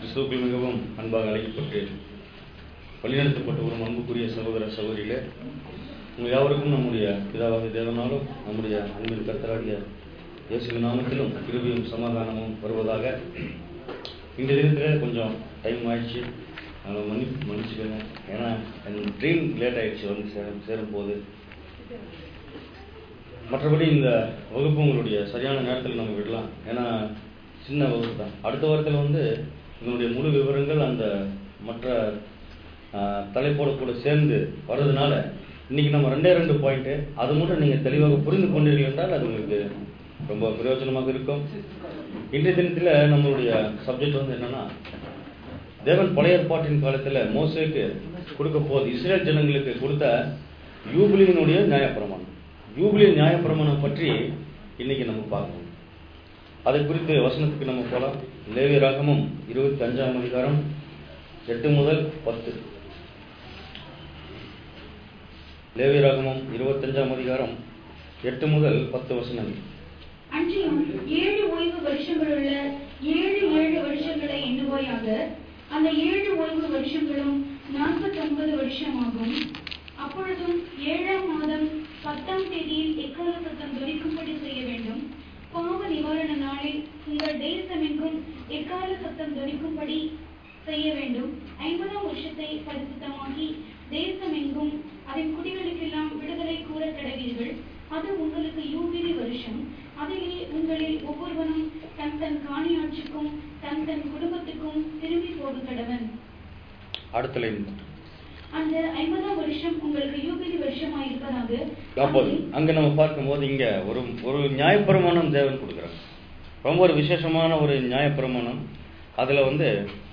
கிறிஸ்துவுக்குள் மிகவும் அன்பாக அழைக்கப்பட்டு வழிநடத்தப்பட்ட ஒரு அன்புக்குரிய சகோதர சகோதரிகளே உங்கள் யாவருக்கும் நம்முடைய பிதாவாக தேவனாலும் நம்முடைய அன்பின் கர்த்தராகிய இயேசு நாமத்திலும் கிருபையும் சமாதானமும் வருவதாக இந்த தினத்தில் கொஞ்சம் டைம் ஆயிடுச்சு அதனால் மன்னி மன்னிச்சுக்கோங்க ஏன்னா என் ட்ரெயின் லேட் ஆயிடுச்சு வந்து சேரும் சேரும் போது மற்றபடி இந்த வகுப்பு உங்களுடைய சரியான நேரத்தில் நம்ம விடலாம் ஏன்னா சின்ன வகுப்பு தான் அடுத்த வாரத்தில் வந்து இதனுடைய முழு விவரங்கள் அந்த மற்ற ஆஹ், தலைப்போட கூட சேர்ந்து வர்றதுனால இன்னைக்கு நம்ம ரெண்டே ரெண்டு பாயிண்ட்டு அது மட்டும் நீங்கள் தெளிவாக புரிந்து கொண்டீர்கள் என்றால் அது உங்களுக்கு ரொம்ப பிரயோஜனமாக இருக்கும் இன்றைய தினத்தில் நம்மளுடைய சப்ஜெக்ட் வந்து என்னன்னா தேவன் பழைய ஏற்பாட்டின் காலத்தில் மோசேக்கு கொடுக்க போது இஸ்ரேல் ஜனங்களுக்கு கொடுத்த யூபிலியினுடைய நியாயப்பிரமாணம் யூபிலி நியாயப்பிரமாணம் பற்றி இன்னைக்கு நம்ம பார்க்கணும் அதை குறித்து வசனத்துக்கு நம்ம போகலாம் லேவி ராகமும் இருபத்தி அஞ்சாம் அதிகாரம் எட்டு முதல் பத்து லேவி ராகமும் இருபத்தஞ்சாம் அதிகாரம் எட்டு முதல் பத்து வசனங்கள் அன்றியும் ஏழு ஓய்வு வருஷங்களுள்ள ஏழு ஏழு வருஷங்களை எண்ணுவாயாக அந்த ஏழு ஓய்வு வருஷங்களும் நாற்பத்தொன்பது வருஷமாகும் அப்பொழுதும் ஏழாம் மாதம் பத்தாம் தேதியில் எக்கால சத்தம் துணிக்கும்படி செய்ய வேண்டும் பாவ நிவாரண நாளில் உங்கள் தேசமெங்கும் எக்கால சத்தம் துணிக்கும்படி செய்ய வேண்டும் ஐம்பதாம் வருஷத்தை பரிசுத்தமாக்கி தேசமெங்கும் அதன் குடிகளுக்கெல்லாம் விடுதலை கூற கடவீர்கள் அது உங்களுக்கு யூபிலி வருஷம் அதிலே உங்களில் ஒவ்வொருவனும் தன் தன் காணியாட்சிக்கும் தன் தன் குடும்பத்துக்கும் திரும்பி போக கடவன் அடுத்த லைன் அந்த ஐம்பதாம் வருஷம் உங்களுக்கு யூபிலி வருஷமாயிருப்பதாக அப்போது அங்க நம்ம பார்க்கும்போது இங்க ஒரு ஒரு நியாயப்பிரமாணம் தேவன் கொடுக்குறாங்க ரொம்ப ஒரு விசேஷமான ஒரு நியாயப்பிரமாணம் அதுல வந்து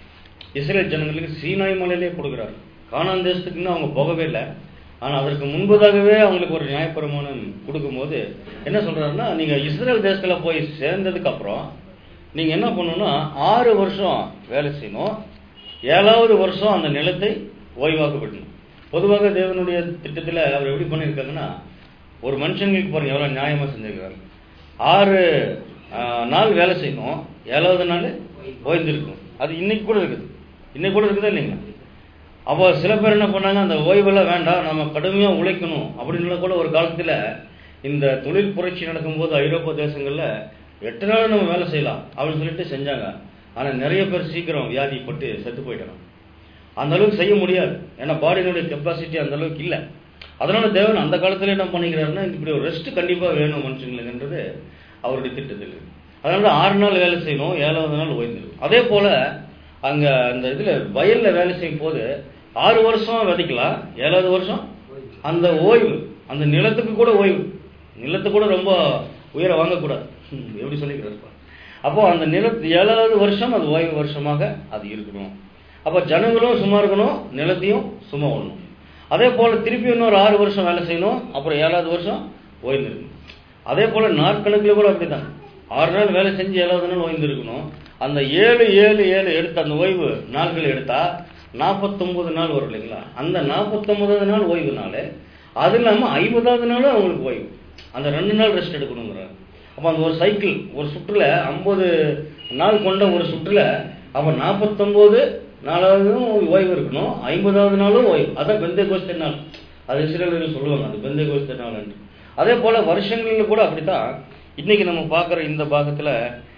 இஸ்ரேல் ஜனங்களுக்கு சீனாய் மலையிலே கொடுக்குறாரு கானான் தேசத்துக்கு இன்னும் அவங்க போகவே இல்லை ஆனா அதற்கு முன்பதாகவே அவங்களுக்கு ஒரு நியாயப்பிரமாணம் கொடுக்கும்போது என்ன சொல்றாருன்னா நீங்க இஸ்ரேல் தேசத்துல போய் சேர்ந்ததுக்கு அப்புறம் நீங்க என்ன பண்ணணும்னா ஆறு வருஷம் வேலை செய்யணும் ஏழாவது வருஷம் அந்த நிலத்தை ஓய்வாக்க விடணும் பொதுவாக தேவனுடைய திட்டத்தில் அவர் எப்படி பண்ணியிருக்காங்கன்னா ஒரு மனுஷங்களுக்கு பாருங்க எவ்வளோ நியாயமாக செஞ்சிருக்காரு ஆறு ஆஹ், நாள் வேலை செய்யணும் ஏழாவது நாள் ஓய்ந்திருக்கும் அது இன்னைக்கு கூட இருக்குது இன்னைக்கு கூட இருக்குதா இல்லைங்களா அப்போ சில பேர் என்ன பண்ணாங்க அந்த ஓய்வெல்லாம் வேண்டாம் நம்ம கடுமையாக உழைக்கணும் அப்படின்னு கூட ஒரு காலத்தில் இந்த தொழில் புரட்சி நடக்கும்போது ஐரோப்பா தேசங்களில் எட்டு நாள் நம்ம வேலை செய்யலாம் அப்படின்னு சொல்லிட்டு செஞ்சாங்க ஆனால் நிறைய பேர் சீக்கிரம் வியாதிப்பட்டு செத்து போயிட்டாங்க அந்த அளவுக்கு செய்ய முடியாது ஏன்னா பாடியினுடைய கெப்பாசிட்டி அந்த அளவுக்கு இல்லை அதனால தேவன் அந்த காலத்துல என்ன பண்ணிக்கிறாருன்னா இப்படி ஒரு ரெஸ்ட் கண்டிப்பா வேணும் மனுஷங்களுக்குன்றது அவருடைய திட்டத்தில் இருக்கு அதனால தான் ஆறு நாள் வேலை செய்யணும் ஏழாவது நாள் ஓய்ந்துடும் அதே போல அங்க அந்த இதுல வயல்ல வேலை செய்யும் போது ஆறு வருஷம் விதைக்கலாம் ஏழாவது வருஷம் அந்த ஓய்வு அந்த நிலத்துக்கு கூட ஓய்வு நிலத்துக்கு கூட ரொம்ப உயர வாங்கக்கூடாது ஹம், எப்படி சொல்லிக்கிறார் பாரு. அப்போ அந்த நிலத்து ஏழாவது வருஷம் அது ஓய்வு வருஷமாக அது இருக்கணும் அப்போ ஜனங்களும் சும்மா இருக்கணும் நிலத்தையும் சும்மா விடணும் அதே போல திருப்பி இன்னொரு ஆறு வருஷம் வேலை செய்யணும் அப்புறம் ஏழாவது வருஷம் ஓய்ந்து இருக்கணும் அதே போல நாட்கணக்கில் கூட அப்படிதான் ஆறு நாள் வேலை செஞ்சு ஏழாவது நாள் ஓய்ந்து இருக்கணும் அந்த ஏழு ஏழு ஏழு எடுத்த அந்த ஓய்வு நாட்கள் எடுத்தா நாற்பத்தொன்பது நாள் வரும் இல்லைங்களா அந்த நாற்பத்தொன்பதாவது நாள் ஓய்வு நாள் அது இல்லாமல் ஐம்பதாவது நாளும் அவங்களுக்கு ஓய்வு அந்த ரெண்டு நாள் ரெஸ்ட் எடுக்கணுங்கிறாங்க அப்போ அந்த ஒரு சைக்கிள் ஒரு சுற்றுல ஐம்பது நாள் கொண்ட ஒரு சுற்றுல அப்போ நாற்பத்தொம்போது நாலாவதும் ஓய்வு இருக்கணும் ஐம்பதாவது நாளும் ஓய்வு அதான் பெந்தை கோஸ்தே நாள் அது இஸ்ரேலர்கள் சொல்லுவாங்க அது பெந்தை கோஸ்தே நாள் என்று அதே போல வருஷங்களில் கூட அப்படித்தான் இன்னைக்கு நம்ம பார்க்குற இந்த பாகத்துல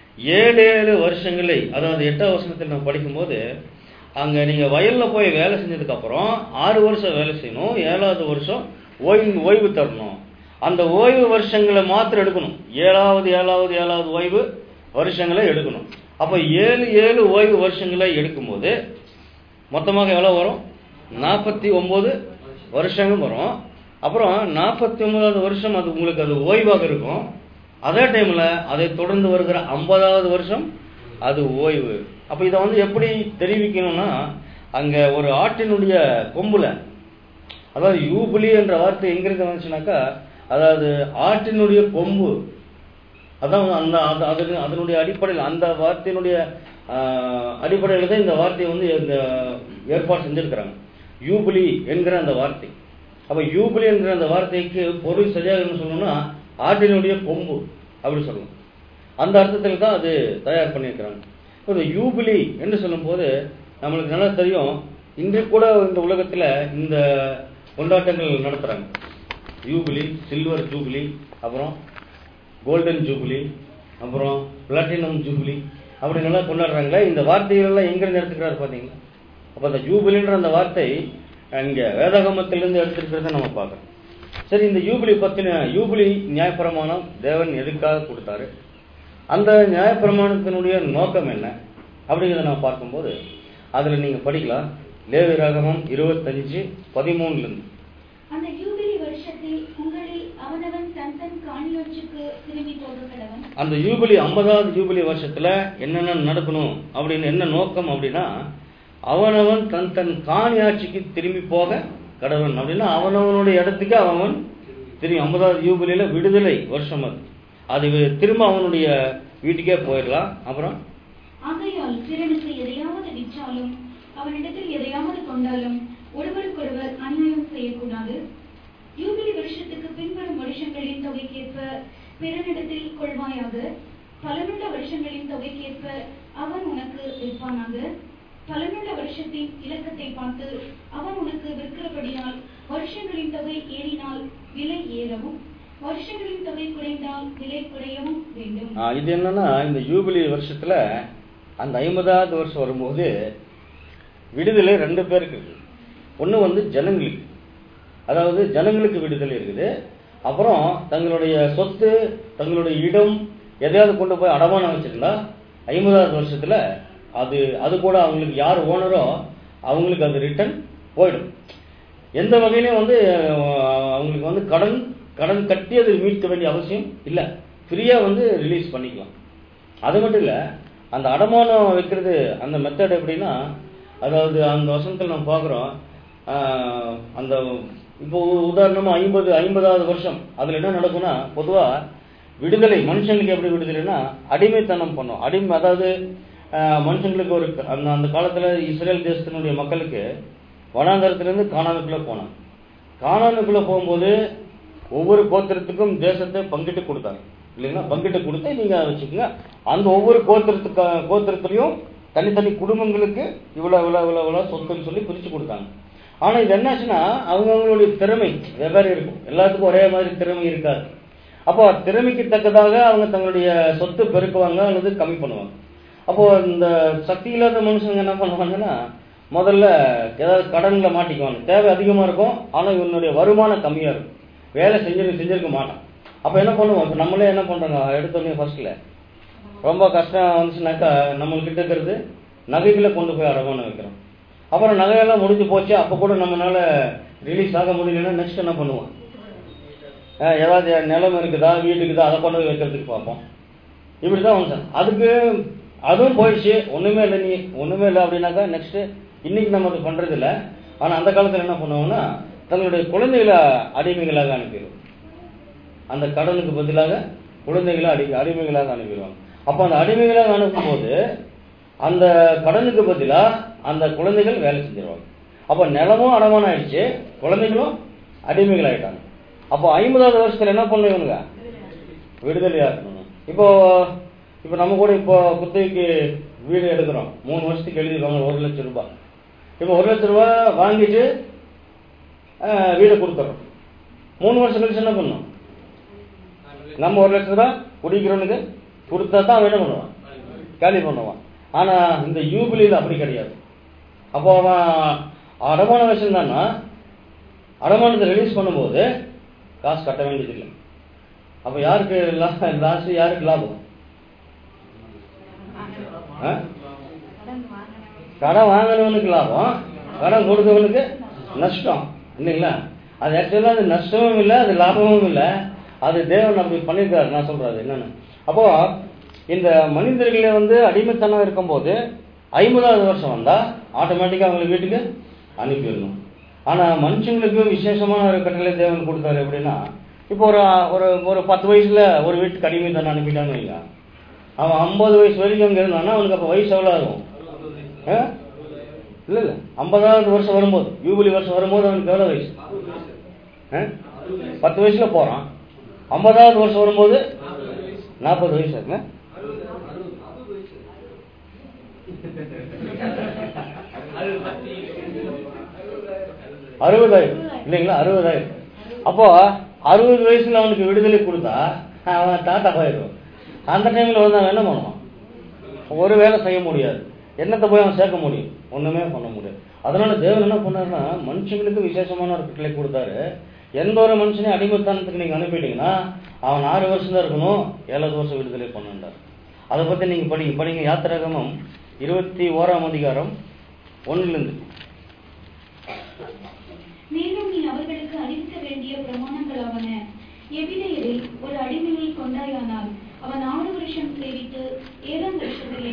ஏழு ஏழு வருஷங்களை அதாவது எட்டாம் வருஷத்தில் நம்ம படிக்கும்போது அங்க நீங்க வயல்ல போய் வேலை செஞ்சதுக்கு அப்புறம் ஆறு வருஷம் வேலை செய்யணும் ஏழாவது வருஷம் ஓய்வு ஓய்வு தரணும் அந்த ஓய்வு வருஷங்களை மாத்திரம் எடுக்கணும் ஏழாவது ஏழாவது ஏழாவது ஓய்வு வருஷங்களை எடுக்கணும் அப்ப ஏழு ஏழு ஓய்வு வருஷங்களை எடுக்கும்போது மொத்தமாக எவ்வளவு வரும் நாற்பத்தி ஒன்பது வருஷங்கள் வரும் அப்புறம் நாற்பத்தி ஒன்பதாவது வருஷம் அது உங்களுக்கு அது ஓய்வாக இருக்கும் அதே டைம்ல அதை தொடர்ந்து வருகிற ஐம்பதாவது வருஷம் அது ஓய்வு அப்ப இதை வந்து எப்படி தெரிவிக்கணும்னா அங்க ஒரு ஆட்டினுடைய கொம்புல அதாவது யூபிலி என்ற வார்த்தை எங்கிருந்து வந்துச்சுனாக்கா அதாவது ஆட்டினுடைய கொம்பு அதான் அந்த அது- அது- அதனுடைய அடிப்படையில் அந்த வார்த்தையினுடைய அடிப்படையில் தான் இந்த வார்த்தையை வந்து இந்த ஏற்பாடு செஞ்சிருக்கிறாங்க யூபிலி என்கிற அந்த வார்த்தை அப்ப யூபிலி என்கிற அந்த வார்த்தைக்கு பொருள் சரியாக என்ன சொல்லணும்னா ஆட்டினுடைய கொம்பு அப்படி சொல்லணும் அந்த அர்த்தத்தில் தான் அது தயார் பண்ணியிருக்கிறாங்க ஒரு யூபிலி என்று சொல்லும்போது நம்மளுக்கு நல்லா தெரியும் இன்று கூட இந்த உலகத்துல இந்த கொண்டாட்டங்கள் நடத்துறாங்க யூபிலி சில்வர் ஜூபிலி அப்புறம் கோல்டன் ஜூபிலி அப்புறம் பிளாட்டினம் ஜூபிலி அப்படி நல்லா கொண்டாடுறாங்களே இந்த வார்த்தைகள் எல்லாம் எங்கிருந்து எடுத்துக்கிறாரு பாத்தீங்களா அப்ப அந்த ஜூபிலின்ற அந்த வார்த்தை இங்க வேதாகமத்திலிருந்து எடுத்திருக்கிறத நம்ம பார்க்கறோம் சரி இந்த யூபிலி பத்தின யூபிலி நியாயப்பிரமாணம் தேவன் எதுக்காக கொடுத்தாரு அந்த நியாயப்பிரமாணத்தினுடைய நோக்கம் என்ன அப்படிங்கிறத நம்ம பார்க்கும்போது அதுல நீங்க படிக்கலாம் லேவி ராகமம் இருபத்தஞ்சு பதிமூணுல இருந்து அந்த யூபிலி வருஷத்தில் உங்களில் அவனவன் தன் தன் காணியாட்சிக்கு திரும்பி போக கடவன் அந்த யூபிலி ஐம்பதாவது யூபிலி வருஷத்துல என்னென்ன நடக்கணும் அப்படின்னு என்ன நோக்கம் அப்படின்னா அவனவன் தன் தன் காணி ஆட்சிக்கு திரும்பி போக கடவன் அப்படின்னா அவனவனுடைய இடத்துக்கு அவன் திரும்பி ஐம்பதாவது யூபிலியில விடுதலை வருஷம் அது அது வி- திரும்ப அவனுடைய வீட்டுக்கே போயிடலாம் அப்புறம் ஆகையால் பிறனுக்கு எதையாவது விற்றாலும் அவனிடத்தில் எதையாவது கொண்டாலும் ஒருவருக்கொருவர் அநியாயம் செய்யக்கூடாது யூபிலி வருஷத்துக்கு பின்வரும் வருஷங்களின் தொகைக்கேற்ப பிறனிடத்தில் கொள்வாயாக பலனுள்ள வருஷங்களின் தொகைக்கேற்ப அவன் உனக்கு விற்பானாக பலனுள்ள வருஷத்தின் இலக்கத்தை பார்த்து அவன் உனக்கு விற்கிறபடியால் வருஷங்களின் தொகை ஏறினால் விலை ஏறவும் வருஷங்களின் தொகை குறைந்தால் விலை குறையவும் வேண்டும் ஆ, இது என்னன்னா இந்த யூபிலி வருஷத்துல அந்த ஐம்பதாவது வருஷம் வரும்போது விடுதலை ரெண்டு பேருக்கு இருக்குது ஒன்று வந்து ஜனங்களுக்கு அதாவது ஜனங்களுக்கு விடுதலை இருக்குது அப்புறம் தங்களுடைய சொத்து தங்களுடைய இடம் எதையாவது கொண்டு போய் அடமானம் வச்சிருந்தா ஐம்பதாவது வருஷத்துல அது அது கூட அவங்களுக்கு யார் ஓனரோ அவங்களுக்கு அது ரிட்டர்ன் போயிடும் எந்த வகையிலும் வந்து அஹ், அவங்களுக்கு வந்து கடன் கடன் கட்டி அது மீட்க வேண்டிய அவசியம் இல்லை ஃப்ரீயா வந்து ரிலீஸ் பண்ணிக்கலாம் அது மட்டும் இல்ல அந்த அடமானம் வைக்கிறது அந்த மெத்தட் எப்படின்னா அதாவது அந்த வசனத்தில் நம்ம பார்க்குறோம் அந்த இப்போ உதாரணமா ஐம்பது ஐம்பதாவது வருஷம் அதுல என்ன நடக்கும்னா பொதுவா விடுதலை மனுஷங்களுக்கு எப்படி விடுதலைன்னா அடிமைத்தனம் பண்ணும் அடிமை அதாவது ஆஹ், மனுஷங்களுக்கு ஒரு அந்த அந்த காலத்துல இஸ்ரேல் தேசத்தினுடைய மக்களுக்கு வனாந்தரத்திலிருந்து கானானுக்குள்ள போனாங்க கானானுக்குள்ள போகும்போது ஒவ்வொரு கோத்திரத்துக்கும் தேசத்தை பங்கிட்டு கொடுத்தாங்க இல்லைங்களா பங்கிட்டு கொடுத்து நீங்க அதை வச்சுக்கோங்க அந்த ஒவ்வொரு கோத்திரத்துக்கு கோத்திரத்திலையும் தனித்தனி குடும்பங்களுக்கு இவ்வளவு இவ்வளவு இவ்வளவு இவ்வளவு சொத்துன்னு சொல்லி பிரிச்சு கொடுத்தாங்க ஆனா இது என்னாச்சுன்னா அவங்கவுங்களுடைய திறமை வெவ்வேறு இருக்கும் எல்லாத்துக்கும் ஒரே மாதிரி திறமை இருக்காது அப்போ திறமைக்கு தக்கதாக அவங்க தங்களுடைய சொத்து பெருக்குவாங்க அல்லது கம்மி பண்ணுவாங்க அப்போ இந்த சக்தி இல்லாத மனுஷங்க என்ன பண்ணுவாங்கன்னா முதல்ல ஏதாவது கடன்ல மாட்டிக்குவாங்க தேவை அதிகமா இருக்கும் ஆனா இவனுடைய வருமானம் கம்மியா இருக்கும் வேலை செஞ்சிரு செஞ்சிருக்க மாட்டான் அப்ப என்ன பண்ணுவோம் இப்ப நம்மளே என்ன பண்றோங்க எடுத்தோடனே ஃபர்ஸ்ட்ல ரொம்ப கஷ்டம் வந்துச்சுனாக்கா நம்மள்கிட்ட இருக்கிறது நகைகளை கொண்டு போய் அடமானம் வைக்கிறோம் அப்புறம் நகையெல்லாம் முடிஞ்சு போச்சு அப்ப கூட நம்மளால ரிலீஸ் ஆக முடியலன்னா நெக்ஸ்ட் என்ன பண்ணுவோம் அஹ் ஏதாவது நிலம் இருக்குதா வீடு இருக்குதா அதை கொண்டு போய் வைக்கிறதுக்கு பார்ப்போம் இப்படிதான் வந்து சார் அதுக்கு அதுவும் போயிடுச்சு ஒண்ணுமே இல்லை நீ ஒண்ணுமே இல்லை அப்படின்னாக்கா நெக்ஸ்ட் இன்னைக்கு நம்ம அது பண்றது இல்ல ஆனா அந்த காலத்துல என்ன பண்ணுவாங்கன்னா தங்களுடைய குழந்தைகளை அடிமைகளாக அனுப்பிடுவோம் அந்த கடனுக்கு பதிலாக குழந்தைகளை அடி அடிமைகளாக அனுப்பிடுவாங்க அப்ப அந்த அடிமைகளாக அனுப்பும்போது அந்த கடனுக்கு பதிலா அந்த குழந்தைகள் வேலை செஞ்சிருவாங்க அப்ப நிலமும் அடமானம் ஆயிடுச்சு குழந்தைகளும் அடிமைகள் ஆயிட்டாங்க அப்போ ஐம்பதாவது வருஷத்துல என்ன பண்ணுவீங்க விடுதலையா இருக்கணும் இப்போ இப்போ நம்ம கூட இப்போ குத்தகைக்கு வீடு எடுக்கிறோம் மூணு வருஷத்துக்கு எழுதிருக்காங்க ஒரு லட்சம் ரூபாய் இப்போ ஒரு லட்சம் ரூபாய் வாங்கிட்டு ஆஹ், வீடை கொடுத்துறோம் மூணு வருஷம் கழிச்சு என்ன பண்ணணும் நம்ம ஒரு லட்சம் ரூபாய் குடிக்கிறவனுக்கு கொடுத்தா தான் அவன் என்ன பண்ணுவான் காலி பண்ணுவான் ஆனா இந்த யூபிலியில் அப்படி கிடையாது அப்போ அவன் அடமானம் வச்சிருந்தான்னா அடமானத்தை ரிலீஸ் பண்ணும்போது காசு கட்ட வேண்டியதில்லை அப்ப யாருக்கு லாஸ் யாருக்கு லாபம் ஆ? கடன் வாங்கினவனுக்கு லாபம் கடன் கொடுத்தவனுக்கு நஷ்டம் இல்லைங்களா அது ஆக்சுவலா அது நஷ்டமும் இல்லை அது லாபமும் இல்லை அது தேவன் அப்படி பண்ணியிருக்காரு நான் சொல்றது என்னன்னு அப்போ இந்த மனிதர்களே வந்து அடிமைத்தனம் இருக்கும்போது ஐம்பதாவது வருஷம் வந்தா ஆட்டோமேட்டிக்கா அவங்க வீட்டுக்கு அனுப்பிடணும் ஆனா மனுஷங்களுக்கு விசேஷமான ஒரு கட்டளை தேவன் கொடுத்தாரு எப்படின்னா இப்போ ஒரு ஒரு ஒரு பத்து வயசுல ஒரு வீட்டுக்கு அடிமைத்தனம் அனுப்பிட்டான்னு வைங்க அவன் ஐம்பது வயசு வரைக்கும் அங்க இருந்தான்னா அவனுக்கு அப்ப வயசு எவ்வளவு ஆகும் ஆ? இல்ல இல்ல ஐம்பதாவது வருஷம் வரும்போது யூபிலி வருஷம் வரும்போது அவனுக்கு எவ்வளவு வயசு ஆ? பத்து வயசுல போறான் ஐம்பதாவது வருஷம் வரும்போது நாற்பது வயசு இருக்குங்க அறுபதாயிரம் இல்லைங்களா அறுபதாயிரம் அப்போ அறுபது வயசுல அவனுக்கு விடுதலை கொடுத்தா அவன் தாத்தா போயிடுவான் அந்த டைம்ல வந்து அவன் என்ன பண்ணுவான் ஒரு வேலை செய்ய முடியாது என்னத்தை போய் அவன் சேர்க்க முடியும் ஒண்ணுமே பண்ண முடியாது அதனால தேவன் என்ன பண்ணாருன்னா மனுஷங்களுக்கு விசேஷமான ஒரு கட்டளை கொடுத்தாரு எந்த ஒரு மனுஷனையும் அடிமைத்தனத்துக்கு நீங்க அனுப்பிட்டீங்கன்னா அவன் ஆறு வருஷம் தான் இருக்கணும் ஏழாவது வருஷம் விடுதலை பண்ணுன்றார் அதை பத்தி நீங்க படிங்க படிங்க யாத்திராகமம் இருபத்தி ஓராம் அதிகாரம் ஒண்ணுலேருந்து மேலும் நீ அவர்களுக்கு அறிவிக்க வேண்டிய பிரமாணங்களாவன எபிரேயரில் ஒரு அடிமையை கொண்டாயானால் அவன் ஆறு வருஷம் சேவித்து ஏழாம் வருஷத்திலே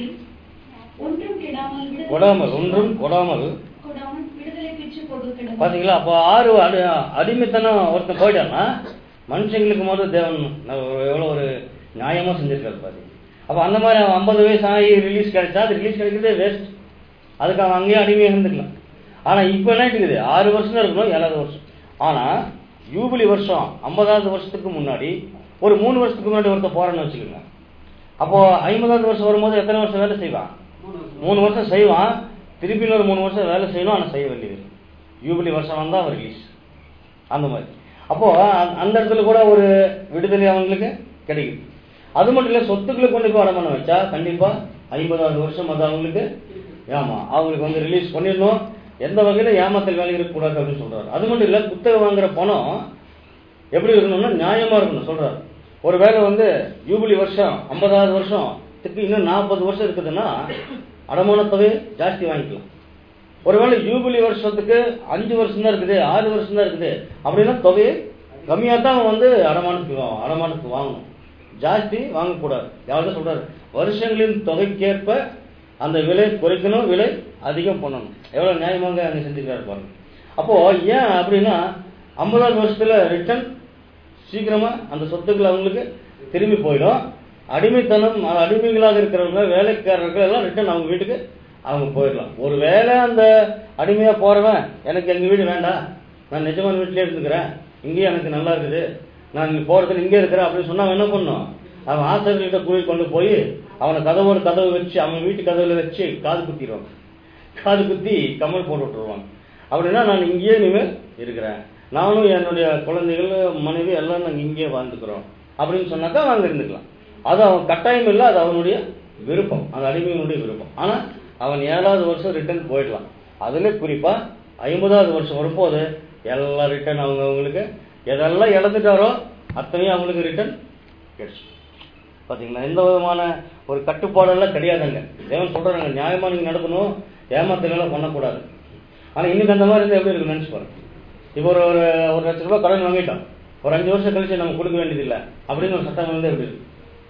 ஒன்றும் கெடாமல் விடுதலை கொடாமல் ஒன்றும் கொடாமல் கொடாமல் விடுதலை பெற்று போக கிடவான் பாத்தீங்களா அப்போ ஆறு அடி அடிமைத்தனம் ஒருத்தன் போயிட்டான்னா மனுஷங்களுக்கு முதல்ல தேவன் எவ்வளோ ஒரு நியாயமா செஞ்சிருக்காரு பாரு அப்போ அந்த மாதிரி அவன் ஐம்பது வயசு ஆகி ரிலீஸ் கிடைச்சா அது ரிலீஸ் கிடைக்கிறதே வேஸ்ட் அதுக்கு அவன் அங்கேயே அடிமையாக இருந்துக்கலாம் ஆனா இப்போ என்ன இருக்குது ஆறு வருஷம் தான் இருக்கணும் ஏழாவது வருஷம் ஆனா யூபிலி வருஷம் ஐம்பதாவது வருஷத்துக்கு முன்னாடி ஒரு மூணு வருஷத்துக்கு முன்னாடி ஒருத்தர் போறான்னு வச்சுக்கோங்க அப்போ ஐம்பதாவது வருஷம் வரும்போது எத்தனை வருஷம் வேலை செய்வான் மூணு வருஷம் செய்வான் திருப்பி இன்னொரு மூணு வருஷம் வேலை செய்யணும் ஆனால் செய்ய வேண்டியது யூபிலி வருஷம் வந்தா அவன் ரிலீஸ் அந்த மாதிரி அப்போ அ- அந்த இடத்துல கூட ஒரு விடுதலை அவங்களுக்கு கிடைக்குது அது மட்டும் இல்ல சொத்துக்களை கொண்டு போய் அடமானம் வச்சா கண்டிப்பா ஐம்பதாவது வருஷம் அது அவங்களுக்கு ஆமா அவங்களுக்கு வந்து ரிலீஸ் பண்ணிடணும் எந்த வகையில ஏமாத்தல் வேலை இருக்கக்கூடாது அப்படின்னு சொல்றாரு அது மட்டும் இல்ல குத்தகை வாங்குற பணம் எப்படி இருக்கணும்னா நியாயமா இருக்கணும் சொல்றாரு ஒருவேளை வந்து யூபிலி வருஷம் ஐம்பதாவது வருஷத்துக்கு இன்னும் நாற்பது வருஷம் இருக்குதுன்னா அடமான தொகை ஜாஸ்தி வாங்கிக்கலாம் ஒருவேளை யூபிலி வருஷத்துக்கு அஞ்சு வருஷம் தான் இருக்குது ஆறு வருஷம் தான் இருக்குது அப்படின்னா தொகையை கம்மியாக தான் அவன் வந்து அடமானத்துக்கு வா- அடமானத்துக்கு வாங்கணும் ஜாஸ்தி வாங்கக்கூடாது யாரும் சொல்றாரு வருஷங்களின் தொகைக்கேற்ப அந்த விலை குறைக்கணும் விலை அதிகம் பண்ணணும் எவ்வளவு நியாயமாக அங்கே செஞ்சுக்கிறாரு பாருங்க அப்போ ஏன் அப்படின்னா ஐம்பதாவது வருஷத்துல ரிட்டர்ன் சீக்கிரமா அந்த சொத்துக்கள் அவங்களுக்கு திரும்பி போயிடும் அடிமைத்தனம் அஹ், அடிமைகளாக இருக்கிறவங்க வேலைக்காரர்கள் எல்லாம் ரிட்டர்ன் அவங்க வீட்டுக்கு அவங்க போயிடலாம் ஒருவேளை அந்த அடிமையா போறவன் எனக்கு எங்க வீடு வேண்டாம் நான் நிஜமான வீட்டிலே இருந்துக்கிறேன் இங்கேயே எனக்கு நல்லா இருக்குது நான் இங்க போறதுல இங்கே இருக்கிறேன் அப்படின்னு சொன்னா அவன் என்ன பண்ணும் அவன் ஆசிரியர்கிட்ட கூலி கொண்டு போய் அவனை கதவோட கதவு வச்சு அவன் வீட்டு கதவுல வச்சு காது குத்திடுவாங்க காது குத்தி கமல் போட்டு விட்டுருவாங்க அப்படின்னா நான் இங்கேயே இனிமேல் இருக்கிறேன் நானும் என்னுடைய குழந்தைகள் மனைவி எல்லாம் நாங்கள் இங்கேயே வாழ்ந்துக்கிறோம் அப்படின்னு சொன்னாக்கா அங்கே இருந்துக்கலாம் அது அவன் கட்டாயம் இல்லை அது அவனுடைய விருப்பம் அந்த அடிமையினுடைய விருப்பம் ஆனால் அவன் ஏழாவது வருஷம் ரிட்டர்ன் போயிடலாம் அதுல குறிப்பா ஐம்பதாவது வருஷம் வரும்போது எல்லாம் ரிட்டர்ன் அவங்க அவங்களுக்கு எதெல்லாம் இழந்துட்டாரோ அத்தனையும் அவங்களுக்கு ரிட்டர்ன் கிடைச்சு பாத்தீங்களா எந்த விதமான ஒரு கட்டுப்பாடெல்லாம் கிடையாதுங்க தேவன் சொல்றாங்க நியாயமா நீங்க நடக்கணும் ஏமாத்துகள்லாம் பண்ணக்கூடாது ஆனா இன்னைக்கு அந்த மாதிரி இருந்தா எப்படி இருக்கு நினைச்சு பாருங்க இப்போ ஒரு ஒரு ஒரு லட்ச ரூபாய் கடன் வாங்கிட்டோம் ஒரு அஞ்சு வருஷம் கழிச்சு நம்ம கொடுக்க வேண்டியதில்லை அப்படின்னு ஒரு சட்டம் வந்து எப்படி இருக்கு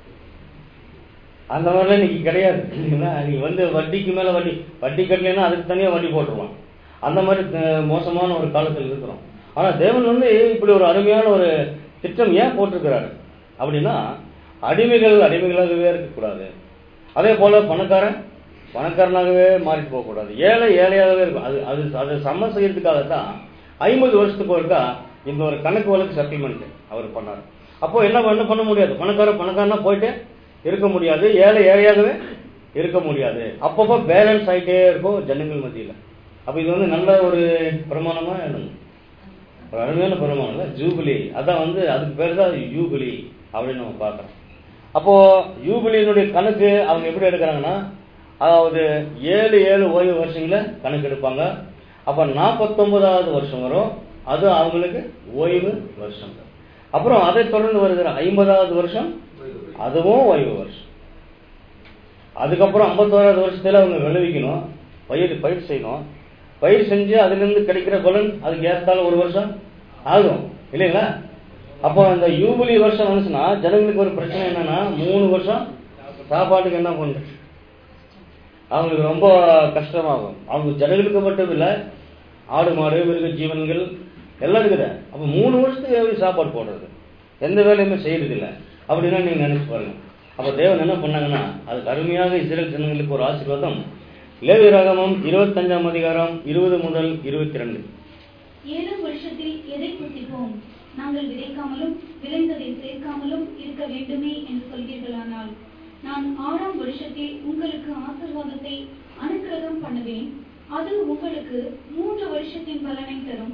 அந்த மாதிரிலாம் இன்னைக்கு கிடையாது இல்லைங்களா? நீ வந்து வட்டிக்கு மேல வட்டி வட்டி கட்டலைன்னா அதுக்கு தனியா வட்டி போட்டுருவான் அந்த மாதிரி அஹ், மோசமான ஒரு காலத்தில் இருக்கிறோம் ஆனா தேவன் வந்து இப்படி ஒரு அருமையான ஒரு திட்டம் ஏன் போட்டிருக்கிறாரு அப்படின்னா அடிமைகள் அடிமைகளாகவே இருக்கக்கூடாது அதே போல பணக்காரன் பணக்காரனாகவே மாறிட்டு போகக்கூடாது ஏழை ஏழையாகவே இருக்கும் அது அது அதை சம செய்யறதுக்காகத்தான் ஐம்பது வருஷத்துக்கு ஒருக்கா இந்த ஒரு கணக்கு வழக்கு செட்டில்மெண்ட் அவர் பண்ணார் அப்போ என்ன பண்ண பண்ண முடியாது பணக்காரன் பணக்காரனா போயிட்டு இருக்க முடியாது ஏழை ஏழையாகவே இருக்க முடியாது அப்பப்போ பேலன்ஸ் ஆயிட்டே இருக்கும் ஜனங்கள் மத்தியில அப்ப இது வந்து நல்ல ஒரு பிரமாணமா என்னங்க ஒரு அருமையான பிரமாணம் இல்ல ஜூபிலி அதான் வந்து அதுக்கு பேர் தான் யூபிலி அப்படின்னு நம்ம பார்க்கறோம் அப்போ யூபிலியினுடைய கணக்கு அவங்க எப்படி எடுக்கிறாங்கன்னா அதாவது ஏழு ஏழு ஓய்வு வருஷங்கள கணக்கு எடுப்பாங்க அப்ப நாற்பத்தொன்பதாவது வருஷம் வரும் அது அவங்களுக்கு ஓய்வு வருஷம் அப்புறம் அதை தொடர்ந்து வருகிற ஐம்பதாவது வருஷம் அதுவும் ஓய்வு வருஷம் அதுக்கப்புறம் ஐம்பத்தோராவது வருஷத்துல அவங்க விளைவிக்கணும் பயிர் பயிர் செய்யணும் பயிர் செஞ்சு அதுல இருந்து கிடைக்கிற பலன் அதுக்கு ஏற்றாலும் ஒரு வருஷம் ஆகும் இல்லைங்களா அப்போ அந்த யூபிலி வருஷம் வந்துச்சுன்னா ஜனங்களுக்கு ஒரு பிரச்சனை என்னன்னா மூணு வருஷம் சாப்பாட்டுக்கு என்ன பண்ணுறது அவங்களுக்கு ரொம்ப கஷ்டமாகும் அவங்க ஜனங்களுக்கு மட்டும் இல்லை ஆடு மாடு மிருக ஜீவன்கள் எல்லாம் இருக்குது அப்போ மூணு வருஷத்துக்கு எப்படி சாப்பாடு போடுறது எந்த வேலையுமே செய்யறது இல்லை அப்படின்னா நீங்க நினைச்சு பாருங்க அப்போ தேவன் என்ன பண்ணாங்கன்னா அதுக்கு அருமையாக இஸ்ரேல் ஜனங்களுக்கு ஒரு ஆசீர்வாதம் லேவி ராகமம் இருபத்தஞ்சாம் அதிகாரம் இருபது முதல் இருபத்தி ரெண்டு ஏழாம் வருஷத்தில் எதை புசிப்போம் நாங்கள் விதைக்காமலும் விளைந்ததை சேர்க்காமலும் இருக்க வேண்டுமே என்று சொல்வீர்களானால் நான் ஆறாம் வருஷத்தில் உங்களுக்கு ஆசீர்வாதத்தை அனுக்கிரகம் பண்ணுவேன் அது உங்களுக்கு மூன்று வருஷத்தின் பலனை தரும்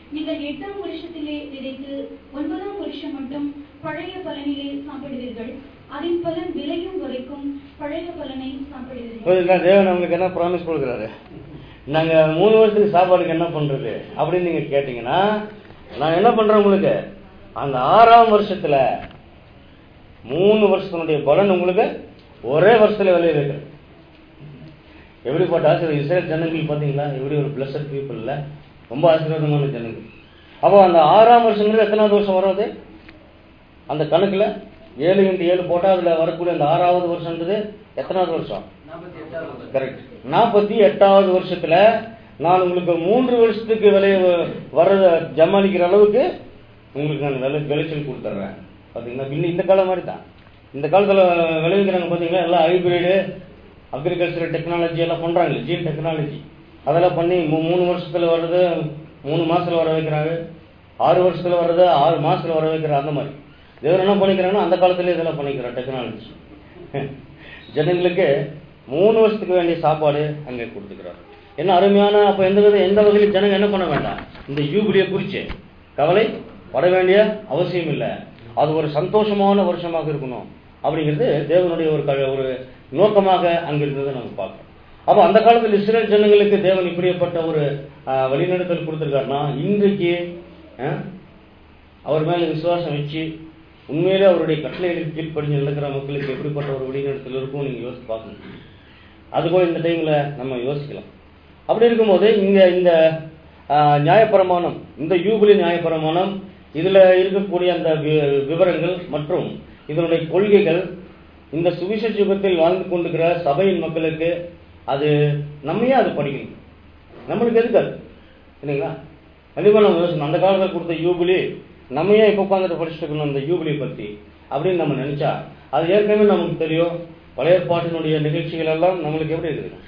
நீங்கள் எட்டாம் வருஷத்திலே விதைத்து ஒன்பதாம் வருஷம் மட்டும் பழைய பலனிலே சாப்பிடுவீர்கள் அதன் பலன் விளையும் வரைக்கும் பழைய பலனை சாப்பிடுவீர்கள் புரியுதுங்களா? தேவன் நம்மளுக்கு என்ன ப்ராமிஸ் கொடுக்குறாரு நாங்க மூணு வருஷத்துக்கு சாப்பாடுக்கு என்ன பண்றது அப்படின்னு நீங்க கேட்டீங்கன்னா நான் என்ன பண்றேன் உங்களுக்கு அந்த ஆறாம் வருஷத்துல மூணு வருஷத்தினுடைய பலன் உங்களுக்கு ஒரே வருஷத்துல விளைய வைக்கிறேன் எப்படிப்பட்ட ஆசீர்வாதம் இஸ்ரேல் ஜனங்கள் பாத்தீங்களா எப்படி ஒரு பிளஸட் பீப்புள் இல்ல ரொம்ப ஆசீர்வாதமான ஜனங்கள் அப்போ அந்த ஆறாம் வருஷங்கிறது எத்தனாவது வருஷம் வரும் அது அந்த கணக்குல ஏழு இன்ட்டு ஏழு போட்டா அதுல வரக்கூடிய அந்த ஆறாவது வருஷம்ன்றது எத்தனாவது வருஷம் கரெக்ட் நாற்பத்தி எட்டாவது வருஷத்துல நான் உங்களுக்கு மூன்று வருஷத்துக்கு விளைய வர ஜமாளிக்கிற அளவுக்கு உங்களுக்கு நான் விளை விளைச்சல் கொடுத்துட்றேன் பாத்தீங்களா இன்னும் இந்த காலம் மாதிரி தான் இந்த காலத்துல விளைவிக்கிறாங்க பாத்தீங்களா எல்லாம் ஹைபிரிடு அக்ரிகல்ச்சர் டெக்னாலஜி எல்லாம் பண்றாங்க ஜீன் டெக்னாலஜி அதெல்லாம் பண்ணி மூ- மூணு வருஷத்துல வர்றது மூணு மாசத்துல வர வைக்கிறாங்க ஆறு வருஷத்துல வர்றது ஆறு மாசத்துல வர வைக்கிறாங்க அந்த மாதிரி தேவர் என்ன பண்ணிக்கிறாங்கன்னா அந்த காலத்துல இதெல்லாம் பண்ணிக்கிறார் டெக்னாலஜி ஜனங்களுக்கு மூணு வருஷத்துக்கு வேண்டிய சாப்பாடு அங்கே கொடுத்துக்கிறார் என்ன அருமையான அப்ப எந்த வித எந்த வகையிலும் ஜனங்க என்ன பண்ண வேண்டாம் இந்த யூபிலியை குறிச்சு கவலை பட வேண்டிய அவசியம் இல்லை அது ஒரு சந்தோஷமான வருஷமாக இருக்கணும் அப்படிங்கிறது தேவனுடைய ஒரு க- ஒரு நோக்கமாக அங்க இருந்ததை நம்ம பார்க்கிறோம் அப்ப அந்த காலத்தில் இஸ்ரேல் ஜனங்களுக்கு தேவன் இப்படிப்பட்ட ஒரு ஆஹ், வழிநடத்தல் கொடுத்திருக்காருன்னா இன்றைக்கு ஆஹ், அவர் மேல விசுவாசம் வச்சு உண்மையிலே அவருடைய கட்டளைகளுக்கு கீழ்ப்படிஞ்சு நடக்கிற மக்களுக்கு எப்படிப்பட்ட ஒரு வழிநடத்தல் இருக்கும் நீங்க யோசிச்சு பார்க்கணும் அது கூட இந்த டைம்ல நம்ம யோசிக்கலாம் அப்படி இருக்கும்போது இங்க இந்த ஆஹ், நியாயப்பிரமாணம் இந்த யூபிலி நியாயப்பிரமாணம் இதுல இருக்கக்கூடிய அந்த வி- விவரங்கள் மற்றும் இதனுடைய கொள்கைகள் இந்த சுவிசேஷ யுகத்தில் வாழ்ந்து கொண்டிருக்கிற சபையின் மக்களுக்கு அது நம்மையே அது படிக்கணும் நம்மளுக்கு எதுக்கு அது இல்லைங்களா கண்டிப்பா நம்ம யோசிக்கணும் அந்த காலத்தில் கொடுத்த யூபிலி நம்ம ஏன் இப்போ உட்காந்துட்டு படிச்சுட்டு இருக்கணும் அந்த யூபிலி பத்தி அப்படின்னு நம்ம நினைச்சா அது ஏற்கனவே நமக்கு தெரியும் பழைய பாட்டினுடைய நிகழ்ச்சிகள் எல்லாம் நம்மளுக்கு எப்படி இருக்குது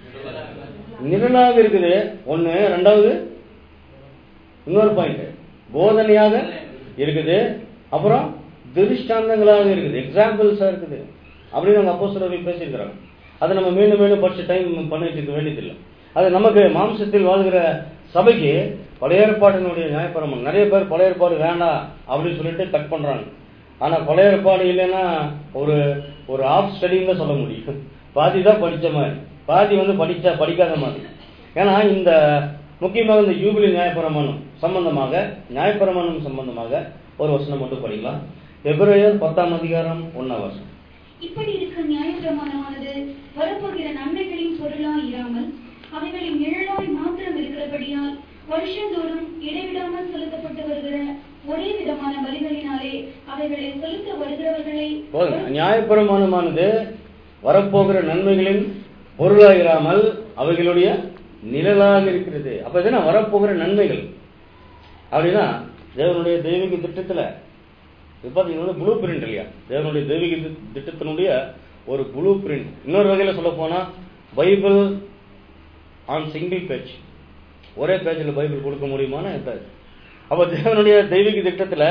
நிரலாக இருக்குது ஒண்ணு ரெண்டாவது இன்னொரு பாயிண்ட் போதனையாக இருக்குது அப்புறம் திருஷ்டாந்தங்களாக இருக்குது எக்ஸாம்பிள்ஸா இருக்குது அப்படின்னு நம்ம அப்போ பேசியிருக்கிறாங்க அதை நம்ம மீண்டும் மீண்டும் படிச்சு டைம் பண்ணிட்டு இருக்க வேண்டியதில்லை அது நமக்கு மாம்சத்தில் வாழ்கிற சபைக்கு பழைய ஏற்பாட்டினுடைய நியாயப்பிரமம் நிறைய பேர் பழைய ஏற்பாடு வேண்டாம் அப்படின்னு சொல்லிட்டு கட் பண்றாங்க ஆனா பழைய ஏற்பாடு இல்லைன்னா ஒரு ஒரு ஆஃப் ஸ்டடின்னு தான் சொல்ல முடியும் பாதி தான் படிச்ச மாதிரி பாதி வந்து படிச்சா படிக்காத மாதிரி ஏன்னா இந்த முக்கியமாக இந்த யூபிலி நியாயப்பிரமாணம் சம்பந்தமாக நியாயப்பிரமாணம் சம்பந்தமாக ஒரு வசனம் மட்டும் படிக்கலாம் எபிரேயர் பத்தாம் அதிகாரம் ஒன்னாம் வருஷம் இப்படி இருக்க நியாயப்பிரமாணமானது வரப்போகிற நன்மைகளின் பொருளாய் இராமல் அவைகளின் நிழலாய் மாத்திரம் இருக்கிறபடியால் வருஷந்தோறும் இடைவிடாமல் செலுத்தப்பட்டு வருகிற ஒரே விதமான பலிகளினாலே அவைகளை செலுத்த வருகிறவர்களை போதுங்க நியாயப்பிரமாணமானது வரப்போகிற நன்மைகளின் பொருளாயிராமல் அவைகளுடைய நிழலாக இருக்கிறது அப்ப இது என்ன வரப்போகிற நன்மைகள் அப்படின்னா தேவனுடைய தெய்வீக திட்டத்துல இது பார்த்தீங்கன்னா ப்ளூ பிரிண்ட் இல்லையா தேவனுடைய தெய்வீக தி- திட்டத்தினுடைய ஒரு ப்ளூ பிரிண்ட் இன்னொரு வகையில சொல்ல போனா பைபிள் ஆன் சிங்கிள் பேஜ் ஒரே பேஜில் பைபிள் கொடுக்க முடியுமானா இருக்காது அப்ப தேவனுடைய தெய்வீக திட்டத்துல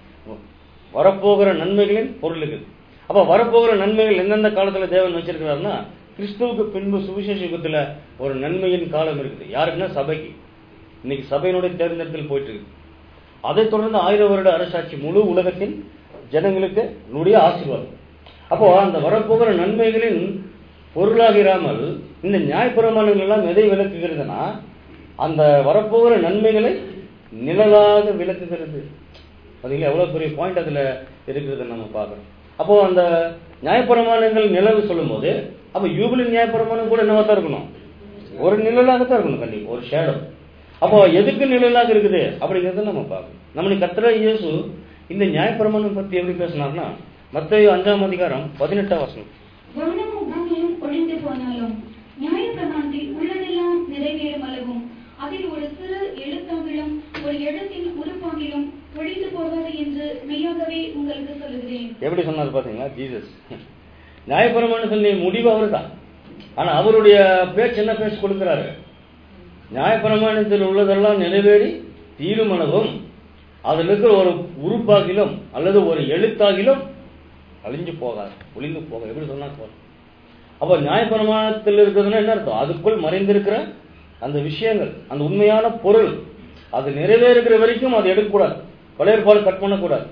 வரப்போகிற நன்மைகளின் பொருள் இருக்குது அப்ப வரப்போகிற நன்மைகள் எந்தெந்த காலத்துல தேவன் வச்சிருக்கிறாருன்னா கிறிஸ்துவுக்கு பின்பு சுவிசேஷ யுகத்துல ஒரு நன்மையின் காலம் இருக்குது யாருக்குன்னா சபைக்கு இன்னைக்கு சபையினுடைய தேர்ந்தெடுத்தல் போயிட்டு இருக்கு அதைத் தொடர்ந்து ஆயிரம் வருட அரசாட்சி முழு உலகத்தின் ஜனங்களுக்கு நம்முடைய ஆசீர்வாதம் அப்போ அந்த வரப்போகிற நன்மைகளின் பொருளாக இராமல் இந்த நியாயப்பிரமாணங்கள் எல்லாம் எதை விளக்குகிறதுனா அந்த வரப்போகிற நன்மைகளை நிழலாக விளக்குகிறது அதுல எவ்வளவு பெரிய பாயிண்ட் அதுல இருக்கிறது நம்ம பார்க்கறோம் அப்போ அந்த நியாயப்பிரமாணங்கள் நிழல் சொல்லும்போது அப்ப யூபிலி நியாயப்பிரமாணம் கூட என்னவா தான் இருக்கணும் ஒரு நிழலாக தான் இருக்கணும் கண்டிப்பா ஒரு ஷேடோ அப்போ எதுக்கு நிழலாக இருக்குது அப்படிங்கறத நம்ம பார்க்கணும் நம்முடைய கத்திர இயேசு இந்த நியாயப்பிரமாணம் பத்தி எப்படி பேசினார்னா மத்தேயு அஞ்சாம் அதிகாரம் பதினெட்டாம் வசனம் வானமும் பூமியும் ஒழிந்து போனாலும் நியாயப்பிரமாணத்தில் உள்ளதெல்லாம் நிறைவேறும் அளவும் அதில் ஒரு சிறு எழுத்தாகிலும் ஒரு எழுத்தின் உறுப்பாகிலும் ஒழிந்து போகாது என்று மெய்யாகவே உங்களுக்கு சொல்லுகிறேன் எப்படி சொன்னார் பாத்தீங்களா ஜீசஸ் நியாயப்பிரமாணத்தினுடைய முடிவு அவர் தான் ஆனா அவருடைய பேச்சு என்ன பேச்சு கொடுக்கிறாரு நியாயப்பிரமாணத்தில் உள்ளதெல்லாம் நிறைவேறி தீருமனவும் அதில் இருக்கிற ஒரு உறுப்பாகிலும் அல்லது ஒரு எழுத்தாகிலும் அழிஞ்சு போகாது ஒளிந்து போக எப்படி சொன்னா போதும் அப்போ நியாயப்பிரமாணத்தில் இருக்கிறதுனா என்ன அர்த்தம் அதுக்குள் மறைந்திருக்கிற அந்த விஷயங்கள் அந்த உண்மையான பொருள் அது நிறைவேறுகிற வரைக்கும் அது எடுக்கக்கூடாது பழைய ஏற்பாடு கட் பண்ணக்கூடாது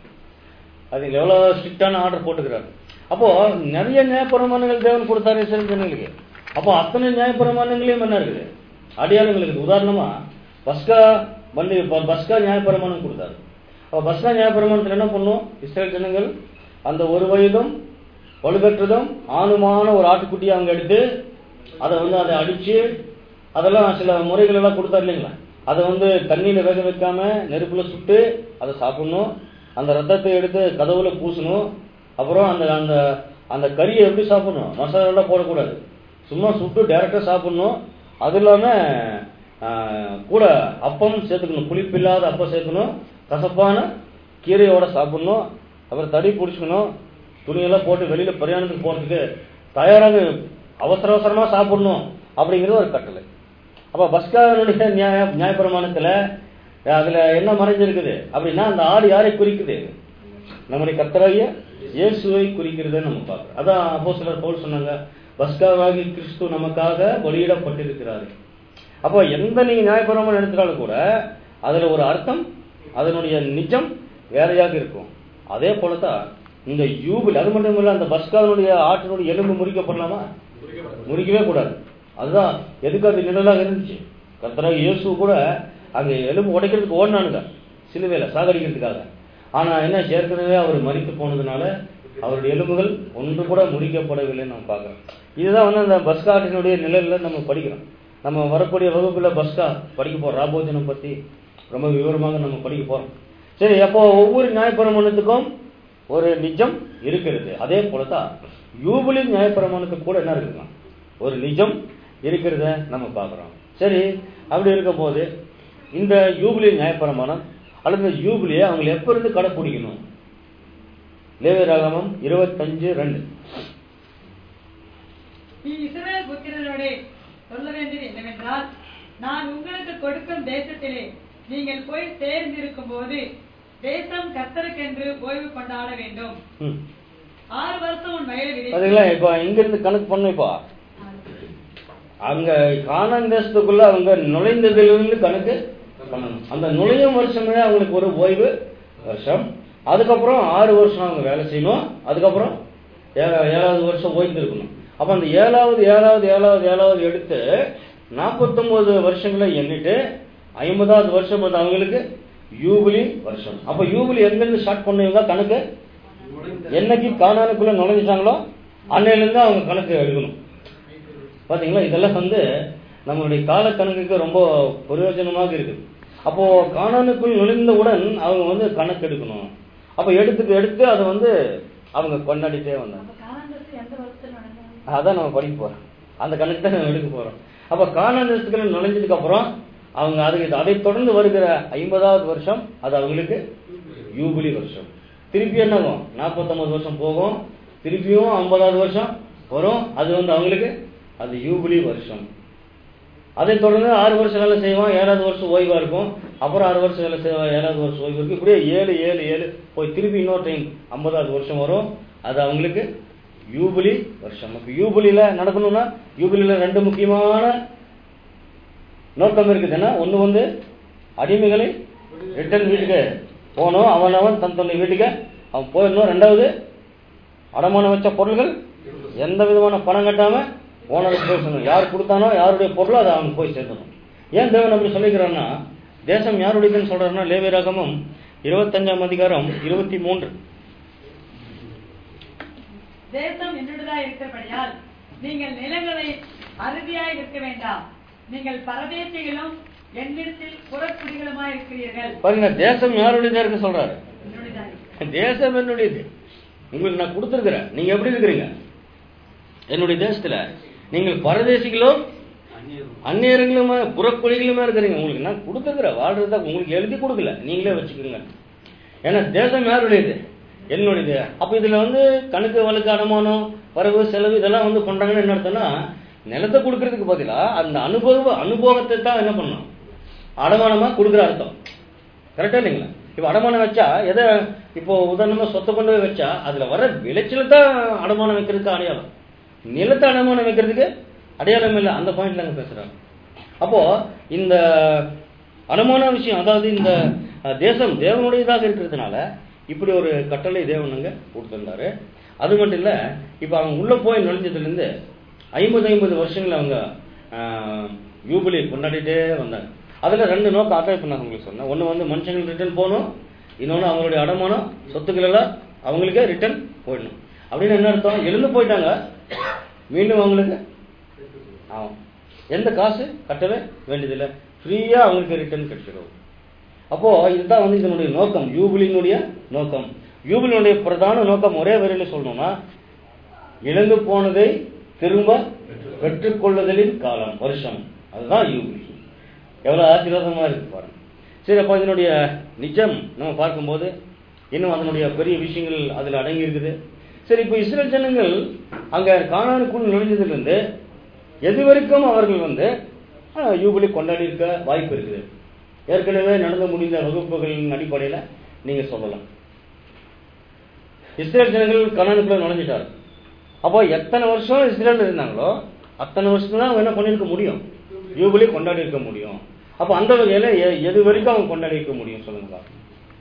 அது எவ்வளவு ஸ்ட்ரிக்டான ஆர்டர் போட்டுக்கிறாரு அப்போ நிறைய நியாயப்பிரமாணங்கள் தேவன் கொடுத்தாரு இஸ்ரேல் ஜனங்களுக்கு அப்போ அத்தனை நியாயப்பிரமாணங்களையும் என்ன இருக்குது அடையாளங்கள் இருக்குது உதாரணமா பஸ்கா பண்டி ப- பஸ்கா நியாயப்பிரமாணம் கொடுத்தாரு அப்போ பஸ்கா நியாயப்பிரமாணத்தில் என்ன பண்ணும் இஸ்ரேல் ஜனங்கள் அந்த ஒரு வயதும் வலுப்பெற்றதும் ஆணுமான ஒரு ஆட்டுக்குட்டியை அவங்க எடுத்து அதை வந்து அதை அடிச்சு அதெல்லாம் சில முறைகள் எல்லாம் கொடுத்தாரு இல்லைங்களா அதை வந்து தண்ணியில வேக வைக்காம நெருப்புல சுட்டு அதை சாப்பிடணும் அந்த ரத்தத்தை எடுத்து கதவுல பூசணும் அப்புறம் அந்த அந்த அந்த கறியை எப்படி சாப்பிடணும் மசாலா எல்லாம் போடக்கூடாது சும்மா சுட்டு டைரக்டா சாப்பிடணும் அது இல்லாம ஆஹ், கூட அப்பம் சேர்த்துக்கணும் புளிப்பில்லாத அப்பம் சேர்க்கணும் கசப்பான கீரையோட சாப்பிடணும் அப்புறம் தடி பிடிச்சிக்கணும் துணியெல்லாம் போட்டு வெளியில பிரயாணத்துக்கு போறதுக்கு தயாராக அவசர அவசரமா சாப்பிடணும் அப்படிங்கிறது ஒரு கட்டளை அப்ப பஸ்காவினுடைய நியாய நியாயப்பிரமாணத்துல அதுல என்ன மறைஞ்சிருக்குது அப்படின்னா அந்த ஆடு யாரை குறிக்குது நம்முடைய கர்த்தராகிய இயேசுவை குறிக்கிறதை நம்ம பார்க்கிறோம் அதான் அப்போ சிலர் போல் சொன்னாங்க பஸ்காவாகி கிறிஸ்து நமக்காக வெளியிடப்பட்டிருக்கிறாரு அப்போ எந்த நீங்க நியாயப்பிரமாணம் எடுத்துட்டாலும் கூட அதுல ஒரு அர்த்தம் அதனுடைய நிஜம் வேறையாக இருக்கும் அதே போலதான் இந்த யூபில் அது மட்டும் இல்ல அந்த பஸ்காவினுடைய ஆட்டினுடைய எலும்பு முறிக்கப்படலாமா முறிக்கவே கூடாது அதுதான் எதுக்கு அது நிழலாக இருந்துச்சு கர்த்தராக இயேசு கூட அங்க எலும்பு உடைக்கிறதுக்கு ஓடினானுங்க சிலுவையில சாகடிக்கிறதுக்காக ஆனா என்ன ஏற்கனவே அவர் மறித்து போனதுனால அவருடைய எலும்புகள் ஒன்று கூட முறிக்கப்படவில்லைன்னு நம்ம பார்க்கிறோம் இதுதான் வந்து அந்த பஸ்காட்டினுடைய நிழல்ல நம்ம படிக்கிறோம் நம்ம வரக்கூடிய வகுப்புல பஸ்கா படிக்க போறோம் ராபோஜனம் பத்தி ரொம்ப விவரமாக நம்ம படிக்க போறோம் சரி அப்போ ஒவ்வொரு நியாயப்பிரமாணத்துக்கும் ஒரு நிஜம் இருக்கிறது அதே போலதான் யூபிலி நியாயப்பிரமாணத்துக்கு கூட என்ன இருக்குதுன்னா ஒரு நிஜம் இருக்கிறத நம்ம பார்க்கிறோம் சரி அப்படி இருக்கும் போது இந்த யூபிலி நியாயப்பிரமாணம் அல்லது இந்த யூபிலியை அவங்க எப்ப இருந்து கடைப்பிடிக்கணும் லேவியராகமம் இருபத்தஞ்சு ரெண்டு நீ இஸ்ரவேல் புத்திரரோடே சொல்ல வேண்டியது என்னவென்றால் நான் உங்களுக்கு கொடுக்கும் தேசத்திலே நீங்கள் போய் சேர்ந்திருக்கும் போது தேசம் கர்த்தருக்கென்று ஓய்வு கொண்டாட வேண்டும் ம். ஆறு வருஷம் உன் வயலை விதை பாத்தீங்களா இப்போ இங்க இருந்து கணக்கு பண்ணு இப்போ அங்க கானான் தேசத்துக்குள்ள அவங்க நுழைந்ததிலிருந்து கணக்கு பண்ணணும் அந்த நுழையும் வருஷமே அவங்களுக்கு ஒரு ஓய்வு வருஷம் அதுக்கப்புறம் ஆறு வருஷம் அவங்க வேலை செய்யணும் அதுக்கப்புறம் ஏழா- ஏழாவது வருஷம் ஓய்ந்து இருக்கணும் அப்ப அந்த ஏழாவது ஏழாவது ஏழாவது ஏழாவது எடுத்து நாற்பத்தொன்பது வருஷங்களை எண்ணிட்டு ஐம்பதாவது வருஷம் அது அவங்களுக்கு யூபிலி வருஷம் அப்ப யூபிலி எங்கிருந்து ஸ்டார்ட் பண்ணுவீங்க கணக்கு என்னைக்கு காணானுக்குள்ள நுழைஞ்சிட்டாங்களோ அன்னையிலிருந்து அவங்க கணக்கு எடுக்கணும் பாத்தீங்களா இதெல்லாம் வந்து நம்மளுடைய கால கணக்குக்கு ரொம்ப பிரயோஜனமாக இருக்குது அப்போ காணானுக்குள் நுழைந்தவுடன் அவங்க வந்து கணக்கு எடுக்கணும் அப்ப எடுத்துட்டு எடுத்து அதை வந்து அவங்க கொண்டாடிட்டே வந்தாங்க எந்த வருஷத்துல நடந்தாங்க அதான் நம்ம படிக்க போறோம் அந்த கணக்கு தான் நம்ம எடுக்க போறோம் அப்ப காணாந்தத்துக்குள்ள நுழைஞ்சதுக்கு அப்புறம் அவங்க அதுக்கு அதை தொடர்ந்து வருகிற ஐம்பதாவது வருஷம் அது அவங்களுக்கு யூபிலி வருஷம் திருப்பி என்னகும் நாற்பத்தொன்பது வருஷம் போகும் திருப்பியும் ஐம்பதாவது வருஷம் வரும் அது வந்து அவங்களுக்கு அது யூபிலி வருஷம் அதை தொடர்ந்து ஆறு வருஷம் வேலை செய்வான் ஏழாவது வருஷம் ஓய்வா இருக்கும் அப்புறம் ஆறு வருஷம் வேலை செய்வான் ஏழாவது வருஷம் ஓய்வு இருக்கும் இப்படியே ஏழு ஏழு ஏழு போய் திருப்பி இன்னொரு டைம் ஐம்பதாவது வருஷம் வரும் அது அவங்களுக்கு யூபிலி வருஷம் அப்ப யூபிலியில நடக்கணும்னா யூபிலியில ரெண்டு முக்கியமான நோக்கம் இருக்குதுன்னா ஒண்ணு வந்து அடிமைகளை ரிட்டர்ன் வீட்டுக்கு போகணும் அவன் அவன் தன் தன் வீட்டுக்கு அவன் போயிடணும் ரெண்டாவது அடமானம் வச்ச பொருள்கள் எந்த விதமான பணம் கட்டாம ஓனருக்கு போய் சொல்லணும் யார் கொடுத்தானோ யாருடைய பொருளோ அதை அவனுக்கு போய் சேர்த்தணும் ஏன் தேவன் அப்படி சொல்லிக்கிறான்னா தேசம் யாருடையதுன்னு சொல்றாருன்னா லேவியராகமம் இருபத்தஞ்சாம் அதிகாரம் இருபத்தி மூன்று தேசம் என்னுடையதா இருக்கிறபடியால் நீங்கள் நிலங்களை அறுதியாய் விற்க வேண்டாம் நீங்கள் பரதேசிகளும் எண்ணிடத்தில் புறக்குடிகளுமாய் இருக்கிறீர்கள் பாருங்க தேசம் யாருடையதா இருக்கு சொல்றாரு என்னுடையதா இருக்கு. தேசம் என்னுடையது உங்களுக்கு நான் கொடுத்துருக்கிறேன் நீங்க எப்படி இருக்கிறீங்க என்னுடைய தேசத்துல நீங்கள் பரதேசிகளும் அந்நியர்களுமா புறக்குழிகளுமா இருக்கிறீங்க உங்களுக்கு நான் கொடுத்துருக்கிறேன் வாழ்றதா உங்களுக்கு எழுதி கொடுக்கல நீங்களே வச்சுக்கோங்க ஏன்னா தேசம் யாருடையது என்னுடையது அப்ப இதுல வந்து கணக்கு வழக்கு அடமானம் வரவு செலவு இதெல்லாம் வந்து பண்றாங்கன்னு என்ன அர்த்தம்னா நிலத்தை கொடுக்கறதுக்கு பதிலா அந்த அனுபவ அனுபவத்தை தான் என்ன பண்ணணும் அடமானமா கொடுக்குற அர்த்தம் கரெக்டா இல்லைங்களா இப்போ அடமானம் வச்சா எதை இப்போ உதாரணமா சொத்தை கொண்டு போய் வச்சா அதுல வர விளைச்சல தான் அடமானம் வைக்கிறதுக்கு அடையாளம் நிலத்தை அடமானம் வைக்கிறதுக்கு அடையாளம் இல்லை அந்த பாயிண்ட்ல அங்க பேசுறாங்க அப்போ இந்த அனுமான விஷயம் அதாவது இந்த அஹ், தேசம் தேவனுடையதாக இருக்கிறதுனால இப்படி ஒரு கட்டளை தேவன் அங்க கொடுத்திருந்தாரு அது மட்டும் இல்ல இப்ப அவங்க உள்ள போய் நுழைஞ்சதுல இருந்து ஐம்பது ஐம்பது வருஷங்கள் அவங்க ஆஹ், யூபிலி கொண்டாடிட்டே வந்தாங்க அதுல ரெண்டு நோக்கம் அதான் இப்ப நான் உங்களுக்கு சொன்னேன் ஒண்ணு வந்து மனுஷங்களுக்கு ரிட்டர்ன் போகணும் இன்னொன்னு அவங்களுடைய அடமானம் சொத்துக்கள் எல்லாம் அவங்களுக்கே ரிட்டர்ன் போயிடணும் அப்படின்னு என்ன அர்த்தம் எழுந்து போயிட்டாங்க மீண்டும் அவங்களுக்கு ஆமாம் எந்த காசு கட்டவே வேண்டியதில்லை ஃப்ரீயா அவங்களுக்கு ரிட்டர்ன் கிடைச்சிடும் அப்போ இதுதான் வந்து இதனுடைய நோக்கம் யூபிலினுடைய நோக்கம் யூபிலினுடைய பிரதான நோக்கம் ஒரே வரையில சொல்லணும்னா இழந்து போனதை திரும்ப பெற்றுக்கொள்ளுதலின் காலம் வருஷம் அதுதான் யூபிலி எவ்வளவு ஆசீர்வாதமா இருக்கு பாருங்க சரி அப்போ இதனுடைய நிஜம் நம்ம பார்க்கும்போது இன்னும் அதனுடைய பெரிய விஷயங்கள் அதுல அடங்கி இருக்குது சரி இப்போ இஸ்ரேல் ஜனங்கள் அங்க காணானுக்குள் நுழைஞ்சதிலிருந்து எது வரைக்கும் அவர்கள் வந்து ஆஹ், யூபிலி கொண்டாடி இருக்க வாய்ப்பு இருக்குது ஏற்கனவே நடந்து முடிந்த வகுப்புகளின் அடிப்படையில நீங்க சொல்லலாம் இஸ்ரேல் ஜனங்கள் கனானுக்குள்ள நுழைஞ்சிட்டாரு அப்போ எத்தனை வருஷம் இஸ்ரேல் இருந்தாங்களோ அத்தனை வருஷம் தான் அவங்க என்ன பண்ணிருக்க முடியும் யூபிலி கொண்டாடி இருக்க முடியும் அப்போ அந்த வகையில எ- எது வரைக்கும் அவங்க கொண்டாடி இருக்க முடியும் சொல்லுங்க பாப்போம்.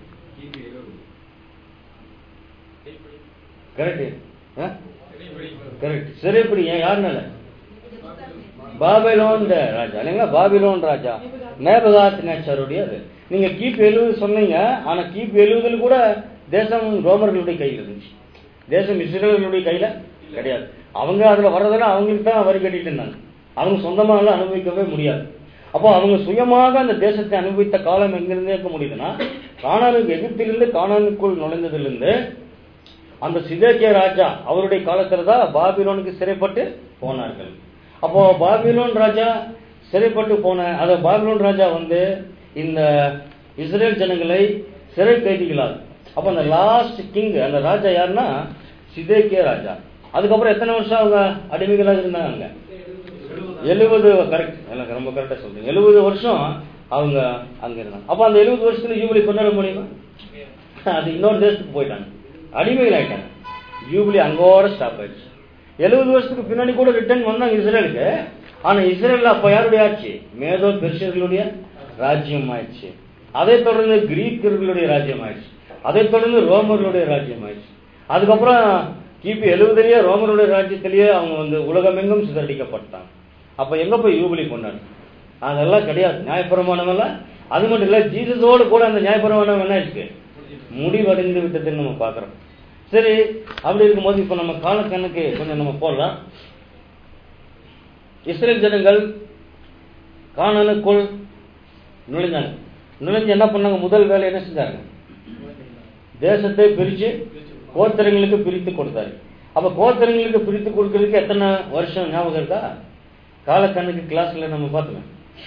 கரெக்ட் கரெக்ட் சிறைப்படி ஏன் யாருனால பாபிலோன் ராஜா இல்லைங்களா பாபிலோன் ராஜா நேபகாத் நேச்சருடைய அது நீங்க கிபி எழுபது சொன்னீங்க ஆனா கிபி எழுபதுல கூட தேசம் ரோமர்களுடைய கையில் இருந்துச்சு தேசம் இஸ்ரேலர்களுடைய கையில கிடையாது அவங்க அதுல வர்றதெல்லாம் அவங்களுக்கு தான் வரி கட்டிட்டு இருந்தாங்க அவங்க சொந்தமா எல்லாம் அனுபவிக்கவே முடியாது அப்போ அவங்க சுயமாக அந்த தேசத்தை அனுபவித்த காலம் எங்கிருந்தே இருக்க முடியுதுன்னா காணானுக்கு எகிப்திலிருந்து காணானுக்குள் நுழைந்ததிலிருந்து அந்த சிதேக்கிய ராஜா அவருடைய காலத்துல தான் பாபிலோனுக்கு சிறைப்பட்டு போனார்கள் அப்போ பாபிலோன் ராஜா சிறைப்பட்டு போன அந்த பாபிலோன் ராஜா வந்து இந்த இஸ்ரேல் ஜனங்களை சிறை கைதிகளால் அப்ப அந்த லாஸ்ட் கிங் அந்த ராஜா யாருன்னா சிதேக்கிய ராஜா அதுக்கப்புறம் எத்தனை வருஷம் அவங்க அடிமைகளாக இருந்தாங்க அங்க எழுபது கரெக்ட் எனக்கு ரொம்ப கரெக்டா சொல்றீங்க எழுபது வருஷம் அவங்க அங்க இருந்தாங்க அப்ப அந்த எழுபது வருஷத்துல யூபிலி கொண்டாட முடியுமா அது இன்னொரு தேசத்துக்கு போயிட்டாங்க அடிமைகள் ஆயிட்டாங்க யூபிலி அங்கோட ஸ்டாப் ஆயிடுச்சு எழுபது வருஷத்துக்கு பின்னாடி கூட ரிட்டர்ன் வந்தாங்க இஸ்ரேலுக்கு ஆனா இஸ்ரேல்ல அப்ப யாருடைய ஆட்சி மேதோ பெர்ஷியர்களுடைய ராஜ்யம் ஆயிடுச்சு அதை தொடர்ந்து கிரீக்கர்களுடைய ராஜ்யம் ஆயிடுச்சு அதை தொடர்ந்து ரோமர்களுடைய ராஜ்யம் ஆயிடுச்சு அதுக்கப்புறம் கிபி எழுபதுலயே ரோமருடைய ராஜ்யத்திலேயே அவங்க வந்து உலகமெங்கும் சிதறடிக்கப்பட்டாங்க அப்ப எங்க போய் யூபிலி கொண்டாடு அதெல்லாம் கிடையாது நியாயப்பிரமாணம் எல்லாம் அது மட்டும் இல்ல ஜீசஸோடு கூட அந்த நியாயப்பிரமாணம் என்ன இருக்கு முடிவடைந்து விட்டதுன்னு நம்ம பார்க்கிறோம் சரி அப்படி இருக்கும்போது இப்ப நம்ம காலக்கண்ணுக்கு கொஞ்சம் நம்ம போடலாம் இஸ்ரேல் ஜனங்கள் காணனுக்குள் நுழைஞ்சாங்க நுழைஞ்சு என்ன பண்ணாங்க முதல் வேலை என்ன செஞ்சாங்க தேசத்தை பிரிச்சு கோத்திரங்களுக்கு பிரித்து கொடுத்தாரு அப்ப கோத்திரங்களுக்கு பிரித்து கொடுக்கறதுக்கு எத்தனை வருஷம் ஞாபகம் இருக்கா காலக்கண்ணுக்கு கிளாஸ்ல நம்ம பார்த்தோம்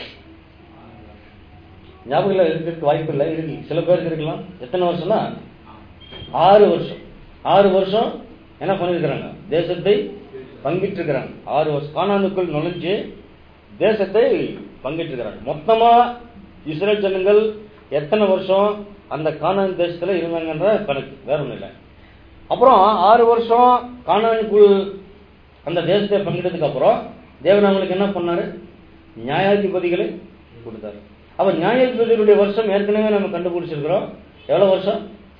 ஞாபகம் இல்ல இருக்கிறதுக்கு வாய்ப்பு இல்லை இருக்கு சில பேருக்கு இருக்கலாம் எத்தனை வருஷம்னா ஆறு வருஷம் ஆறு வருஷம் என்ன பண்ணிருக்கிறாங்க தேசத்தை பங்கிட்டு இருக்கிறாங்க ஆறு வருஷம் காணானுக்குள் நுழைஞ்சு தேசத்தை பங்கிட்டு இருக்கிறாங்க மொத்தமா இஸ்ரேல் ஜனங்கள் எத்தனை வருஷம் அந்த கானான் தேசத்துல இருந்தாங்கன்ற கணக்கு வேற ஒண்ணும் இல்லை அப்புறம் ஆறு வருஷம் கானானுக்குள் அந்த தேசத்தை பங்கிட்டதுக்கு அப்புறம் தேவன் அவங்களுக்கு என்ன பண்ணாரு நியாயாதிபதிகளை கொடுத்தாரு அப்ப நியாயாதிபதிகளுடைய வருஷம் ஏற்கனவே நம்ம கண்டுபிடிச்சிருக்கிறோம் எவ்வளவு வருஷம்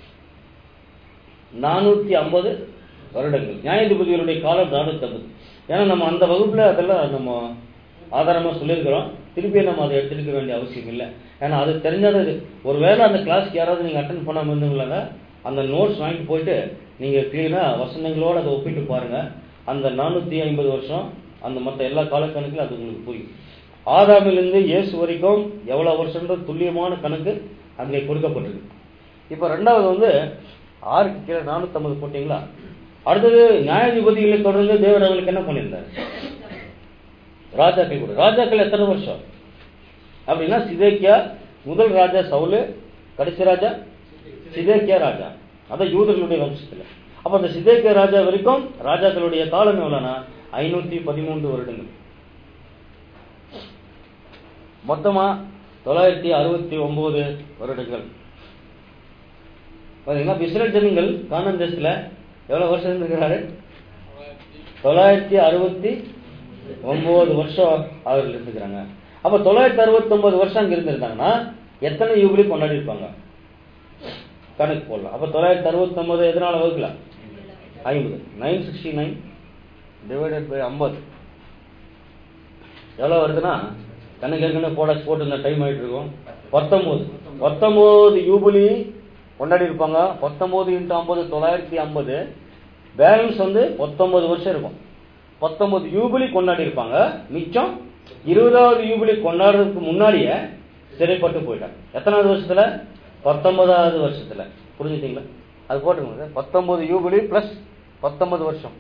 நானூத்தி ஐம்பது வருடங்கள் நியாயாதிபதிகளுடைய காலம் நானூத்தி ஐம்பது ஏன்னா நம்ம அந்த வகுப்புல அதெல்லாம் நம்ம ஆதாரமா சொல்லியிருக்கிறோம் திருப்பி நம்ம அதை எடுத்துக்க வேண்டிய அவசியம் இல்லை ஏன்னா அது தெரிஞ்சாத ஒருவேளை அந்த கிளாஸ்க்கு யாராவது நீங்க அட்டன் பண்ணாம இருந்தீங்களாங்க அந்த நோட்ஸ் வாங்கிட்டு போயிட்டு நீங்க கிளீனா வசனங்களோட அதை ஒப்பிட்டு பாருங்க அந்த நானூத்தி ஐம்பது வருஷம் அந்த மற்ற எல்லா காலக்கணக்கிலும் அது உங்களுக்கு புரியும் ஆதாமிலிருந்து இயேசு வரைக்கும் எவ்வளவு வருஷம்ன்றது துல்லியமான கணக்கு அங்கே கொடுக்கப்பட்டிருக்கு இப்போ ரெண்டாவது வந்து ஆறுக்கு கீழே நானூத்தி போட்டீங்களா அடுத்தது நியாயாதிபதிகளை தொடர்ந்து தேவர் அவங்களுக்கு என்ன பண்ணியிருந்தார் ராஜாக்கள் கூட ராஜாக்கள் எத்தனை வருஷம் அப்படின்னா சிதேக்கியா முதல் ராஜா சவுலு கடைசி ராஜா சிதேக்கியா ராஜா அதான் யூதர்களுடைய வம்சத்துல அப்ப அந்த சிதேக்கியா ராஜா வரைக்கும் ராஜாக்களுடைய காலம் எவ்வளவுனா ஐநூத்தி பதிமூன்று வருடங்கள் மொத்தமா தொள்ளாயிரத்தி அறுபத்தி ஒன்பது வருடங்கள் பாத்தீங்கன்னா இஸ்ரேல் ஜனங்கள் கானான் தேசத்துல எவ்வளவு வருஷம் இருந்திருக்கிறாரு தொள்ளாயிரத்தி அறுபத்தி ஒன்பது வருஷம் அவர்கள் இருந்துக்கிறாங்க அப்ப தொள்ளாயிரத்தி அறுபத்தொன்பது வருஷம் அங்க இருந்திருந்தாங்கன்னா எத்தனை யூபிலி கொண்டாடி இருப்பாங்க கணக்கு போடலாம் அப்ப தொள்ளாயிரத்தி அறுபத்தொன்பது எதனால வகுக்கலாம் ஐம்பது nine sixty nine divided by ஐம்பது எவ்வளோ வருதுன்னா கணக்கு ஏற்கனவே போட போட்டு இந்த டைம் ஆயிட்டு இருக்கும் பத்தொம்போது பத்தொம்போது யூபிலி கொண்டாடி இருப்பாங்க பத்தொம்போது இன்ட்டு ஐம்பது தொள்ளாயிரத்தி ஐம்பது பேலன்ஸ் வந்து பத்தொன்பது வருஷம் இருக்கும் பத்தொன்பது யூபிலி கொண்டாடி இருப்பாங்க மிச்சம் இருபதாவது யூபிலி கொண்டாடுறதுக்கு முன்னாடியே சிறைப்பட்டு போயிட்டாங்க எத்தனாவது வருஷத்துல பத்தொன்பதாவது வருஷத்துல புரிஞ்சுட்டீங்களா அது போட்டுக்கோங்க பத்தொன்பது யூபிலி பிளஸ் பத்தொன்பது வருஷம்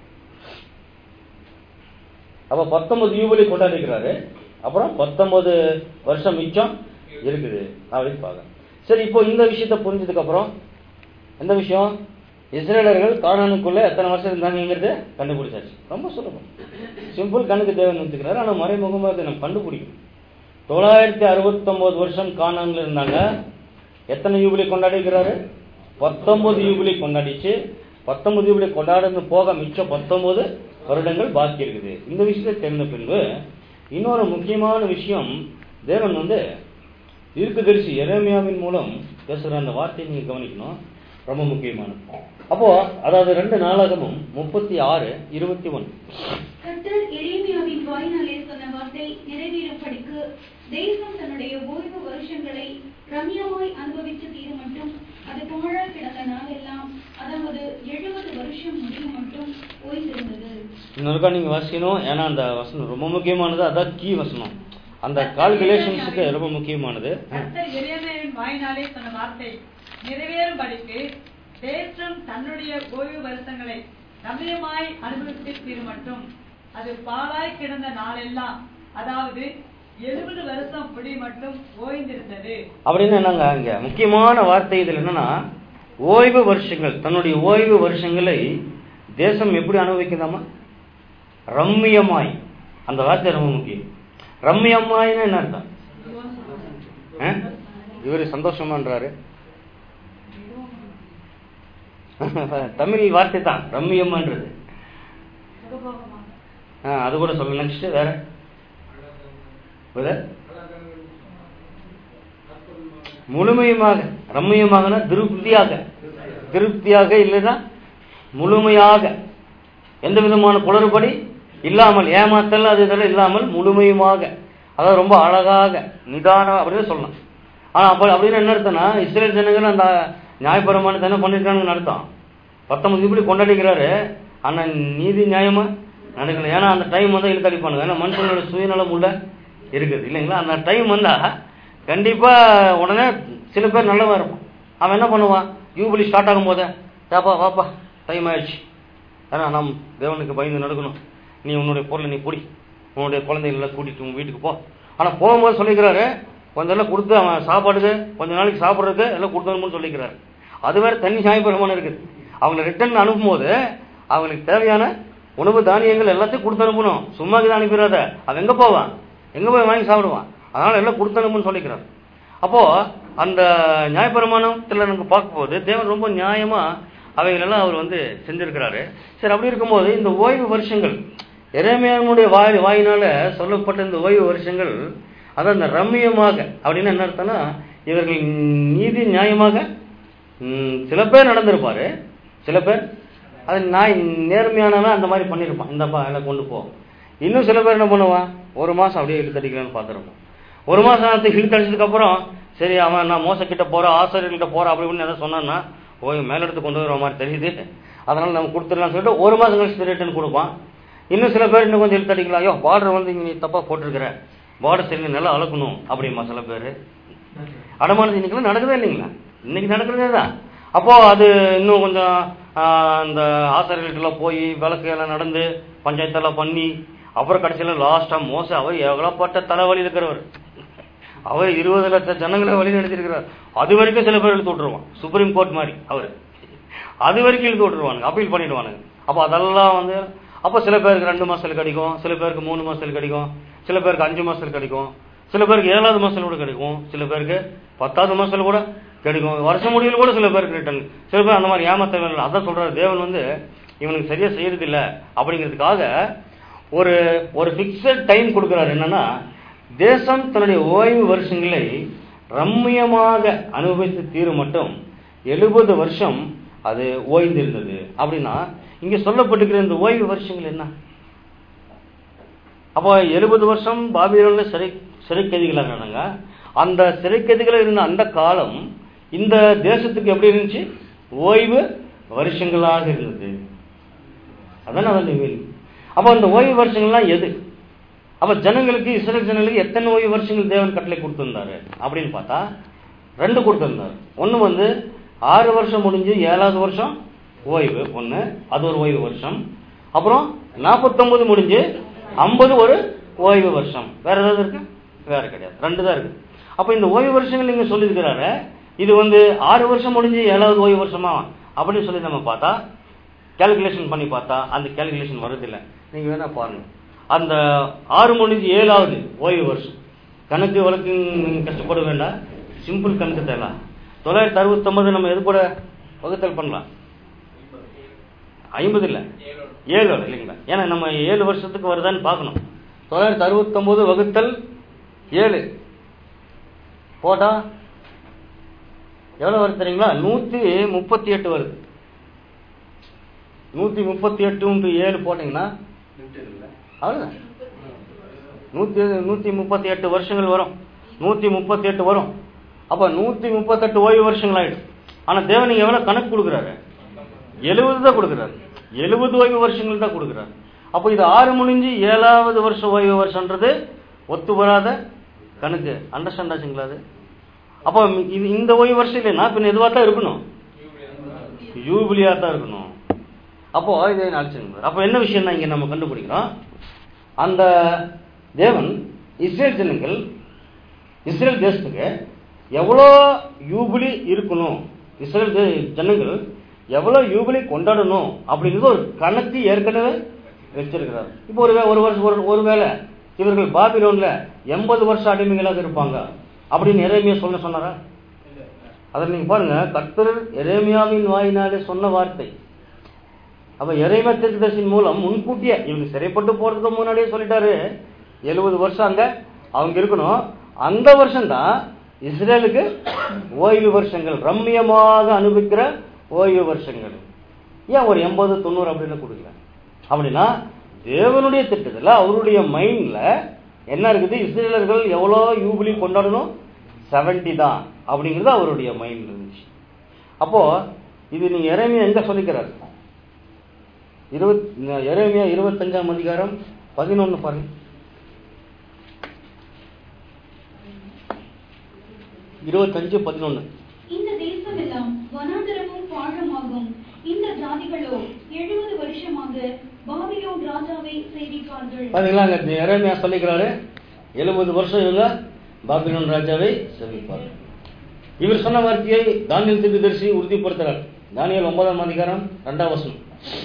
அப்ப பத்தொன்பது யூபிலி கொண்டாடிக்கிறாரு அப்புறம் பத்தொன்பது வருஷம் மிச்சம் இருக்குது அப்படின்னு பார்க்க சரி இப்போ இந்த விஷயத்தை புரிஞ்சதுக்கு அப்புறம் எந்த விஷயம் இஸ்ரேலர்கள் கானானுக்குள்ள எத்தனை வருஷம் இருந்தாங்கிறது கண்டுபிடிச்சாச்சு ரொம்ப சுலபம் சிம்பிள் கணக்கு தேவன் வச்சுக்கிறாரு ஆனா மறைமுகமாக அதை நம்ம கண்டுபிடிக்கணும் தொள்ளாயிரத்தி அறுபத்தொன்பது வருஷம் கானான்ல இருந்தாங்க எத்தனை யூபிலி கொண்டாடிக்கிறாரு பத்தொன்பது யூபிலி கொண்டாடிச்சு பத்தொன்பது யூபிலி கொண்டாடுறது போக மிச்சம் பத்தொன்பது வருடங்கள் பாக்கி இருக்குது இந்த விஷயத்தை தெரிந்த பின்பு இன்னொரு முக்கியமான விஷயம் தேவன் வந்து தீர்க்கதரிசி எரேமியாவின் மூலம் பேசுகிற அந்த வார்த்தையை நீங்க கவனிக்கணும் ரொம்ப முக்கியமானது அப்போ அதாவது ரெண்டு நாளாகமும் முப்பத்தி ஆறு இருபத்தி ஒன்று கர்த்தர் எரேமியாவின் வாயினாலே சொன்ன வார்த்தை நிறைவேறும்படிக்கு தேசம் தன்னுடைய ஓய்வு வருஷங்களை ரம்யமாய் அனுபவித்து தீரும் மட்டும் அது பாழாய் கிடந்த நாளெல்லாம் அதாவது எழுபது வருஷம் முடியும் மட்டும் ஓய்ந்திருந்தது இன்னொருக்கா நீங்க வாசிக்கணும் ஏன்னா அந்த வசனம் ரொம்ப முக்கியமானது அதான் கீ வசனம் அந்த கால்குலேஷன்ஸுக்கு ரொம்ப முக்கியமானது கர்த்தர் எரேமியாவின் வாயினாலே சொன்ன வார்த்தை நிறைவேறும்படிக்கு தேசம் தன்னுடைய ஓய்வு வருஷங்களை ரம்யமாய் அனுபவித்து தீரும் மட்டும் அது பாழாய் கிடந்த நாளெல்லாம் அதாவது எழுபது வருஷம் முடி மட்டும் ஓய்ந்திருந்தது அப்படின்னு என்னங்க இங்க முக்கியமான வார்த்தை இதுல என்னன்னா ஓய்வு வருஷங்கள் தன்னுடைய ஓய்வு வருஷங்களை தேசம் எப்படி அனுபவிக்குதாமா ரம்மியமாய் அந்த வார்த்தை ரொம்ப முக்கியம் ரம்மியமாய்னா என்ன அர்த்தம் ஆ? இவரு சந்தோஷமான்றாரு தமிழ் வார்த்தை தான் ரம்மியம்ன்றது ஆ, அது கூட சொல்ல நெக்ஸ்ட் வேற வேற முழுமையுமாக ரம்மியமாகனா திருப்தியாக திருப்தியாக இல்லைன்னா முழுமையாக எந்த விதமான குளறுபடி இல்லாமல் ஏமாத்தல் அது இதெல்லாம் இல்லாமல் முழுமையுமாக அதாவது ரொம்ப அழகாக நிதானம் அப்படின்னு சொல்லலாம் ஆனா அப்ப அப்படின்னு என்ன அர்த்தம்னா இஸ்ரேல் ஜனங்கள் அந்த நியாயபரமான என்ன பண்ணிருக்காங்கன்னு அர்த்தம் பத்தொன்பது இப்படி கொண்டாடிக்கிறாரு ஆனா நீதி நியாயமா நடக்கல ஏன்னா அந்த டைம் வந்து இழுத்தடிப்பானுங்க ஏன்னா மனுஷனோட சுயநலம் உள்ள இருக்குது இல்லைங்களா அந்த டைம் வந்தா கண்டிப்பா உடனே சில பேர் நல்லவா இருப்பான் அவன் என்ன பண்ணுவான் யூபிலி ஸ்டார்ட் ஆகும் போதே ஏப்பா வாப்பா டைம் ஆயிடுச்சு ஏன்னா நம் தேவனுக்கு பயந்து நடக்கணும் நீ உன்னுடைய பொருளை நீ பிடி உன்னுடைய குழந்தைகளை கூட்டிட்டு உன் வீட்டுக்கு போ ஆனா போகும்போது சொல்லிக்கிறாரு கொஞ்சம் எல்லாம் கொடுத்து அவன் சாப்பாடுக்கு கொஞ்ச நாளைக்கு சாப்பிட்றதுக்கு எல்லாம் கொடுத்தணும்னு சொல்லிக்கிறாரு அது வேற தனி நியாயபரமான இருக்குது அவங்களை ரிட்டர்ன் அனுப்பும்போது அவங்களுக்கு தேவையான உணவு தானியங்கள் எல்லாத்தையும் கொடுத்து அனுப்பணும் சும்மா இதை அனுப்பிடாத அவன் எங்க போவான் எங்க போய் வாங்கி சாப்பிடுவான் அதனால எல்லாம் கொடுத்து அனுப்புன்னு சொல்லிக்கிறார் அப்போ அந்த நியாயப்பிரமாணத்துல நமக்கு பார்க்கும்போது தேவன் ரொம்ப நியாயமா அவைகளெல்லாம் அவர் வந்து செஞ்சிருக்கிறாரு சரி அப்படி இருக்கும்போது இந்த ஓய்வு வருஷங்கள் இறைமையானுடைய வாய் வாயினால சொல்லப்பட்ட இந்த ஓய்வு வருஷங்கள் அதான் இந்த ரம்மியமாக அப்படின்னு என்ன அர்த்தம்னா இவர்கள் நீதி நியாயமாக ம், சில பேர் நடந்திருப்பாரு சில பேர் அது நாய் நேர்மையானவன் அந்த மாதிரி பண்ணியிருப்பான் இந்தப்பா எல்லாம் கொண்டு போ இன்னும் சில பேர் என்ன பண்ணுவான் ஒரு மாசம் அப்படியே இழுத்தடிக்கலாம்னு பார்த்துருப்போம் ஒரு மாசம் இழுத்தடிச்சதுக்கு அப்புறம் சரி அவன் நான் மோசக்கிட்ட போறேன் ஆசிரியர்கிட்ட போறேன் அப்படி இப்படின்னு எதாவது சொன்னான்னா ஓய் மேலிடத்து கொண்டு வர மாதிரி தெரியுது அதனால நம்ம கொடுத்துடலாம்னு சொல்லிட்டு ஒரு மாசம் கழிச்சு ரிட்டர்ன் கொடுப்பான் இன்னும் சில பேர் இன்னும் கொஞ்சம் இழுத்தடிக்கலாம் ஐயோ பார்டர் வந்து இங்க நீ தப்பா போட்டிருக்கிற பார்டர் சரி நல்லா அளக்கணும் அப்படிமா சில பேர் அடமானது இன்னைக்கு நடக்கவே இல்லைங்களா இன்னைக்கு நடக்கிறதே தான் அப்போ அது இன்னும் கொஞ்சம் ஆஹ், அந்த ஆசிரியர்கள்ட்டெல்லாம் போய் விளக்கு எல்லாம் நடந்து பஞ்சாயத்தெல்லாம் பண்ணி அப்புறம் கடைசியில் லாஸ்டா மோச அவர் எவ்வளோப்பட்ட தலைவலி இருக்கிறவர் அவர் இருபது லட்சம் ஜனங்களை வழி நடத்திருக்கிறார் அது வரைக்கும் சில பேர் இழுத்து விட்டுருவான் சுப்ரீம் கோர்ட் மாதிரி அவர் அது வரைக்கும் இழுத்து விட்டுருவானுங்க அப்பீல் பண்ணிடுவானுங்க அப்போ அதெல்லாம் வந்து அப்போ சில பேருக்கு ரெண்டு மாசத்துல கிடைக்கும் சில பேருக்கு மூணு மாசத்துல கிடைக்கும் சில பேருக்கு அஞ்சு மாசத்துல கிடைக்கும் சில பேருக்கு ஏழாவது மாசத்துல கூட கிடைக்கும் சில பேருக்கு பத்தாவது மாசத்துல கூட கிடைக்கும் வருஷ முடிவில் கூட சில பேருக்கு ரிட்டர்ன் சில பேர் அந்த மாதிரி ஏமாத்த வேணும் அதான் சொல்றாரு தேவன் வந்து இவனுக்கு சரியா செய்யறது இல்ல அப்படிங்கிறதுக்காக ஒரு ஒரு பிக்சட் டைம் கொடுக்குறாரு என்னன்னா தேசம் தன்னுடைய ஓய்வு வருஷங்களை ரம்மியமாக அனுபவித்து தீரும் மட்டும் எழுபது வருஷம் அது ஓய்ந்திருந்தது அப்படின்னா இங்க சொல்லப்பட்டிருக்கிற இந்த ஓய்வு வருஷங்கள் என்ன அப்போ எழுபது வருஷம் பாபிலோன்ல சிறை சிறைக்கைதிகளாக இருந்தாங்க அந்த சிறைக்கைதிகள் இருந்த அந்த காலம் இந்த தேசத்துக்கு எப்படி இருந்துச்சு ஓய்வு வருஷங்களாக இருந்தது அதான் அவன் மீன் அப்போ அந்த ஓய்வு வருஷங்கள்லாம் எது அப்ப ஜனங்களுக்கு இஸ்ரேல் ஜனங்களுக்கு எத்தனை ஓய்வு வருஷங்கள் தேவன் கட்டளை கொடுத்திருந்தாரு அப்படின்னு பார்த்தா ரெண்டு கொடுத்திருந்தாரு ஒன்று வந்து ஆறு வருஷம் முடிஞ்சு ஏழாவது வருஷம் ஓய்வு ஒன்று அது ஒரு ஓய்வு வருஷம் அப்புறம் நாற்பத்தொன்பது முடிஞ்சு ஐம்பது ஒரு ஓய்வு வருஷம் வேற ஏதாவது இருக்கு வேற கிடையாது ரெண்டு தான் இருக்கு அப்ப இந்த ஓய்வு வருஷங்கள் நீங்க சொல்லியிருக்கிறாரு இது வந்து ஆறு வருஷம் முடிஞ்சு ஏழாவது ஓய்வு வருஷமா அப்படின்னு சொல்லி நம்ம பார்த்தா கால்குலேஷன் பண்ணி பார்த்தா அந்த கால்குலேஷன் வருதில்லை நீங்க வேணா பாருங்க அந்த ஆறு முடிஞ்சு ஏழாவது ஓய்வு வருஷம் கணக்கு வழக்கு நீங்க கஷ்டப்பட வேண்டாம் சிம்பிள் கணக்கு தேவை தொள்ளாயிரத்தி அறுபத்தொன்பது நம்ம எது கூட வகுத்தல் பண்ணலாம் ஐம்பது இல்லை ஏழு இல்லைங்களா ஏன்னா நம்ம ஏழு வருஷத்துக்கு வருதான்னு பார்க்கணும் தொள்ளாயிரத்தி அறுபத்தொன்பது வகுத்தல் ஏழு போட்டா எவ்வளவு வருது தெரியுங்களா நூத்தி முப்பத்தி எட்டு வருது நூத்தி முப்பத்தி எட்டு ஏழு போட்டீங்கன்னா அவ்வளவுதான் நூத்தி நூத்தி முப்பத்தி எட்டு வருஷங்கள் வரும் நூத்தி முப்பத்தி எட்டு வரும் அப்ப நூத்தி முப்பத்தெட்டு ஓய்வு வருஷங்கள் ஆயிடும் ஆனா தேவன் எவ்வளவு கணக்கு கொடுக்குறாரு எழுபது தான் கொடுக்குறாரு எழுபது ஓய்வு வருஷங்கள் தான் கொடுக்குறாரு அப்போ இது ஆறு முடிஞ்சு ஏழாவது வருஷம் ஓய்வு வருஷம்ன்றது ஒத்து வராத கணக்கு அண்டர்ஸ்டாண்ட் ஆச்சுங்களா அது அப்போ இது இந்த ஓய்வு வருஷம் இல்லைன்னா பின்ன எதுவாக தான் இருக்கணும் யூபிலியா தான் இருக்கணும் அப்போ இதை அழைச்சுங்க அப்போ என்ன விஷயம் இங்க நம்ம கண்டுபிடிக்கிறோம் அந்த தேவன் இஸ்ரேல் ஜனங்கள் இஸ்ரேல் தேசத்துக்கு எவ்வளோ யூபிலி இருக்கணும் இஸ்ரேல் தே- ஜனங்கள் எவ்வளோ யூபிலி கொண்டாடணும் அப்படிங்கிறது ஒரு கணக்கு ஏற்கனவே வச்சிருக்கிறார் இப்போ ஒரு வே- ஒரு வருஷம் ஒரு ஒருவேளை இவர்கள் பாபிலோன்ல எண்பது வருஷம் அடிமைகளாக இருப்பாங்க அப்படின்னு எரேமியா சொல்ல சொன்னாரா அதை நீங்க பாருங்க கர்த்தர் எரேமியாவின் வாயினாலே சொன்ன வார்த்தை அப்ப எரேமியா தீர்க்கதரிசியின் மூலம் முன்கூட்டியே இவங்க சிறைப்பட்டு போறதுக்கு முன்னாடியே சொல்லிட்டாரு எழுபது வருஷம் அங்க அவங்க இருக்கணும் அந்த வருஷம் தான் இஸ்ரேலுக்கு ஓய்வு வருஷங்கள் ரம்மியமாக அனுபவிக்கிற ஓய்வு வருஷங்கள் ஏன் ஒரு எண்பது தொண்ணூறு அப்படின்னு கொடுக்கல அப்படின்னா தேவனுடைய திட்டத்துல அவருடைய மைண்ட்ல என்ன இருக்குது இஸ்ரேலர்கள் எவ்வளோ யூபிலி கொண்டாடணும் 70 தான் அப்படிங்கிறது அவருடைய மைண்ட்ல இருந்துச்சு அப்போ இது நீங்க இறைமையா எங்க சொல்லிக்கிறார் இருபத் எரேமியா இருபத்தஞ்சாம் அதிகாரம் பதினொன்னு பாருங்க இருபத்தஞ்சு பதினொன்னு இந்த தேசமெல்லாம் வனாந்தரமும் பாழமாகும் இந்த ஜாதிகளோ எழுபது வருஷமாக பாபிலோன் ராஜாவை சேவிப்பார்கள் பாத்தீங்களா அங்க எரேமியா சொல்லிக்கிறாரு எழுபது வருஷம் இவங்க பாபிலோன் ராஜாவை செவிப்பார் இவர் சொன்ன வார்த்தையை தானியல் தீர்க்கதரிசி உறுதிப்படுத்துறார் தானியல் ஒன்பதாம் அதிகாரம் ரெண்டாம் வசனம்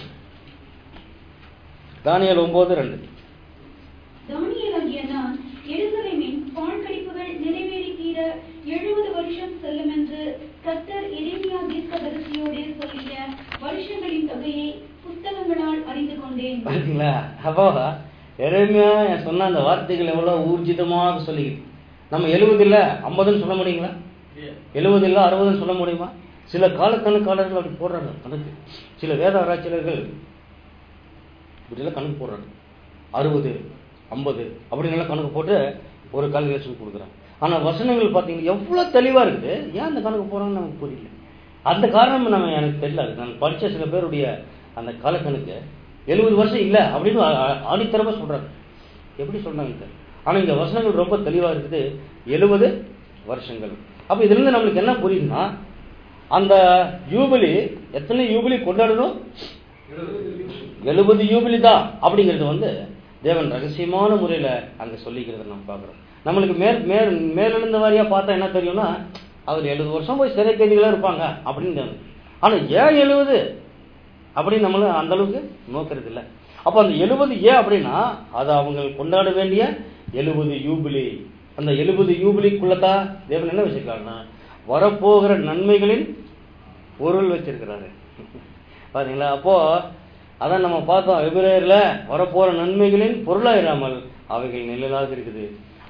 தானியல் ஒன்பது ரெண்டு தானியேலாகிய நான் எருசலேமின் பாழ்கடிப்புகள் நிறைவேறி தீர எழுபது வருஷம் செல்லும் என்று கர்த்தர் எரேமியா தீர்க்கதரிசியோடே சொல்லிய வருஷங்களின் தொகையை புஸ்தகங்களால் அறிந்து கொண்டேன் பாத்தீங்களா அப்போ எரேமியா சொன்ன அந்த வார்த்தைகள் எவ்வளவு ஊர்ஜிதமாக சொல்லிக்கிட்டு நம்ம எழுபது இல்ல ஐம்பதுன்னு சொல்ல முடியுங்களா எழுபது இல்ல அறுபதுன்னு சொல்ல முடியுமா சில காலக்கணக்காளர்கள் அப்படி போடுறாங்க கணக்கு சில வேத ஆராய்ச்சியாளர்கள் இப்படிலாம் கணக்கு போடுறாங்க அறுபது ஐம்பது அப்படின்னு கணக்கு போட்டு ஒரு கால்குலேஷன் கொடுக்குறாங்க ஆனா வசனங்கள் பார்த்தீங்கன்னா எவ்வளவு தெளிவா இருக்குது ஏன் அந்த கணக்கு போறாங்கன்னு நமக்கு புரியல அந்த காரணம் நம்ம எனக்கு தெரியல அது நான் படிச்ச சில பேருடைய அந்த காலக்கணக்கு எழுபது வருஷம் இல்ல அப்படின்னு ஆ- ஆ- ஆணித்தரமா சொல்றாங்க எப்படி சொல்றாங்க தெரியல. ஆனா இந்த வசனங்கள் ரொம்ப தெளிவா இருக்குது எழுபது வருஷங்கள் அப்ப இதுல இருந்து நம்மளுக்கு என்ன புரியுதுன்னா அந்த யூபிலி எத்தனை யூபிலி கொண்டாடணும் எழுபது யூபிலி தான் அப்படிங்கிறது வந்து தேவன் ரகசியமான முறையில அங்க சொல்லிக்கிறத நம்ம பார்க்கிறோம் நம்மளுக்கு மேல் மேல் மேலெழுந்த வாரியா பார்த்தா என்ன தெரியும்னா அவர் எழுபது வருஷம் போய் சிறை கைதிகளா இருப்பாங்க அப்படின்னு தோணும். ஆனா ஏன் எழுபது அப்படின்னு நம்மள அந்த அளவுக்கு நோக்கிறது இல்ல அப்ப அந்த எழுபது ஏன் அப்படின்னா அது அவங்க கொண்டாட வேண்டிய எழுபது யூபிலி அந்த எழுபது யூபிலிக்குள்ளதான் தேவன் என்ன வச்சிருக்காருன்னா வரப்போகிற நன்மைகளின் பொருள் வச்சிருக்கிறாரு பாத்தீங்களா அப்போ அதான் நம்ம பார்த்தோம் எபிரேயர்ல வரப்போற நன்மைகளின் பொருளாயிராமல் அவைகள் நிழலாக இருக்குது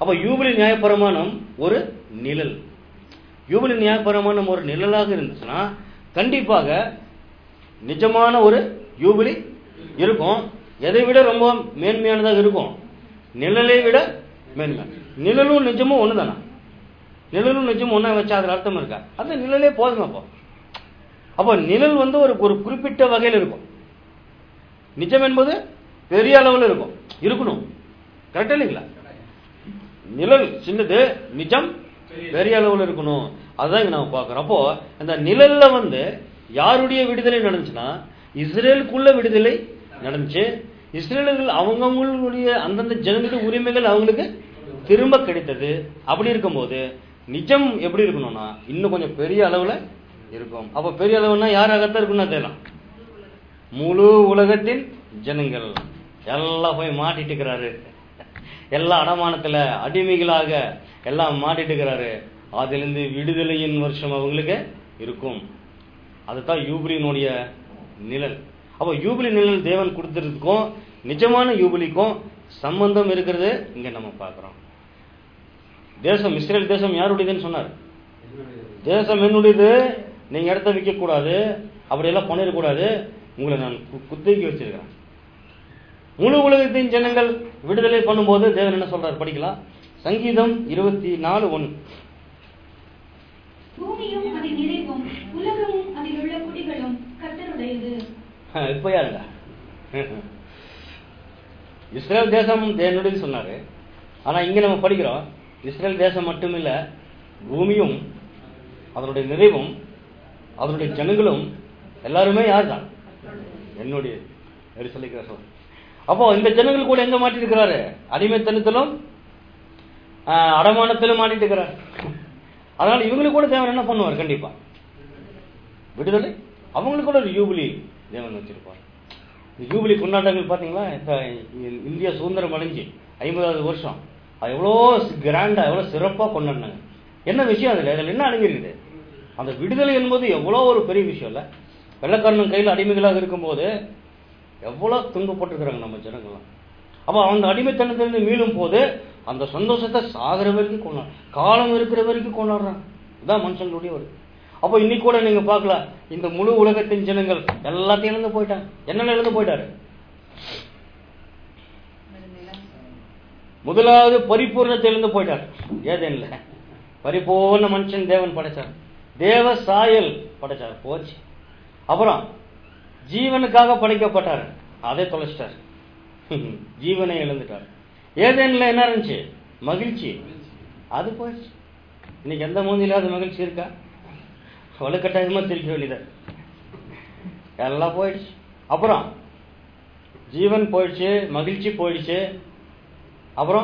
அப்ப யூபிலி நியாயப்பிரமாணம் ஒரு நிழல் யூபிலி நியாயப்பிரமாணம் ஒரு நிழலாக இருந்துச்சுன்னா கண்டிப்பாக நிஜமான ஒரு யூபிலி இருக்கும் எதை விட ரொம்ப மேன்மையானதாக இருக்கும் நிழலை விட மேன்மை நிழலும் நிஜமும் ஒண்ணுதானா நிழலும் நிஜமும் ஒண்ணா வச்சா அதுல அர்த்தம் இருக்கா அந்த நிழலே போதும் அப்போ அப்போ நிழல் வந்து ஒரு ஒரு குறிப்பிட்ட வகையில் இருக்கும் நிஜம் என்பது பெரிய அளவில் இருக்கும் இருக்கணும் கரெக்டா இல்லைங்களா நிழல் சின்னது நிஜம் பெரிய அளவில் இருக்கணும் அதுதான் இங்க நம்ம பார்க்கிறோம் அப்போ அந்த நிழல்ல வந்து யாருடைய விடுதலை நடந்துச்சுன்னா இஸ்ரேலுக்குள்ள விடுதலை நடந்துச்சு இஸ்ரேலர்கள் அவங்கவுங்களுடைய அந்தந்த ஜனங்களுடைய உரிமைகள் அவங்களுக்கு திரும்ப கிடைத்தது அப்படி இருக்கும்போது நிஜம் எப்படி இருக்கணும்னா இன்னும் கொஞ்சம் பெரிய அளவுல இருக்கும் அப்ப பெரிய அளவுனா யாராகத்தான் இருக்கும்னா தெரியலாம் முழு உலகத்தின் ஜனங்கள் எல்லாம் போய் மாட்டிட்டு இருக்கிறாரு எல்லா அடமானத்துல அடிமைகளாக எல்லாம் மாட்டிட்டு இருக்கிறாரு அதிலிருந்து விடுதலையின் வருஷம் அவங்களுக்கு இருக்கும் அதுதான் யூபிலினுடைய நிழல் அப்போ யூபிலி நிழல் தேவன் கொடுத்துறதுக்கும் நிஜமான யூபிலிக்கும் சம்பந்தம் இருக்கிறது இங்க நம்ம பார்க்கிறோம் தேசம் இஸ்ரேல் தேசம் யாருடையதுன்னு சொன்னார் தேசம் என்னுடையது நீங்க இடத்த விற்க கூடாது அப்படியெல்லாம் பண்ணிடக்கூடாது உங்களை நான் கு- குத்தகைக்கு வச்சிருக்கிறேன் முழு உலகத்தின் ஜனங்கள் விடுதலை பண்ணும்போது தேவன் என்ன சொல்றாரு படிக்கலாம் சங்கீதம் இருபத்தி நாலு ஒன்று பூமியும் அதில் நிறைவும் உலகமும் அதில் உள்ள குடிகளும் கர்த்தருடையது இப்போ யாருங்க இஸ்ரேல் தேசம் தேவனுடையது சொன்னாரு ஆனா இங்க நம்ம படிக்கிறோம் இஸ்ரேல் தேசம் மட்டும் இல்ல பூமியும் அதனுடைய நிறைவும் அதனுடைய ஜனங்களும் எல்லாருமே யார் தான் என்னுடைய அப்படி சொல்லிக்கிற சொல் அப்போ இந்த ஜனங்கள் கூட எங்க மாட்டிட்டு இருக்கிறாரு அடிமைத்தனத்திலும் ஆஹ், அடமானத்திலும் மாட்டிட்டு இருக்கிறார் அதனால இவங்களுக்கு கூட தேவன் என்ன பண்ணுவார் கண்டிப்பா விடுதலை அவங்களுக்கு கூட ஒரு யூபிலி தேவன் வச்சிருப்பார் இந்த யூபிலி கொண்டாட்டங்கள் பாத்தீங்களா இப்ப இ- இந்தியா சுதந்திரம் அடைஞ்சு ஐம்பதாவது வருஷம் அது எவ்வளோ கிராண்டா எவ்வளோ சிறப்பா கொண்டாடினாங்க என்ன விஷயம் அதுல அதில் என்ன அடங்கியிருக்குது அந்த விடுதலை என்பது எவ்வளோ ஒரு பெரிய விஷயம் இல்ல வெள்ளக்காரன் கையில் அடிமைகளாக இருக்கும்போது எவ்வளோ துன்பப்பட்டிருக்கிறாங்க நம்ம ஜனங்கள்லாம் அப்போ அந்த அடிமைத்தனத்திலிருந்து மீளும் போது அந்த சந்தோஷத்தை சாகிற வரைக்கும் கொண்டாடு காலம் இருக்கிற வரைக்கும் கொண்டாடுறாங்க இதுதான் மனுஷங்களுடைய ஒரு அப்போ இன்னைக்கு கூட நீங்க பார்க்கலாம் இந்த முழு உலகத்தின் ஜனங்கள் எல்லாத்தையும் இழந்து போயிட்டாங்க என்ன இழந்து போயிட்டாரு முதலாவது பரிபூர்ணத்தை இழந்து போயிட்டார் ஏதேன்ல பரிபூர்ண மனுஷன் தேவன் படைச்சார் தேவ சாயல் படைச்சார் போச்சு அப்புறம் ஜீவனுக்காக படைக்கப்பட்டார் அதை தொலைச்சிட்டார் ஜீவனை இழந்துட்டார் ஏதேன்ல என்ன இருந்துச்சு மகிழ்ச்சி அது போயிடுச்சு இன்னைக்கு எந்த மூஞ்சிலாவது மகிழ்ச்சி இருக்கா வலுக்கட்டாயமா சிரிக்க வேண்டியது எல்லாம் போயிடுச்சு அப்புறம் ஜீவன் போயிடுச்சு மகிழ்ச்சி போயிடுச்சு அப்புறம்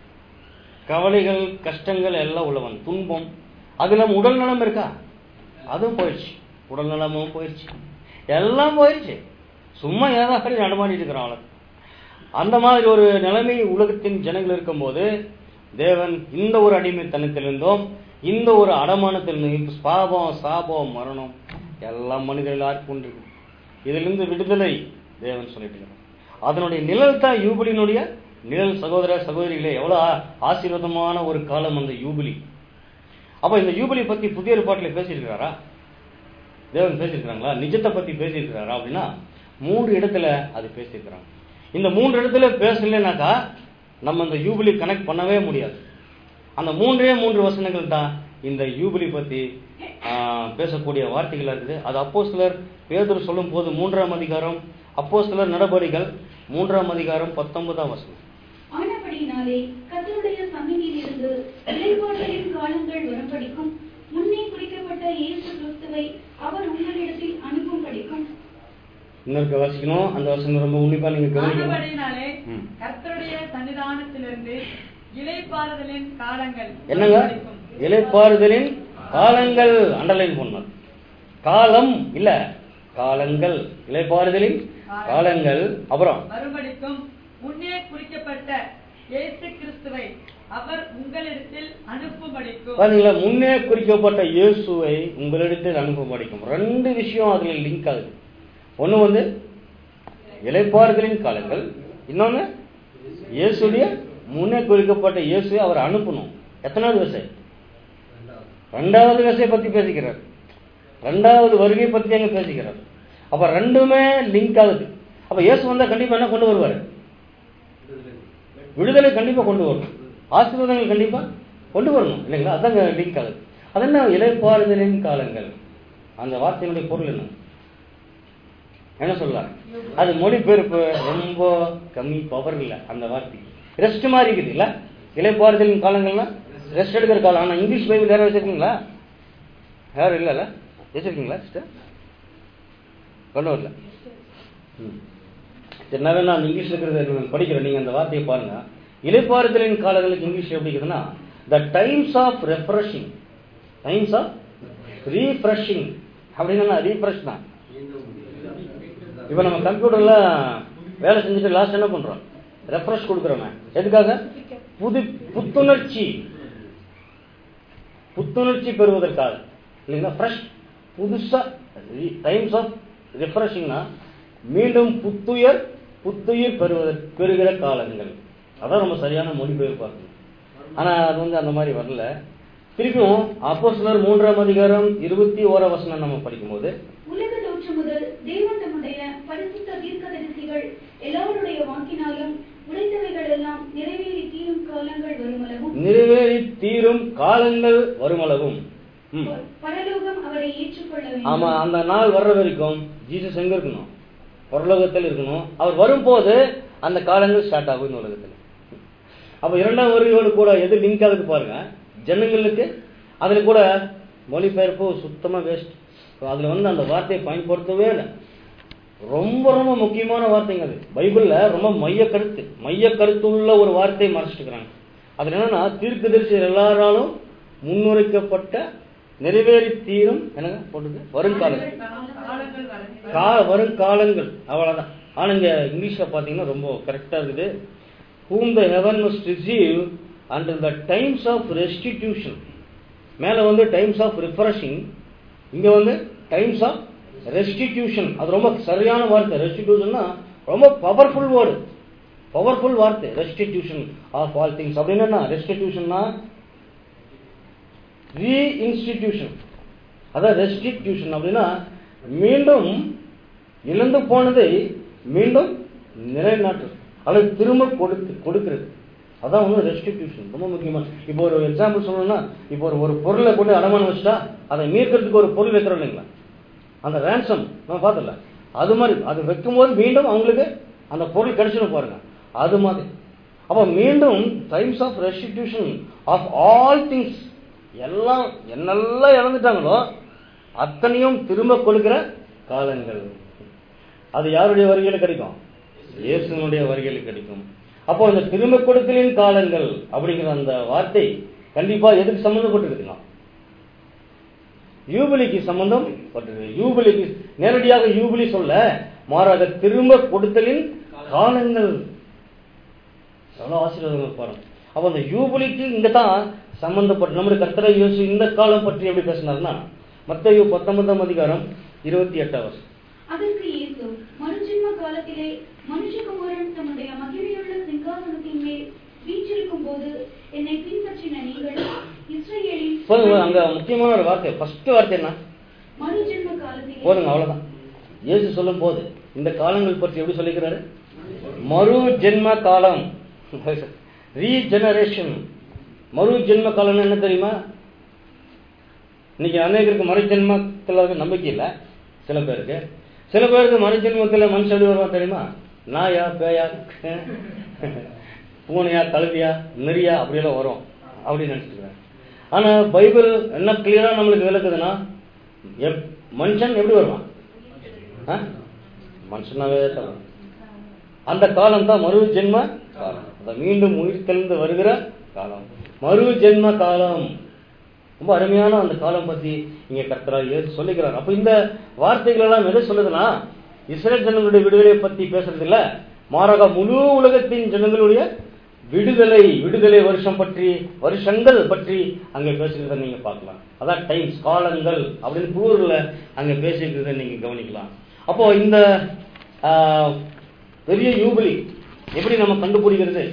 கவலைகள் கஷ்டங்கள் எல்லாம் உள்ளவன் துன்பம் அது நம்ம உடல் நலம் இருக்கா அதுவும் போயிடுச்சு உடல் நலமும் போயிடுச்சு எல்லாம் போயிடுச்சு சும்மா ஏதாவது நடமாடிட்டு இருக்கிறான் அவளை அந்த மாதிரி ஒரு நிலைமை உலகத்தின் ஜனங்கள் இருக்கும்போது தேவன் இந்த ஒரு அடிமைத்தனத்திலிருந்தும் இந்த ஒரு அடமானத்திலிருந்தும் பாபம் சாபம் மரணம் எல்லாம் மனிதர்கள் ஆட்கொண்டிருக்கு இதிலிருந்து விடுதலை தேவன் சொல்லிட்டு இருக்கிறார். அதனுடைய நிழல் தான் யூபிலினுடைய நிழல் சகோதர சகோதரிகளே எவ்வளவு ஆ- ஆசீர்வாதமான ஒரு காலம் அந்த யூபிலி அப்ப இந்த யூபிலி பத்தி புதிய ஏற்பாட்டில் பேசியிருக்கிறாரா தேவன் பேசியிருக்கிறாங்களா நிஜத்தை பத்தி பேசியிருக்கிறாரா அப்படின்னா மூன்று இடத்துல அது பேசியிருக்கிறாங்க இந்த மூன்று இடத்துல பேசலைனாக்கா நம்ம இந்த யூபிலி கனெக்ட் பண்ணவே முடியாது அந்த மூன்றே மூன்று வசனங்கள் தான் இந்த யூபிலி பத்தி ஆ, பேசக்கூடிய வார்த்தைகளா இருக்குது அது அப்போ சிலர் பேதர் சொல்லும் போது மூன்றாம் அதிகாரம் அப்போ சிலர் நடபடிகள் மூன்றாம் அதிகாரம் பத்தொன்பதாம் வசனம் ஆனபடியினாலே கர்த்தருடைய சந்நிதியிலிருந்து இளைப்பாறுதலின் காலங்கள் வரும்படிக்கும் முன்னே குறிக்கப்பட்ட இயேசு கிறிஸ்துவை அவர் உங்களிடத்தில் அனுப்பும்படிக்கும் இன்னொருக்க வாசிக்கணும் அந்த வசனம் ரொம்ப உன்னிப்பா நீங்க கவனிக்கணும் ஆனபடியினாலே ம். கர்த்தருடைய சன்னிதானத்திலிருந்து இளைப்பாறுதலின் காலங்கள் என்னங்க வரும்படிக்கும். இலைப்பாறுதலின் காலங்கள் அண்டர்லைன் பண்ணணும் காலம் இல்ல காலங்கள் இலைப்பாறுதலின் காலங்கள் அப்புறம் வரும்படிக்கும் முன்னே குறிக்கப்பட்ட இயேசு கிறிஸ்துவை அவர் உங்களிடத்தில் அனுப்பும்படிக்கும் பாத்தீங்களா முன்னே குறிக்கப்பட்ட இயேசுவை உங்களிடத்தில் அனுப்ப படிக்கும் ரெண்டு விஷயம் அதுல லிங்க் ஆகுது ஒண்ணு வந்து இலைப்பாறுதலின் காலங்கள் இன்னொன்னு இயேசுடைய முன்னே குறிக்கப்பட்ட இயேசு அவர் அனுப்பணும் எத்தனாவது விசை ரெண்டாவது விசையை பத்தி பேசிக்கிறார் ரெண்டாவது வருகை பத்தி அங்க பேசிக்கிறார் அப்ப ரெண்டுமே லிங்க் ஆகுது அப்ப இயேசு வந்தா கண்டிப்பா என்ன கொண்டு வருவாரு விடுதலை கண்டிப்பா கொண்டு வரணும் ஆசீர்வாதங்கள் கண்டிப்பா கொண்டு வரணும் இல்லைங்களா அதாங்க லிங்க் ஆகுது அது என்ன இலைப்பாறுதலின் காலங்கள் அந்த வார்த்தையினுடைய பொருள் என்ன என்ன சொல்லலாம் அது மொழிபெயர்ப்பு ரொம்ப கம்மி பவர் இல்லை அந்த வார்த்தைக்கு ரெஸ்ட் மாதிரி இருக்குது இல்ல இலைப்பாறுதலின் காலங்கள்னா ரெஸ்ட் எடுக்கிற காலம் ஆனா இங்கிலீஷ் பைபிள் யாரும் வச்சிருக்கீங்களா யாரும் இல்லைல்ல வச்சிருக்கீங்களா சிஸ்டர் கொண்டு வரல ம். சரி நான் வேணா அந்த இங்கிலீஷ் இருக்கிறத படிக்கிறேன் நீங்க அந்த வார்த்தையை பாருங்க இலைப்பாறுதலின் காலங்களுக்கு இங்கிலீஷ் எப்படி இருக்குதுன்னா the times of refreshing times of refreshing அப்படின்னா ரீஃப்ரெஷ் தான் இப்போ நம்ம கம்ப்யூட்டர்ல வேலை செஞ்சுட்டு லாஸ்ட் என்ன பண்றோம் ரெஃப்ரெஷ் கொடுக்குறோமே எதுக்காக புது புத்துணர்ச்சி புத்துணர்ச்சி பெறுவதற்காக இல்லைங்களா ஃப்ரெஷ் புதுசா டைம்ஸ் ஆஃப் ரிஃப்ரெஷிங்னா மீண்டும் புத்துயர் புத்துயிர் பெறுவதற்கு பெறுகிற காலங்கள் அதான் நம்ம சரியான மொழிபெயர்ப்பு பார்க்கணும் ஆனா அது வந்து அந்த மாதிரி வரல திருப்பியும் அப்போ சிலர் மூன்றாம் அதிகாரம் இருபத்தி ஓரா வசனம் நம்ம படிக்கும்போது உலக தோற்றம் முதல் தேவன் தம்முடைய பரிசுத்த தீர்க்கதரிசிகள் எல்லாருடைய வாக்கினாலும் உழைத்தவைகள் எல்லாம் நிறைவேறி தீரும் காலங்கள் வருமளவும் நிறைவேறி தீரும் காலங்கள் வருமளவும் ம். பரலோகம் அவரை ஏற்றுக்கொள்ள ஆமா வேண்டும் அந்த நாள் வர்ற வரைக்கும் ஜீசஸ் எங்க இருக்கணும் பரலோகத்தில் இருக்கணும் அவர் வரும்போது அந்த காலங்கள் ஸ்டார்ட் ஆகும் இந்த உலகத்தில் அப்ப இரண்டாம் வருகையோடு கூட எது லிங்க் ஆகுது பாருங்க ஜனங்களுக்கு அதுல கூட மொழிபெயர்ப்பு சுத்தமா வேஸ்ட் அதுல வந்து அந்த வார்த்தையை பயன்படுத்தவே இல்லை ரொம்ப ரொம்ப முக்கியமான வார்த்தைங்க அது பைபிள்ல ரொம்ப மைய கருத்து மைய கருத்துள்ள ஒரு வார்த்தையை மறைச்சிட்டு இருக்கிறாங்க அதுல என்னன்னா தீர்க்கதரிசி எல்லாராலும் முன்னுரைக்கப்பட்ட நிறைவேறி தீரும் என்னங்க போட்டுது வருங்காலம் காலங்கள் வளர்ந்து கா வருங்காலங்கள் அவ்வளவுதான் ஆனா இங்க இங்கிலீஷ்ல பாத்தீங்கன்னா ரொம்ப கரெக்டா இருக்குது whom the heaven must receive under the times of restitution மேல வந்து டைம்ஸ் ஆஃப் ரிஃப்ரெஷிங் இங்க வந்து டைம்ஸ் ஆஃப் ரெஸ்டிடியூஷன் அது ரொம்ப சரியான வார்த்தை ரெஸ்டிடியூஷன்னா ரொம்ப பவர்ஃபுல் வேர்டு பவர்ஃபுல் வார்த்தை ரெஸ்டிடியூஷன் ஆஃப் ஆல் திங்ஸ் அப்படின்னா ரெஸ்டிடியூஷன்னா ரீஇன்ஸ்டிடியூஷன் அதான் ரெஸ்டிடியூஷன் அப்படின்னா மீண்டும் இழந்து போனதை மீண்டும் நிலைநாட்டு அல்லது திரும்ப கொடுத்து கொடுக்கிறது அதான் வந்து ரெஸ்டிடியூஷன் ரொம்ப முக்கியமா இப்போ ஒரு எக்ஸாம்பிள் சொல்லணும்னா இப்போ ஒரு ஒரு பொருளை கொண்டு அடமானம் வச்சுட்டா அதை மீட்கிறதுக்கு ஒரு பொருள் வைக்கிறோம் இல்லைங்களா அந்த ரேன்சம் நம்ம பார்த்தல அது மாதிரி அது வைக்கும்போது மீண்டும் அவங்களுக்கு அந்த பொருள் கிடைச்சிடும் பாருங்க அது மாதிரி அப்போ மீண்டும் times of restitution of all things எல்லாம் என்னெல்லாம் இழந்துட்டாங்களோ அத்தனையும் திரும்ப கொடுக்கிற காலங்கள் அது யாருடைய வருகையில கிடைக்கும் இயேசுனுடைய வருகையில கிடைக்கும் அப்போ அந்த திரும்ப கொடுக்கலின் காலங்கள் அப்படிங்கிற அந்த வார்த்தை கண்டிப்பா எதுக்கு சம்பந்தப்பட்டிருக்குன்னா யூபிலிக்கு சம்பந்தம் பட்டிருக்கு யூபிலிக்கு நேரடியாக யூபிலி சொல்ல மாறாக திரும்ப கொடுத்தலின் காலங்கள் எவ்வளவு ஆசீர்வாதங்கள் பாருங்க அப்ப அந்த யூபிலிக்கு இங்க தான் சம்பந்தப்பட்ட நம்முடைய கர்த்தரை இயேசு இந்த காலம் பற்றி எப்படி பேசினார்னா மத்தேயு பத்தொன்பதாம் அதிகாரம் இருபத்தி எட்டாம் வருஷம் அதற்கு இயேசு மறுஜென்ம காலத்திலே மனுஷகுமாரன் தம்முடைய மகிமையுள்ள சிங்காசனத்தின் மேல் வீற்றிருக்கும் போது என்னை பின்பற்றின நீங்கள் இஸ்ரவேலின் போதுங்க அங்க முக்கியமான ஒரு வார்த்தை ஃபர்ஸ்ட் வார்த்தை என்ன மறுஜென்ம காலத்திலே போதுங்க அவ்வளவுதான் இயேசு சொல்லும் போது இந்த காலங்கள் பற்றி எப்படி சொல்லிக்கிறாரு மறு ஜென்ம காலம் ரீஜெனரேஷன் மறு ஜென்ம காலம்னு என்ன தெரியுமா இன்னைக்கு அநேகருக்கு மறு ஜென்மத்தில் வந்து நம்பிக்கை இல்லை சில பேருக்கு சில பேருக்கு மறு ஜென்மத்தில் மனுஷன் எப்படி வருவான் தெரியுமா நாயா பேயா பூனையா கழுதியா நெறியா அப்படியெல்லாம் வரும் அப்படின்னு நினைச்சிருக்கிறேன் ஆனா பைபிள் என்ன கிளியரா நம்மளுக்கு விளக்குதுன்னா எப்- மனுஷன் எப்படி வருவான் ஆ? மனுஷனாவே தான் வருவான். அந்த காலம் தான் மறு ஜென்ம காலம் அந்த மீண்டும் உயிர் தெளிந்து வருகிற காலம் மறு ஜென்ம காலம் ரொம்ப அருமையான அந்த காலம் பத்தி இங்க கர்த்தரா இயேசு சொல்லிக்கிறார் அப்ப இந்த வார்த்தைகள் எல்லாம் எதை சொல்லுதுன்னா இஸ்ரேல் ஜனங்களுடைய விடுதலையை பத்தி பேசுறது இல்ல மாறாக முழு உலகத்தின் ஜனங்களுடைய விடுதலை விடுதலை வருஷம் பற்றி வருஷங்கள் பற்றி அங்க பேசுகிறத நீங்க பார்க்கலாம் அதான் டைம்ஸ் காலங்கள் அப்படின்னு புளூர்ல அங்க பேசிக்கிறத நீங்க கவனிக்கலாம் அப்போ இந்த ஆஹ், பெரிய யூபிலி எப்படி நம்ம கண்டுபிடிக்கிறது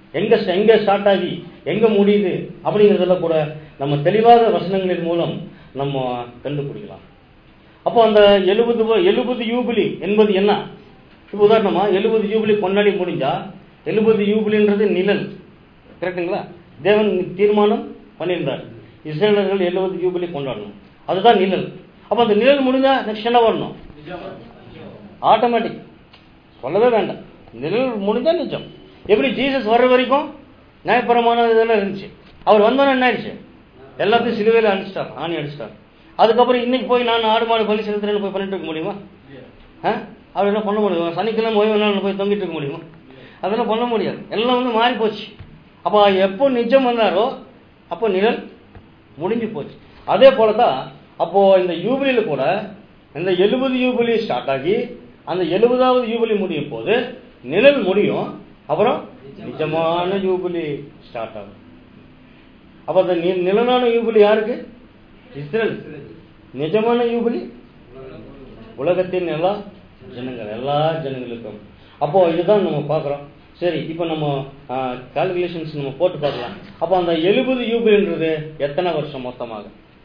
எங்க எங்க ஸ்டார்ட் ஆகி எங்க முடியுது அப்படிங்கறதெல்லாம் கூட நம்ம தெளிவாத வசனங்களின் மூலம் நம்ம கண்டுபிடிக்கலாம் அப்போ அந்த எழுபது எழுபது யூபிலி என்பது என்ன இப்போ உதாரணமா எழுபது யூபிலி கொண்டாடி முடிஞ்சா எழுபது யூபிலின்றது நிழல் கரெக்டுங்களா தேவன் தீர்மானம் பண்ணியிருந்தார் இஸ்ரேலர்கள் எழுபது யூபிலி கொண்டாடணும் அதுதான் நிழல் அப்போ அந்த நிழல் முடிஞ்சா நெக்ஸ்ட் என்ன வரணும் ஆட்டோமேட்டிக் சொல்லவே வேண்டாம் நிழல் முடிஞ்சா நிஜம் எப்படி ஜீசஸ் வர்ற வரைக்கும் நியாயபரமான இதெல்லாம் இருந்துச்சு அவர் வந்தோன்னே என்ன ஆயிடுச்சு எல்லாத்தையும் சிலுவையில் அடிச்சிட்டார் ஆணி அடிச்சிட்டார் அதுக்கப்புறம் இன்னைக்கு போய் நான் ஆடு மாடு பலி செலுத்துறேன்னு போய் பண்ணிட்டு இருக்க முடியுமா ஆ அவர் என்ன பண்ண முடியும் சனிக்கிழமை ஓய்வு நாள் போய் தொங்கிட்டு இருக்க முடியுமா அதெல்லாம் பண்ண முடியாது எல்லாம் வந்து மாறி போச்சு அப்போ எப்போ நிஜம் வந்தாரோ அப்போ நிழல் முடிஞ்சு போச்சு அதே போல தான் அப்போ இந்த யூபிலியில கூட இந்த எழுபது யூபிலி ஸ்டார்ட் ஆகி அந்த எழுபதாவது யூபிலி முடியும் போது நிழல் முடியும் அப்புறம் நிஜமான யூபிலி ஸ்டார்ட் ஆகும் அப்ப அந்த நி- நிழலான யூபிலி யாருக்கு இஸ்ரேல் நிஜமான யூபிலி உலகத்தின் எல்லா ஜனங்கள் எல்லா ஜனங்களுக்கும் அப்போ இதுதான் நம்ம பார்க்குறோம் சரி இப்போ நம்ம கால்குலேஷன்ஸ் நம்ம போட்டு பார்க்கலாம் அப்போ அந்த எழுபது யூபிலின்றது எத்தனை வருஷம் மொத்தமாக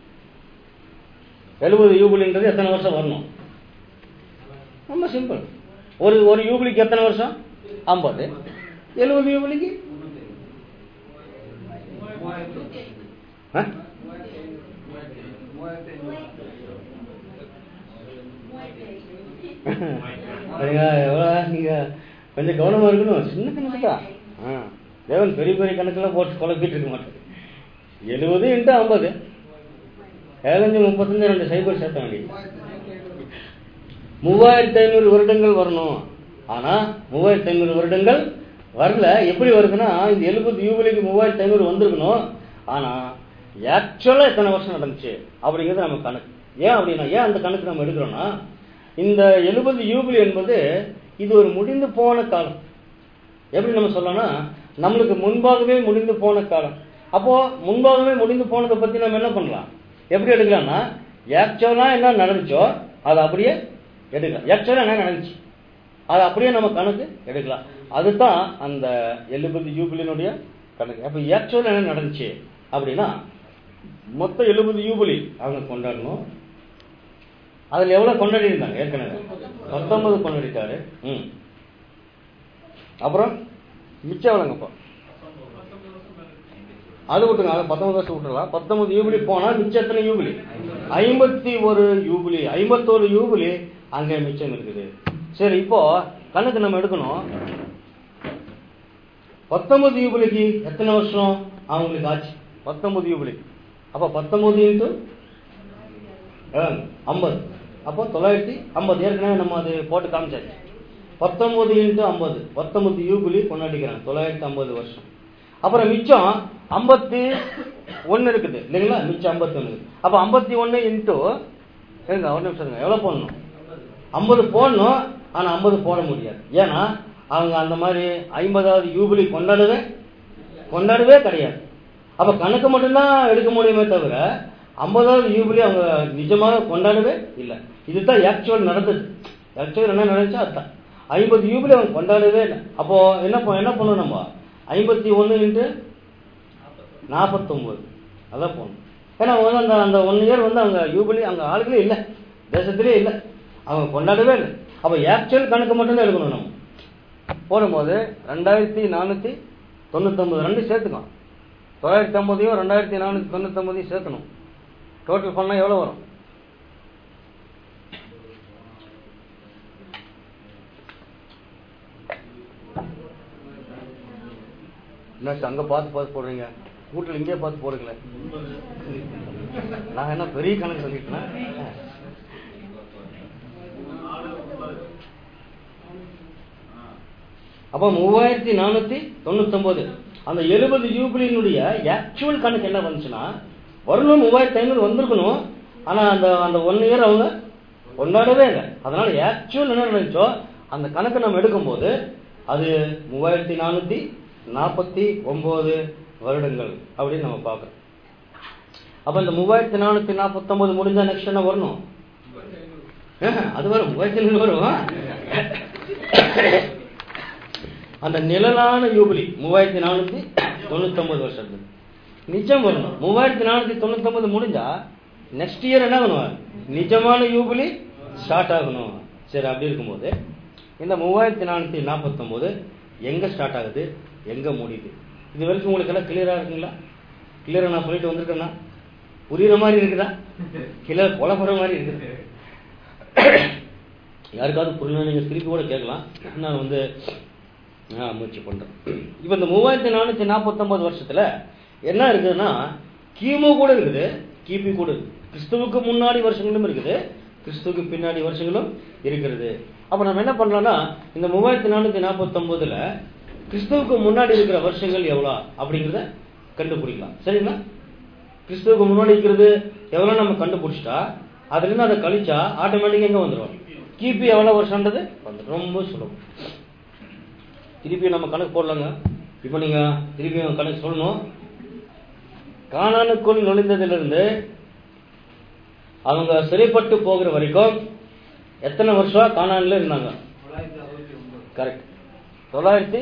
எழுபது யூபிலின்றது எத்தனை வருஷம் வரணும் ரொம்ப சிம்பிள் ஒரு ஒரு யூபிலிக்கு எத்தனை வருஷம் ஐம்பது எழுபது யூபிலிக்கு ஆ? சரிங்க எவ்வளோ நீங்க கொஞ்சம் கவனமா இருக்கணும் சின்ன கணக்கு தான் ஆ தேவன் பெரிய பெரிய கணக்கெல்லாம் போட்டு குழப்பிட்டு இருக்க மாட்டாரு எழுபது இன்ட்டு ஐம்பது ஏழஞ்சு முப்பத்தஞ்சு ரெண்டு சைபர் சேர்த்த வேண்டியது மூவாயிரத்தி ஐநூறு வருடங்கள் வரணும் ஆனா மூவாயிரத்தி ஐநூறு வருடங்கள் வரல எப்படி வருதுன்னா இந்த எழுபது யூபிலிக்கு மூவாயிரத்தி ஐநூறு வந்திருக்கணும் ஆனா ஆக்சுவலா எத்தனை வருஷம் நடந்துச்சு அப்படிங்கிறது நம்ம கணக்கு ஏன் அப்படின்னா ஏன் அந்த கணக்கு நம்ம எடுக்கிறோம்னா இந்த எழுபது யூபிலி என்பது இது ஒரு முடிந்து போன காலம் எப்படி நம்ம சொல்லணும்னா நம்மளுக்கு முன்பாகவே முடிந்து போன காலம் அப்போ முன்பாகவே முடிந்து போனதை பத்தி நம்ம என்ன பண்ணலாம் எப்படி எடுக்கலாம்னா ஆக்சுவலா என்ன நடந்துச்சோ அதை அப்படியே எடுக்கலாம் ஆக்சுவலா என்ன நடந்துச்சு அதை அப்படியே நம்ம கணக்கு எடுக்கலாம் அதுதான் அந்த எழுபது யூபிலினுடைய கணக்கு அப்ப ஆக்சுவலா என்ன நடந்துச்சு அப்படின்னா மொத்தம் எழுபது யூபிலி அவங்க கொண்டாடணும் அதுல எவ்வளவு கொண்டாடி இருந்தாங்க ஏற்கனவே பத்தொன்பது கொண்டாடிட்டாரு ம் அப்புறம் மிச்சம் எவ்வளோங்கப்பா அது விட்டுங்க அது பத்தொன்பது வருஷம் விட்டுறலாம் பத்தொன்பது யூபிலி போனா மிச்சம் எத்தனை யூபிலி ஐம்பத்தி ஒரு யூபிலி ஐம்பத்தோரு யூபிலி அங்க மிச்சம் இருக்குது சரி இப்போ கணக்கு நம்ம எடுக்கணும் பத்தொன்பது யூபிலிக்கு எத்தனை வருஷம் அவங்களுக்கு ஆச்சு பத்தொன்பது யூபிலி அப்ப பத்தொன்பது இன்ட்டு ஐம்பது அப்போ தொள்ளாயிரத்தி ஐம்பது ஏற்கனவே நம்ம அது போட்டு காமிச்சாச்சு பத்தொன்பது இன்ட்டு ஐம்பது பத்தொன்பது யூபிலி கொண்டாடிக்கிறாங்க தொள்ளாயிரத்தி ஐம்பது வருஷம் அப்புறம் மிச்சம் ஐம்பத்தி ஒன்று இருக்குது இல்லைங்களா மிச்சம் ஐம்பத்தி ஒன்று அப்போ ஐம்பத்தி ஒன்று இன்ட்டு இருங்க ஒரு நிமிஷம் இருங்க எவ்வளோ போடணும் ஐம்பது போடணும் ஆனால் ஐம்பது போட முடியாது ஏன்னா அவங்க அந்த மாதிரி ஐம்பதாவது யூபிலி கொண்டாடவே கொண்டாடவே கிடையாது அப்ப கணக்கு மட்டும்தான் எடுக்க முடியுமே தவிர ஐம்பதாவது யூபிலி அவங்க நிஜமாக கொண்டாடவே இல்லை இதுதான் ஆக்சுவல் நடந்தது ஆக்சுவல் என்ன நடந்துச்சோ அதுதான் ஐம்பது யூபிலி அவங்க கொண்டாடவே இல்லை அப்போ என்ன ப- என்ன பண்ணணும் நம்ம ஐம்பத்தி ஒன்று இன்ட்டு நாற்பத்தொம்பது அதான் போகணும் ஏன்னா அவங்க வந்து அந்த அந்த ஒன் இயர் வந்து அவங்க யூபிலி அங்கே ஆளுகளே இல்லை தேசத்திலே இல்லை அவங்க கொண்டாடவே இல்லை அப்போ ஆக்சுவல் கணக்கு மட்டும்தான் எடுக்கணும் நம்ம போடும்போது ரெண்டாயிரத்தி நானூற்றி தொண்ணூத்தொம்பது ரெண்டு சேர்த்துக்கலாம் தொள்ளாயிரத்தி ஐம்பதையும் ரெண்டாயிரத்தி நானூற்றி தொண்ணூத்தொம்பதையும் சேர்க்கணும் டோட்டல் பண்ணால் எவ்வளோ வரும் என்னாச்சு அங்கே பார்த்து பார்த்து போடுறீங்க வீட்டில் இங்கே பார்த்து போடுங்களேன் நான் என்ன பெரிய கணக்கு சொல்லிட்டேன் அப்போ மூவாயிரத்தி நானூத்தி தொண்ணூத்தொன்பது அந்த எழுபது யூபிலினுடைய ஆக்சுவல் கணக்கு என்ன வந்துச்சுன்னா வரணும் மூவாயிரத்தி ஐநூறு வந்திருக்கணும் ஆனா அந்த அந்த ஒன் இயர் அவங்க கொண்டாடவே இல்லை அதனால ஆக்சுவல் என்ன நடந்துச்சோ அந்த கணக்கை நம்ம எடுக்கும்போது அது மூவாயிரத்தி நானூத்தி நாற்பத்தி ஒன்பது வருடங்கள் அப்படின்னு நம்ம பார்க்கறோம் அப்ப இந்த மூவாயிரத்தி நானூத்தி நாற்பத்தொன்பது முடிஞ்சா நெக்ஸ்ட் என்ன வரணும் ஆஹ், அது வரும் மூவாயிரத்தி ஐநூறு வரும் அந்த நிழலான யூபிலி மூவாயிரத்தி நானூத்தி தொண்ணூத்தொன்பது வருஷத்துக்கு நிஜம் வரணும் மூவாயிரத்தி நானூத்தி தொண்ணூத்தொன்பது முடிஞ்சா நெக்ஸ்ட் இயர் என்ன பண்ணுவாங்க நிஜமான யூபிலி ஸ்டார்ட் ஆகணும் சரி அப்படி இருக்கும்போது இந்த மூவாயிரத்தி நானூத்தி நாற்பத்தொன்பது எங்க ஸ்டார்ட் ஆகுது எங்க முடியுது இது வரைக்கும் உங்களுக்கு எல்லாம் கிளியரா இருக்குங்களா கிளியரா நான் சொல்லிட்டு வந்திருக்கேன்னா புரியுற மாதிரி இருக்குதா கிளியர் குழப்பற மாதிரி இருக்குது யாருக்காவது புரியல நீங்க திருப்பி கூட கேட்கலாம் நான் வந்து ஆ, முயற்சி பண்றேன் இப்போ இந்த மூவாயிரத்தி நானூத்தி நாற்பத்தொன்பது வருஷத்துல என்ன இருக்குதுன்னா கிமு கூட இருக்குது கிபி கூட இருக்கு கிறிஸ்துவுக்கு முன்னாடி வருஷங்களும் இருக்குது கிறிஸ்துவுக்கு பின்னாடி வருஷங்களும் இருக்கிறது அப்ப நம்ம என்ன பண்ணலாம்னா இந்த மூவாயிரத்தி நானூத்தி நாற்பத்தொன்பதுல கிறிஸ்துவுக்கு முன்னாடி இருக்கிற வருஷங்கள் எவ்வளோ அப்படிங்கிறத கண்டுபிடிக்கலாம் சரிங்களா கிறிஸ்துவுக்கு முன்னாடி இருக்கிறது எவ்வளோ நம்ம கண்டுபிடிச்சிட்டா அதுல இருந்து அதை கழிச்சா ஆட்டோமேட்டிக்கா எங்க வந்துடும் கிபி எவ்வளவு வருஷம்ன்றது வந்துடும் ரொம்ப சுலபம் திருப்பி நம்ம கணக்கு போடலாங்க இப்போ நீங்க திருப்பி கணக்கு சொல்லணும் கானானுக்குள் நுழைந்ததிலிருந்து அவங்க சிறைப்பட்டு போகிற வரைக்கும் எத்தனை வருஷம் கானான்ல இருந்தாங்க கரெக்ட் தொள்ளாயிரத்தி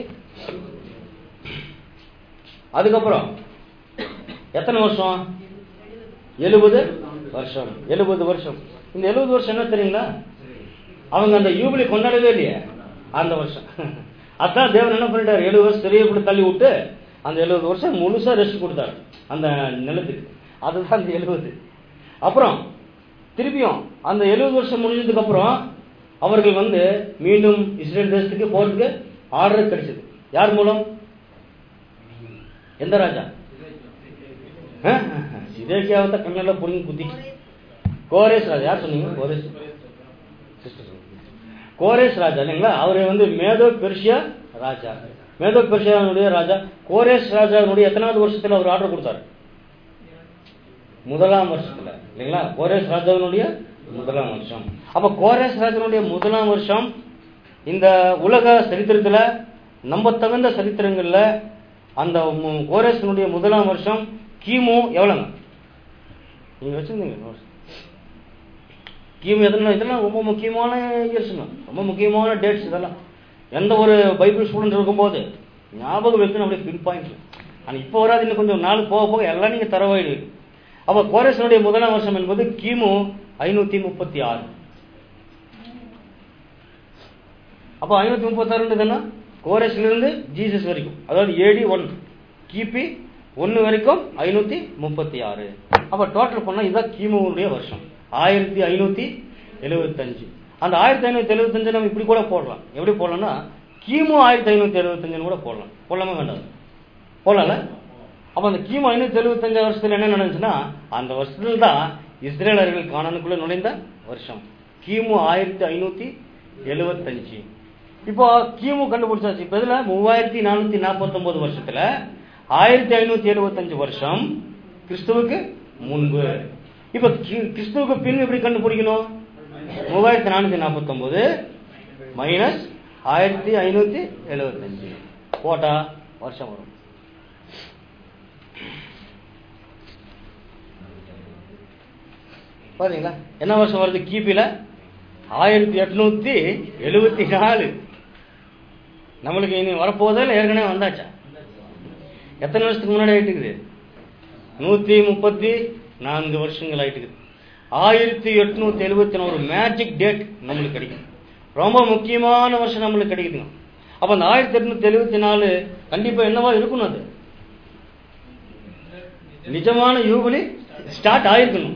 அதுக்கப்புறம் எத்தனை வருஷம் எழுபது வருஷம் எழுபது வருஷம் இந்த எழுபது வருஷம் என்ன தெரியுங்களா அவங்க அந்த யூபிலி கொண்டாடவே இல்லையே அந்த வருஷம் அதான் தேவன் என்ன பண்ணிட்டாரு எழுபது வருஷம் சிறையை கூட தள்ளி விட்டு அந்த எழுபது வருஷம் முழுசா ரெஸ்ட் கொடுத்தாரு அந்த நிலத்துக்கு அதுதான் அந்த எழுபது அப்புறம் திருப்பியும் அந்த எழுபது வருஷம் முடிஞ்சதுக்கு அப்புறம் அவர்கள் வந்து மீண்டும் இஸ்ரேல் தேசத்துக்கு போறதுக்கு ஆர்டர் கிடைச்சது யார் மூலம் எந்த ராஜா சிதேக்கியாவத்த கண்ணெல்லாம் புடுங்கி குத்தி கோரேஸ் ராஜா யார் சொன்னீங்க கோரேஸ் சிஸ்டர் சொன்னீங்க. கோரேஸ் ராஜா இல்லைங்களா அவரு வந்து மேதோ பெர்ஷியா ராஜா மேதோ பெர்ஷியாவுடைய ராஜா கோரேஸ் ராஜாவுடைய எத்தனாவது வருஷத்துல அவர் ஆர்டர் கொடுத்தாரு முதலாம் வருஷத்துல இல்லைங்களா கோரேஸ் ராஜாவினுடைய முதலாம் வருஷம் அப்ப கோரேஸ் ராஜாவினுடைய முதலாம் வருஷம் இந்த உலக சரித்திரத்துல நம்ப தகுந்த சரித்திரங்கள்ல அந்த மு- கோரேசனுடைய முதலாம் வருஷம் கிமு எவ்வளவுங்க நீங்க வச்சிருந்தீங்க notes. கிமு எத்தனை இதெல்லாம் ரொம்ப முக்கியமான இயர்ஸுங்க ரொம்ப முக்கியமான டேட்ஸ் இதெல்லாம் எந்த ஒரு பைபிள் ஸ்டூடெண்ட் இருக்கும்போது ஞாபகம் வைக்கணும் அப்படியே பின் பாயிண்ட் ஆனா இப்போ வராது இன்னும் கொஞ்சம் நாள் போக போக எல்லாம் நீங்க தரவாயிடுவீங்க அப்ப கோரேசனுடைய முதலாம் வருஷம் என்பது கிமு ஐநூத்தி முப்பத்தி ஆறு அப்போ ஐநூத்தி முப்பத்தாறுன்றதுன்னா கோரஸ்ல இருந்து ஜீசஸ் வரைக்கும் அதாவது ஏடி ஒன் கிபி ஒன்னு வரைக்கும் ஐநூத்தி முப்பத்தி ஆறு அப்ப டோட்டல் பண்ணா இதுதான் கிமுடைய வருஷம் ஆயிரத்தி ஐநூத்தி எழுபத்தஞ்சு அந்த ஆயிரத்தி ஐநூத்தி எழுபத்தஞ்சு நம்ம இப்படி கூட போடலாம் எப்படி போடலாம்னா கிமு ஆயிரத்தி ஐநூத்தி எழுபத்தஞ்சுன்னு கூட போடலாம் போடலாமா வேண்டாம் போடலாம்ல அப்ப அந்த கிமு ஐநூத்தி எழுபத்தஞ்சு வருஷத்துல என்ன நடந்துச்சுன்னா அந்த வருஷத்துல தான் இஸ்ரேலர்கள் கானானுக்குள்ள நுழைந்த வருஷம் கிமு ஆயிரத்தி ஐநூத்தி எழுபத்தஞ்சு இப்போ கிமு கண்டுபிடிச்சாச்சு இப்ப இதுல மூவாயிரத்தி நானூத்தி நாற்பத்தி வருஷத்துல ஆயிரத்தி ஐநூத்தி எழுபத்தஞ்சு வருஷம் கிறிஸ்துவுக்கு முன்பு இப்ப கி- கிறிஸ்துவுக்கு பின் எப்படி கண்டுபிடிக்கணும் மூவாயிரத்தி நானூத்தி நாற்பத்தி மைனஸ் ஆயிரத்தி ஐநூத்தி எழுபத்தஞ்சு போட்டா வருஷம் வரும் பாத்தீங்களா என்ன வருஷம் வருது கிபில ஆயிரத்தி எட்நூத்தி எழுபத்தி நாலு நம்மளுக்கு இனி வரப்போதா இல்லை ஏற்கனவே வந்தாச்சா எத்தனை வருஷத்துக்கு முன்னாடி ஆயிட்டு இருக்குது நூத்தி முப்பத்தி நான்கு வருஷங்கள் ஆயிட்டு இருக்குது ஆயிரத்தி எட்நூத்தி எழுபத்தி ஒரு மேஜிக் டேட் நம்மளுக்கு கிடைக்கும் ரொம்ப முக்கியமான வருஷம் நம்மளுக்கு கிடைக்குதுங்க அப்ப அந்த ஆயிரத்தி எட்நூத்தி எழுபத்தி நாலு கண்டிப்பா என்னவா இருக்கணும் அது நிஜமான யூபிலி ஸ்டார்ட் ஆயிருக்கணும்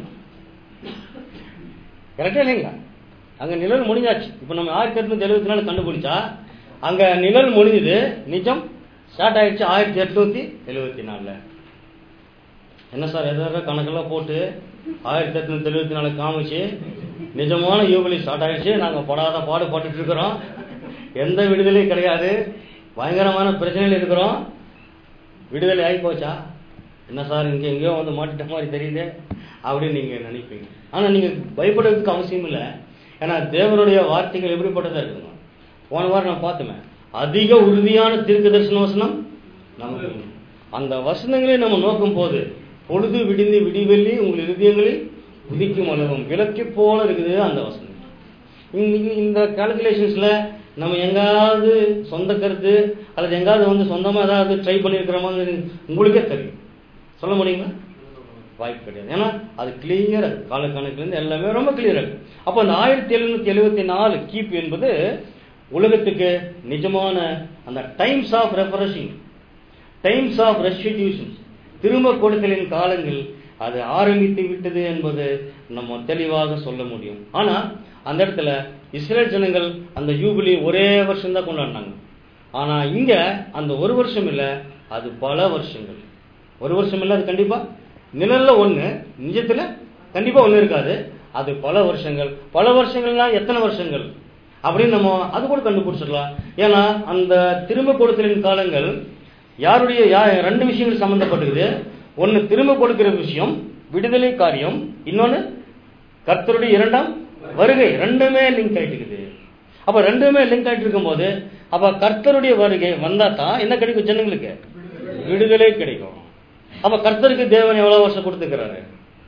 கரெக்டா இல்லைங்களா அங்க நிழல் முடிஞ்சாச்சு இப்ப நம்ம ஆயிரத்தி எட்நூத்தி எழுபத்தி நாலு கண்டுபிடிச்சா அங்க நிழல் முடிஞ்சது நிஜம் ஸ்டார்ட் ஆயிடுச்சு ஆயிரத்தி எட்நூத்தி எழுபத்தி நாலுல என்ன சார் எதாவது கணக்கெல்லாம் போட்டு ஆயிரத்தி எட்நூத்தி எழுபத்தி நாலு காமிச்சு நிஜமான யூபிலி ஸ்டார்ட் ஆயிடுச்சு நாங்க படாத பாடு பட்டுட்டு இருக்கிறோம் எந்த விடுதலையும் கிடையாது பயங்கரமான பிரச்சனையில் இருக்கிறோம் விடுதலை ஆகி போச்சா என்ன சார் இங்க எங்கேயோ வந்து மாட்டிட்ட மாதிரி தெரியுது அப்படின்னு நீங்க நினைப்பீங்க ஆனா நீங்க பயப்படுறதுக்கு அவசியம் இல்லை ஏன்னா தேவனுடைய வார்த்தைகள் எப்படிப்பட்டதா இருக்குங்க போன வாரம் நான் பார்த்தோமே அதிக உறுதியான தீர்க்க தரிசன வசனம் நமக்கு உண்டு. அந்த வசனங்களை நம்ம நோக்கும் போது பொழுது விடிந்து விடிவெள்ளி உங்கள் இருதயங்களில் உதிக்கும் அளவும் விளக்கி போல இருக்குது அந்த வசனம் இந்த- இந்த கால்குலேஷன்ஸ்ல நம்ம எங்காவது சொந்த கருத்து அல்லது எங்காவது வந்து சொந்தமா ஏதாவது ட்ரை பண்ணியிருக்கிறோமா உங்களுக்கே தெரியும் சொல்ல முடியுங்களா வாய்ப்பு கிடையாது ஏன்னா அது கிளியர் காலக்கணக்கிலிருந்து எல்லாமே ரொம்ப கிளியர் இருக்கு அப்போ அந்த ஆயிரத்தி எழுநூத்தி எழுபத்தி நாலு கீப் என்பது உலகத்துக்கு நிஜமான அந்த times of refreshing times of restitutions திரும்ப கொடுத்தலின் காலங்கள் அது ஆரம்பித்து விட்டது என்பது நம்ம தெளிவாக சொல்ல முடியும் ஆனா அந்த இடத்துல இஸ்ரேல் ஜனங்கள் அந்த யூபிலி ஒரே வருஷம் தான் கொண்டாடினாங்க ஆனா இங்க அந்த ஒரு வருஷம் இல்ல அது பல வருஷங்கள் ஒரு வருஷம் இல்ல அது கண்டிப்பா நிழல்ல ஒண்ணு நிஜத்துல கண்டிப்பா ஒண்ணு இருக்காது அது பல வருஷங்கள் பல வருஷங்கள்னா எத்தனை வருஷங்கள் அப்படின்னு நம்ம அது கூட கண்டுபிடிச்சிடலாம் ஏன்னா அந்த திரும்ப கொடுத்தலின் காலங்கள் யாருடைய யா- ரெண்டு விஷயங்கள் சம்பந்தப்பட்டிருக்குது ஒன்னு திரும்ப கொடுக்கிற விஷயம் விடுதலை காரியம் இன்னொன்னு கர்த்தருடைய இரண்டாம் வருகை ரெண்டுமே லிங்க் ஆயிட்டு இருக்குது அப்ப ரெண்டுமே லிங்க் ஆயிட்டு இருக்கும்போது அப்ப கர்த்தருடைய வருகை வந்தா தான் என்ன கிடைக்கும் ஜனங்களுக்கு விடுதலை கிடைக்கும் அப்ப கர்த்தருக்கு தேவன் எவ்வளவு வருஷம் கொடுத்துக்கிறாரு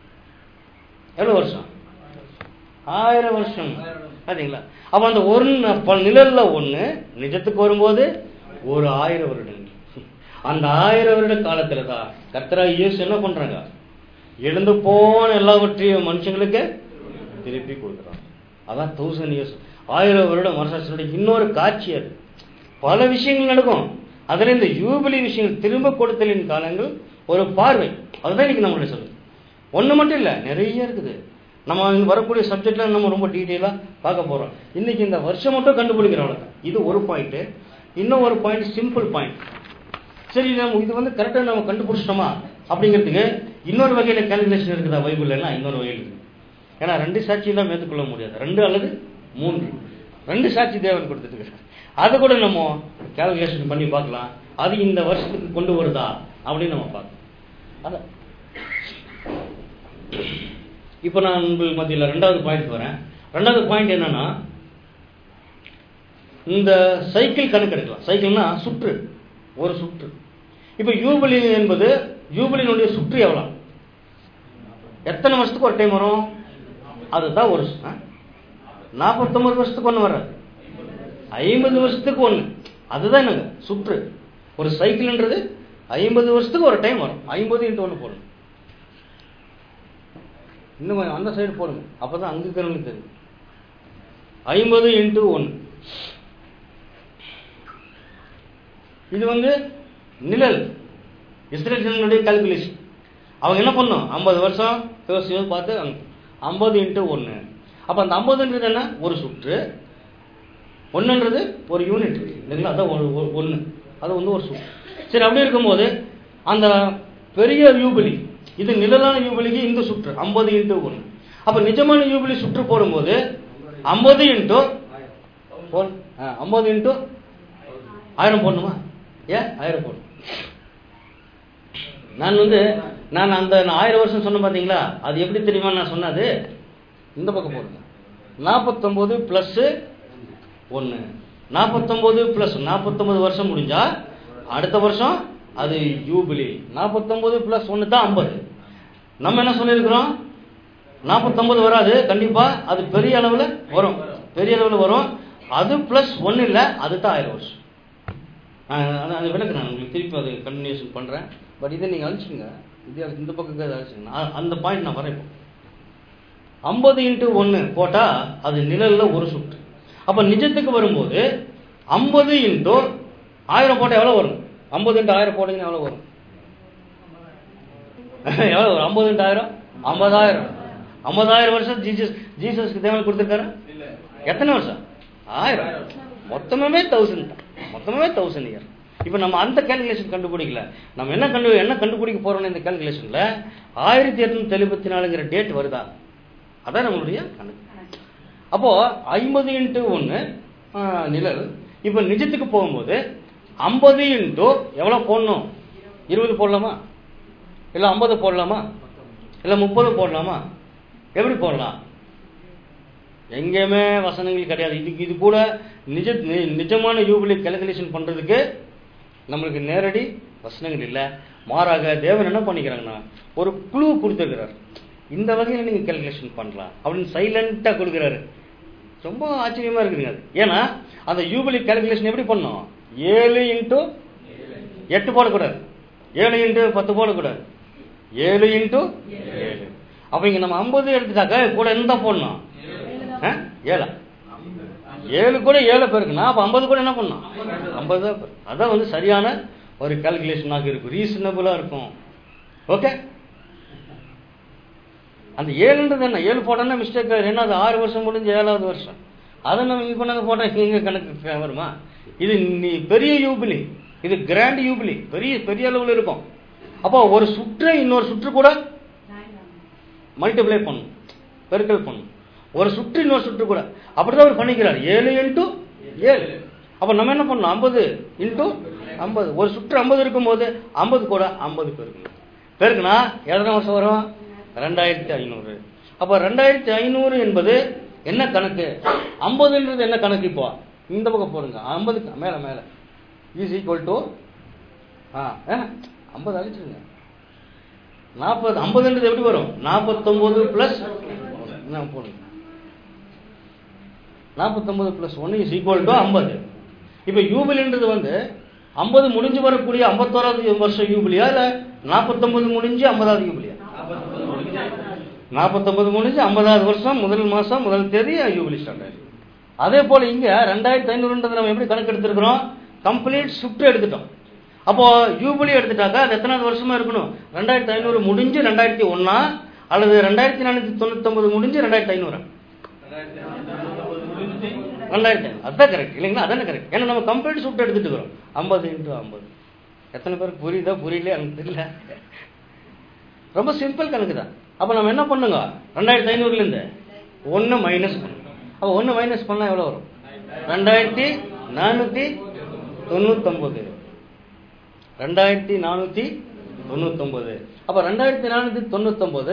எவ்வளவு வருஷம் ஆயிரம் வருஷம் பாத்தீங்களா அப்ப அந்த ஒரு ந- ப- நிழல்ல ஒண்ணு நிஜத்துக்கு வரும்போது ஒரு ஆயிரம் வருடங்கள் அந்த ஆயிரம் வருட காலத்துல தான் கர்த்தரா இயேசு என்ன பண்றாங்க எழுந்து போன எல்லாவற்றையும் மனுஷங்களுக்கு திருப்பி கொடுக்குறாங்க அதான் தௌசண்ட் இயர்ஸ் ஆயிரம் வருடம் மனசாட்சியுடைய இன்னொரு காட்சி அது பல விஷயங்கள் நடக்கும் அதுல இந்த யூபிலி விஷயங்கள் திரும்ப கொடுத்தலின் காலங்கள் ஒரு பார்வை அதுதான் இன்னைக்கு நம்மளுடைய சொல்லு ஒண்ணு மட்டும் இல்ல நிறைய இருக்குது நம்ம இங்க வரக்கூடிய சப்ஜெக்ட்ல நம்ம ரொம்ப டீட்டெயிலா பார்க்க போறோம் இன்னைக்கு இந்த வருஷம் மட்டும் கண்டுபிடிக்கிறோம் அவ்வளவுதான். இது ஒரு பாயிண்ட் இன்னும் ஒரு பாயிண்ட் சிம்பிள் பாயிண்ட் சரி நம்ம இது வந்து கரெக்டா நம்ம கண்டுபிடிச்சிட்டோமா அப்படிங்கிறதுக்கு இன்னொரு வகையில கால்குலேஷன் இருக்குதா பைபிள்ல இன்னொரு வகையில் இருக்கு ஏன்னா ரெண்டு சாட்சியெல்லாம் ஏற்றுக்கொள்ள முடியாது ரெண்டு அல்லது மூன்று ரெண்டு சாட்சி தேவன் கொடுத்துட்டு இருக்காரு. அதை கூட நம்ம கால்குலேஷன் பண்ணி பார்க்கலாம் அது இந்த வருஷத்துக்கு கொண்டு வருதா அப்படின்னு நம்ம பார்க்கலாம் அதான் இப்போ நான் உங்கள் மத்தியில் ரெண்டாவது பாயிண்ட் வரேன் ரெண்டாவது பாயிண்ட் என்னன்னா இந்த சைக்கிள் கணக்கு எடுக்கலாம் சைக்கிள்னா சுற்று ஒரு சுற்று இப்போ யூபிலி என்பது யூபிலினுடைய சுற்று எவ்வளோ எத்தனை வருஷத்துக்கு ஒரு டைம் வரும் அதுதான் ஒரு நாற்பத்தொன்பது வருஷத்துக்கு ஒன்று வராது ஐம்பது வருஷத்துக்கு ஒன்று அதுதான் என்னங்க சுற்று ஒரு சைக்கிள்ன்றது ஐம்பது வருஷத்துக்கு ஒரு டைம் வரும் ஐம்பது இன்ட்டு ஒன்று போடணும் இன்னும் கொஞ்சம் அந்த சைடு போடுங்க அப்பதான் அங்க இருக்கிறவங்களுக்கு தெரியும் ஐம்பது இன்ட்டு ஒன்று இது வந்து நிழல் இஸ்ரேல் ஜனங்களுடைய கால்குலேஷன் அவங்க என்ன பண்ணும் ஐம்பது வருஷம் யோசிச்சு யோசிச்சு பார்த்து ஐம்பது இன்ட்டு ஒன்று அப்போ அந்த ஐம்பதுன்றது என்ன ஒரு சுற்று ஒன்றுன்றது ஒரு யூனிட் இல்லைங்களா அதான் ஒன்று அது வந்து ஒரு சுற்று சரி அப்படி இருக்கும்போது அந்த பெரிய யூபிலி இது நிழலான யூபிலிக்கு இந்த சுற்று ஐம்பது இன்ட்டு ஒன்று அப்போ நிஜமான யூபிலி சுற்று போடும்போது ஐம்பது இன்ட்டு போன் ஐம்பது இன்ட்டு ஆயிரம் போடணுமா ஏன் ஆயிரம் போடணும் நான் வந்து நான் அந்த ஆயிரம் வருஷம் சொன்னேன் பார்த்தீங்களா அது எப்படி தெரியுமா நான் சொன்னது இந்த பக்கம் போடுங்க நாற்பத்தொம்போது ப்ளஸ்ஸு ஒன்று நாற்பத்தொம்போது ப்ளஸ் நாற்பத்தொம்போது வருஷம் முடிஞ்சா அடுத்த வருஷம் அது யூபிலி நாற்பத்தொம்போது ப்ளஸ் ஒன்று தான் ஐம்பது நம்ம என்ன சொல்லியிருக்கிறோம் நாற்பத்தொம்போது வராது கண்டிப்பாக அது பெரிய அளவில் வரும் பெரிய அளவில் வரும் அது ப்ளஸ் ஒன்று இல்லை அது தான் ஆயிரம் வருஷம் அது விளக்கு நான் உங்களுக்கு திருப்பி அது கண்டினியூஷன் பண்ணுறேன் பட் இதை நீங்கள் அழிச்சிங்க இது இந்த பக்கம் அழிச்சிங்க நான் அந்த பாயிண்ட் நான் வரேன் இப்போ ஐம்பது இன்ட்டு ஒன்று போட்டால் அது நிழலில் ஒரு சுற்று அப்போ நிஜத்துக்கு வரும்போது ஐம்பது இன்ட்டு ஆயிரம் போட்டால் எவ்வளோ வரும் ஐம்பது இன்ட்டு ஆயிரம் போட்டிங்கன்னா எவ்வளோ வரும் எவ்வளோ வரும் ஐம்பது இன்ட்டு ஆயிரம் ஐம்பதாயிரம் ஐம்பதாயிரம் வருஷம் ஜீசஸ் ஜீசஸ்க்கு தேவன் கொடுத்துருக்காரு எத்தனை வருஷம் ஆயிரம் மொத்தமே தௌசண்ட் தான் மொத்தமே தௌசண்ட் இயர் இப்போ நம்ம அந்த கேல்குலேஷன் கண்டுபிடிக்கல நம்ம என்ன கண்டு என்ன கண்டுபிடிக்க போறோம்னு இந்த கேல்குலேஷன்ல ஆயிரத்தி எட்நூத்தி எழுபத்தி நாலுங்கிற டேட் வருதா அதான் நம்மளுடைய கணக்கு அப்போ ஐம்பது இன்ட்டு ஒன்று நிழல் இப்போ நிஜத்துக்கு போகும்போது ஐம்பது இன்ட்டு எவ்வளோ போடணும் இருபது போடலாமா இல்லை ஐம்பது போடலாமா இல்லை முப்பது போடலாமா எப்படி போடலாம் எங்கேயுமே வசனங்கள் கிடையாது இதுக்கு இது கூட நிஜ நி- நிஜமான யூபிலி கேல்குலேஷன் பண்ணுறதுக்கு நம்மளுக்கு நேரடி வசனங்கள் இல்லை மாறாக தேவன் என்ன பண்ணிக்கிறாங்கன்னா ஒரு குழு கொடுத்துருக்கிறார் இந்த வகையில் நீங்கள் கேல்குலேஷன் பண்ணலாம் அப்படின்னு சைலண்ட்டாக கொடுக்குறாரு ரொம்ப ஆச்சரியமா இருக்குதுங்க அது ஏன்னா அந்த யூபிலி கால்குலேஷன் எப்படி பண்ணோம் ஏழு இன்ட்டு எட்டு போடக்கூடாது ஏழு இன்ட்டு பத்து போடக்கூடாது ஏழு இன்ட்டு ஏழு அப்ப இங்க நம்ம ஐம்பது எடுத்துட்டாக்க கூட என்ன போடணும் ஆ? ஏழா ஏழு கூட ஏழு பேருக்குன்னா அப்ப ஐம்பது கூட என்ன பண்ணணும் ஐம்பது தான் பேரு. அதான் வந்து சரியான ஒரு கால்குலேஷனாக இருக்கும் ரீசனபிளா இருக்கும் ஓகே அந்த ஏழுன்றது என்ன ஏழு போட்டோன்னா மிஸ்டேக் என்ன அது ஆறு வருஷம் முடிஞ்சு ஏழாவது வருஷம் அதை நம்ம இங்க கொண்டாந்து போட்டா இங்க கணக்கு வருமா இது நீ பெரிய யூபிலி இது கிராண்ட் யூபிலி பெரிய பெரிய அளவில் இருக்கும் அப்போ ஒரு சுற்று இன்னொரு சுற்று கூட மல்டிப்ளை பண்ணும் பெருக்கல் பண்ணும் ஒரு சுற்று இன்னொரு சுற்று கூட அப்படிதான் அவர் பண்ணிக்கிறார் ஏழு இன்ட்டு ஏழு அப்ப நம்ம என்ன பண்ணணும் ஐம்பது இன்ட்டு ஐம்பது ஒரு சுற்று ஐம்பது இருக்கும்போது ஐம்பது கூட ஐம்பது பெருக்கணும் பெருக்குனா எத்தனை வருஷம் வரும் ரெண்டாயிரத்தி ஐநூறு அப்ப ரெண்டாயிரத்தி ஐநூறு என்பது என்ன கணக்கு ஐம்பதுன்றது என்ன கணக்கு இப்போ இந்த பக்கம் போடுங்க ஐம்பதுக்கு மேல மேல இஸ் ஈக்குவல் டு ஆ ஐம்பது அழிச்சிருங்க நாற்பது ஐம்பதுன்றது எப்படி வரும் நாற்பத்தொன்பது பிளஸ் போடுங்க நாற்பத்தொன்பது பிளஸ் ஒன்று இஸ் ஈக்குவல் டு ஐம்பது இப்போ யூபிலின்றது வந்து ஐம்பது முடிஞ்சு வரக்கூடிய ஐம்பத்தோராவது வருஷம் யூபிலியா இல்லை நாற்பத்தொன்பது முடிஞ்சு ஐம்பதாவது யூபிலியா நாற்பத்தொன்பது முடிஞ்சு ஐம்பதாவது வருஷம் முதல் மாசம் முதல் தேதி யூபிலி ஸ்டார்ட் ஆயிருக்கு அதே போல இங்க ரெண்டாயிரத்தி ஐநூறுன்றது நம்ம எப்படி கணக்கு எடுத்திருக்கிறோம் கம்ப்ளீட் சுற்று எடுத்துட்டோம் அப்போ யூபிலி எடுத்துட்டாக்கா அது எத்தனாவது வருஷமா இருக்கணும் ரெண்டாயிரத்தி ஐநூறு முடிஞ்சு ரெண்டாயிரத்தி ஒன்னா அல்லது ரெண்டாயிரத்தி நானூத்தி தொண்ணூத்தி ஒன்பது முடிஞ்சு ரெண்டாயிரத்தி ஐநூறு ரெண்டாயிரத்தி ஐநூறு அதான் கரெக்ட் இல்லைங்களா அதானே கரெக்ட் ஏன்னா நம்ம கம்ப்ளீட் சுட்டு எடுத்துட்டு இருக்கிறோம் ஐம்பது இன்ட்டு ஐம்பது எத்தனை பேருக்கு புரியுதா புரியல எனக்கு தெரியல ரொம்ப சிம்பிள் கணக்கு தான் அப்ப நம்ம என்ன பண்ணுங்க ரெண்டாயிரத்தி ஐநூறுல இருந்து ஒன்னு மைனஸ் பண்ணுங்க அப்ப ஒன்னு மைனஸ் பண்ணா எவ்வளவு வரும் ரெண்டாயிரத்தி நானூத்தி தொண்ணூத்தொன்பது ரெண்டாயிரத்தி நானூத்தி தொண்ணூத்தொன்பது அப்ப ரெண்டாயிரத்தி நானூத்தி தொண்ணூத்தொன்பது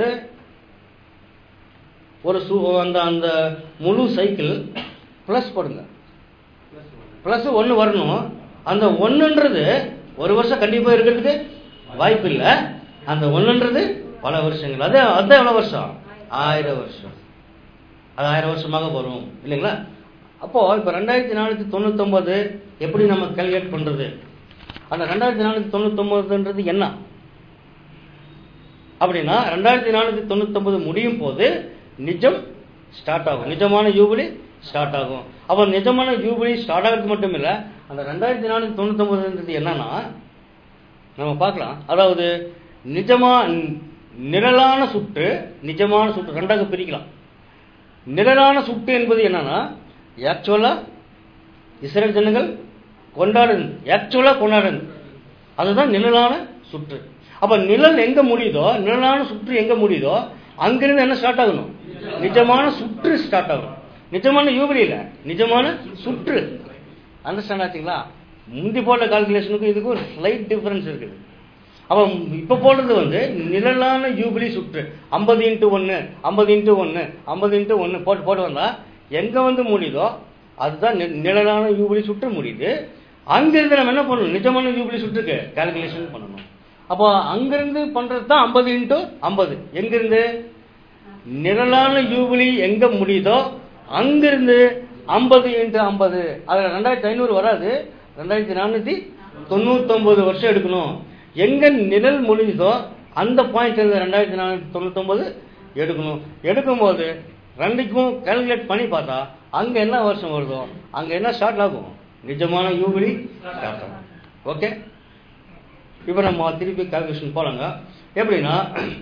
ஒரு சு அந்த அந்த முழு சைக்கிள் பிளஸ் போடுங்க பிளஸ் ஒன்று வரணும் அந்த ஒன்றுன்றது ஒரு வருஷம் கண்டிப்பாக இருக்கிறதுக்கு வாய்ப்பு இல்லை அந்த ஒன்றுன்றது பல வருஷங்கள் அது அதுதான் எவ்வளோ வருஷம் ஆயிரம் வருஷம் அது ஆயிரம் வருஷமாக வரும் இல்லைங்களா அப்போ இப்போ ரெண்டாயிரத்தி நானூற்றி தொண்ணூத்தொம்பது எப்படி நம்ம கால்குலேட் பண்ணுறது அந்த ரெண்டாயிரத்தி நானூற்றி தொண்ணூத்தொம்பதுன்றது என்ன அப்படின்னா ரெண்டாயிரத்தி நானூற்றி தொண்ணூத்தொம்பது முடியும் போது நிஜம் ஸ்டார்ட் ஆகும் நிஜமான யூபிலி ஸ்டார்ட் ஆகும் அப்போ நிஜமான யூபிலி ஸ்டார்ட் ஆகிறது மட்டும் இல்லை அந்த ரெண்டாயிரத்தி நானூற்றி தொண்ணூத்தொம்பதுன்றது என்னன்னா நம்ம பார்க்கலாம் அதாவது நிஜமா நிழலான சுற்று நிஜமான சுற்று ரெண்டாக பிரிக்கலாம் நிழலான சுற்று என்பது என்னன்னா ஆக்சுவலா இஸ்ரேல் ஜனங்கள் கொண்டாடுது ஆக்சுவலா கொண்டாடுது அதுதான் நிழலான சுற்று அப்ப நிழல் எங்க முடியுதோ நிழலான சுற்று எங்க முடியுதோ அங்கிருந்து என்ன ஸ்டார்ட் ஆகணும் நிஜமான சுற்று ஸ்டார்ட் ஆகும் நிஜமான யூபிலி இல்ல நிஜமான சுற்று அண்டர்ஸ்டாண்ட் ஆச்சுங்களா முந்தி போட்ட கால்குலேஷனுக்கும் இதுக்கும் ஒரு ஸ்லைட் டிஃபரன்ஸ் இருக்குது அப்ப இப்ப போடுறது வந்து நிழலான யூபிலி சுற்று ஐம்பது இன்ட்டு ஒன்னு ஐம்பது இன்ட்டு ஒன்னு ஐம்பது இன்ட்டு ஒன்னு போட்டு போட்டு வந்தா எங்க வந்து முடியுதோ அதுதான் நி- நிழலான யூபிலி சுற்று முடியுது அங்கிருந்து நம்ம என்ன பண்ணணும் நிஜமான யூபிலி சுற்றுக்கு கால்குலேஷன் பண்ணணும் அப்போ அங்கிருந்து பண்றது தான் ஐம்பது இன்ட்டு ஐம்பது எங்கிருந்து நிழலான யூபிலி எங்க முடியுதோ அங்கிருந்து ஐம்பது இன்ட்டு ஐம்பது அதுல ரெண்டாயிரத்தி ஐநூறு வராது ரெண்டாயிரத்தி நானூத்தி தொண்ணூத்தொன்பது வருஷம் எடுக்கணும் எங்க நிழல் முடியுதோ அந்த பாயிண்ட் இருந்து ரெண்டாயிரத்தி நானூத்தி தொண்ணூத்தொன்பது எடுக்கணும் எடுக்கும்போது ரெண்டுக்கும் கால்குலேட் பண்ணி பார்த்தா அங்க என்ன வருஷம் வருதோ அங்க என்ன ஸ்டார்ட் ஆகும் நிஜமான யூபிலி ஸ்டார்ட் ஆகும் ஓகே இப்போ நம்ம திருப்பி கால்குலேஷன் போலாங்க எப்படின்னா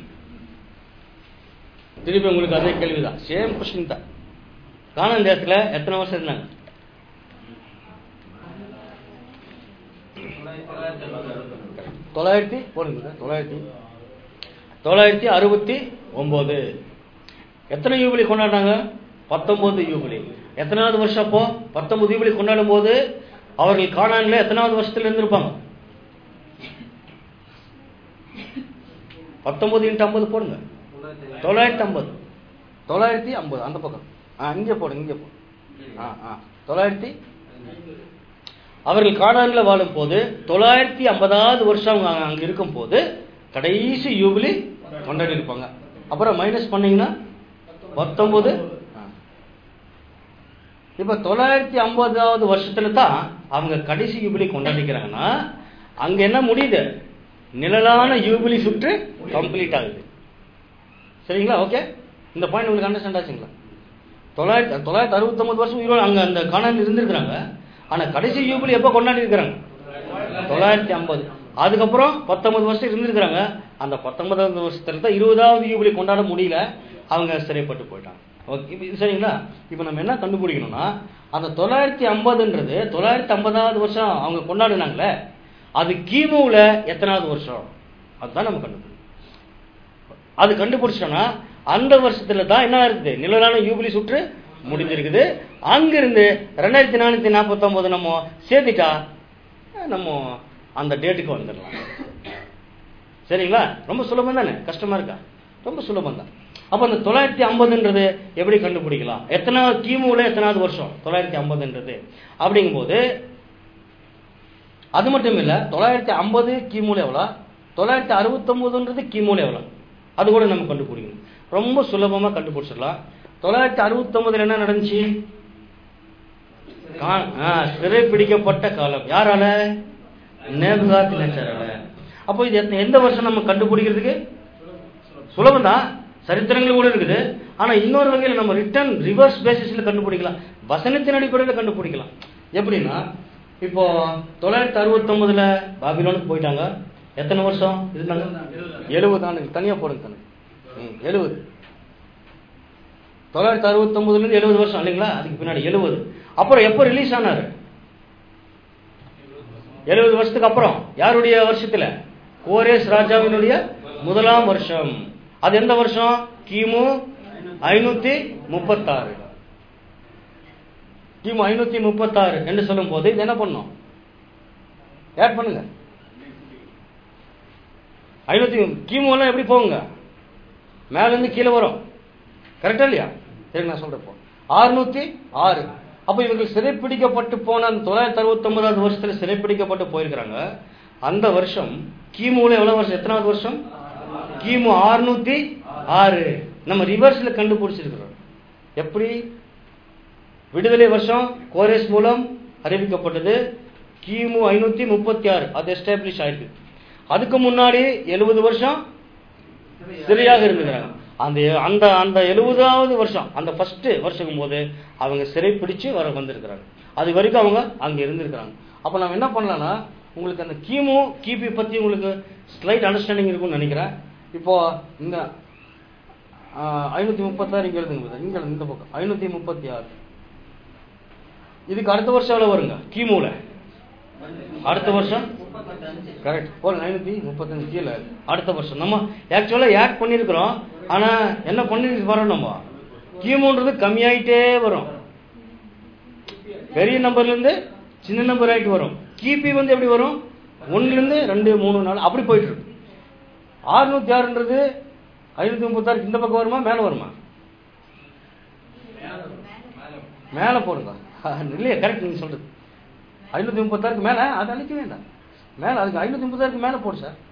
திருப்பி உங்களுக்கு அதே கேள்விதான் சேம் கொஸ்டின் தான் காணான் தேசத்துல எத்தனை வருஷம் இருந்தாங்க தொள்ளாயிரத்தி போடுங்க தொள்ளாயிரத்தி தொள்ளாயிரத்தி அறுபத்தி ஒன்பது எத்தனை யூபிலி கொண்டாடினாங்க பத்தொன்பது யூபிலி எத்தனாவது வருஷம் அப்போ பத்தொன்பது யூபிலி கொண்டாடும் போது அவர்கள் காணான்ல எத்தனாவது வருஷத்துல இருந்திருப்பாங்க பத்தொன்பது இன்ட்டு ஐம்பது போடுங்க தொள்ளாயிரத்தி ஐம்பது தொள்ளாயிரத்தி ஐம்பது அந்த பக்கம் ஆ இங்கே போடுங்க இங்கே போடு ஆ ஆ தொள்ளாயிரத்தி அவர்கள் காணான்ல வாழும் போது தொள்ளாயிரத்தி ஐம்பதாவது வருஷம் அவங்க அங்க- அங்க இருக்கும் போது கடைசி யூபிலி கொண்டாடி இருப்பாங்க அப்புறம் மைனஸ் பண்ணீங்கன்னா பத்தொன்பது ஆ. இப்ப தொள்ளாயிரத்தி ஐம்பதாவது வருஷத்துல தான் அவங்க கடைசி யூபிலி கொண்டாடிக்கிறாங்கன்னா அங்க என்ன முடியுது நிழலான யூபிலி சுற்று கம்ப்ளீட் ஆகுது சரிங்களா ஓகே இந்த பாயிண்ட் உங்களுக்கு அண்டர்ஸ்டாண்ட் ஆச்சுங்களா தொள்ளாயிரத்தி தொள்ளாயிரத்தி அறுபத்தொன்பது வருஷம் உயிரோடு அங்க அந்த காணாமல் இருந்திருக்கிறாங்க ஆனா கடைசி யூபிலி எப்போ கொண்டாடி இருக்கிறாங்க தொள்ளாயிரத்தி ஐம்பது அதுக்கப்புறம் பத்தொன்பது வருஷம் இருந்திருக்கிறாங்க அந்த பத்தொன்பதாவது வருஷத்துல தான் இருபதாவது யூபிலி கொண்டாட முடியல அவங்க சிறைப்பட்டு போயிட்டாங்க ஓகே இப்போ இது சரிங்களா இப்போ நம்ம என்ன கண்டுபிடிக்கணும்னா அந்த தொள்ளாயிரத்தி ஐம்பதுன்றது தொள்ளாயிரத்தி ஐம்பதாவது வருஷம் அவங்க கொண்டாடினாங்களே அது கிமுல எத்தனாவது வருஷம் அதுதான் நம்ம கண்டுபிடிக்கணும் அது கண்டுபிடிச்சோம்னா அந்த வருஷத்துல தான் என்ன இருக்குது நிழலான யூபிலி சுற்று முடிஞ்சிருக்குது அங்கிருந்து ரெண்டாயிரத்தி நானூத்தி நாற்பத்தி ஒன்பது நம்ம சேர்த்துட்டா நம்ம அந்த டேட்டுக்கு வந்துடலாம் சரிங்களா ரொம்ப சுலபம் தானே கஷ்டமா இருக்கா ரொம்ப சுலபம் தான் அப்ப அந்த தொள்ளாயிரத்தி ஐம்பதுன்றது எப்படி கண்டுபிடிக்கலாம் எத்தனாவது கிமுல எத்தனாவது வருஷம் தொள்ளாயிரத்தி ஐம்பதுன்றது அப்படிங்கும்போது அது மட்டும் இல்ல தொள்ளாயிரத்தி ஐம்பது கிமுல எவ்வளோ தொள்ளாயிரத்தி அறுபத்தொன்பதுன்றது கிமுல எவ்வளோ அது கூட நம்ம கண்டுபிடிக்கணும் ரொம்ப சுலபமா கண்டுபிடிச்சிடலாம் தொள்ளாயிரத்தி அறுபத்தொன்பதுல என்ன நடந்துச்சு கா- ஆ, சிறைப்பிடிக்கப்பட்ட காலம் யாரால நேபுகாத் நேச்சரால அப்போ இது எத்த- எந்த வருஷம் நம்ம கண்டுபிடிக்கிறதுக்கு சுலபம் தான் சரித்திரங்கள் கூட இருக்குது ஆனா இன்னொரு வகையில் நம்ம ரிட்டர்ன் ரிவர்ஸ் பேசிஸ்ல கண்டுபிடிக்கலாம் வசனத்தின் அடிப்படையில் கண்டுபிடிக்கலாம் எப்படின்னா இப்போ தொள்ளாயிரத்தி அறுபத்தொன்பதுல பாபிலோனுக்கு போயிட்டாங்க எத்தனை வருஷம் இருந்தாங்க எழுபது ஆண்டுகள் தனியா போடுங்க தானே எழுபது தொள்ளாயிரத்தி அறுபத்தொன்பதுல இருந்து எழுபது வருஷம் இல்லைங்களா அதுக்கு பின்னாடி எழுபது அப்புறம் எப்போ ரிலீஸ் ஆனாரு எழுபது வருஷத்துக்கு அப்புறம் யாருடைய வருஷத்துல கோரேஸ் ராஜாவினுடைய முதலாம் வருஷம் அது எந்த வருஷம் கிமு ஐநூத்தி முப்பத்தாறு கிமு ஐநூத்தி முப்பத்தாறு என்று சொல்லும் போது இது என்ன பண்ணும் ஆட் பண்ணுங்க ஐநூத்தி கிமு எல்லாம் எப்படி போகுங்க மேல இருந்து கீழே வரும் கரெக்டா இல்லையா சரி நான் சொல்றப்போ ஆறுநூத்தி ஆறு அப்ப இவங்க சிறைப்பிடிக்கப்பட்டு போன அந்த தொள்ளாயிரத்தி அறுபத்தி ஒன்பதாவது வருஷத்துல சிறைப்பிடிக்கப்பட்டு போயிருக்கிறாங்க அந்த வருஷம் கிமுல எவ்வளவு வருஷம் எத்தனாவது வருஷம் கிமு ஆறுநூத்தி ஆறு நம்ம ரிவர்ஸ்ல கண்டுபிடிச்சிருக்கிறோம் எப்படி விடுதலை வருஷம் கோரேஸ் மூலம் அறிவிக்கப்பட்டது கிமு ஐநூத்தி முப்பத்தி ஆறு அது எஸ்டாப்ளிஷ் ஆயிருக்கு அதுக்கு முன்னாடி எழுபது வருஷம் சிறையாக இருந்துக்கிறாங்க அந்த அந்த அந்த எழுபதாவது வருஷம் அந்த ஃபர்ஸ்ட் வருஷம் போது அவங்க சிறை பிடிச்சு வர வந்திருக்கிறாங்க அது வரைக்கும் அவங்க அங்க இருந்திருக்கிறாங்க அப்ப நம்ம என்ன பண்ணலாம்னா உங்களுக்கு அந்த கிமு கிபி பத்தி உங்களுக்கு ஸ்லைட் அண்டர்ஸ்டாண்டிங் இருக்கும்னு நினைக்கிறேன் இப்போ இந்த ஐநூத்தி முப்பத்தாறு இங்க எழுதுங்க brother. இங்க இந்த பக்கம் ஐநூத்தி முப்பத்தி ஆறு இதுக்கு அடுத்த வருஷம் எவ்வளவு வருங்க கிமுல அடுத்த வருஷம் கரெக்ட் போல ஐநூத்தி முப்பத்தஞ்சு கீழே அடுத்த வருஷம் நம்ம ஆக்சுவலா ஆட் பண்ணியிருக்கிறோம் ஆனா என்ன பண்ணி வரோம் நம்ம கிமுன்றது கம்மியாயிட்டே வரும் பெரிய நம்பர்ல இருந்து சின்ன நம்பர் ஆயிட்டு வரும் கிபி வந்து எப்படி வரும் ஒண்ணுல இருந்து ரெண்டு மூணு நாலு அப்படி போயிட்டு இருக்கு ஆறுநூத்தி ஆறுன்றது ஐநூத்தி முப்பத்தாறு இந்த பக்கம் வருமா மேல வருமா மேல போடுங்க இல்லையா கரெக்ட் நீங்க சொல்றது ஐநூத்தி முப்பத்தாறுக்கு மேல அது அழிக்க வேண்டாம் மேல அதுக்கு ஐநூத்தி முப்பத்தாறுக்கு மேல போடு சார்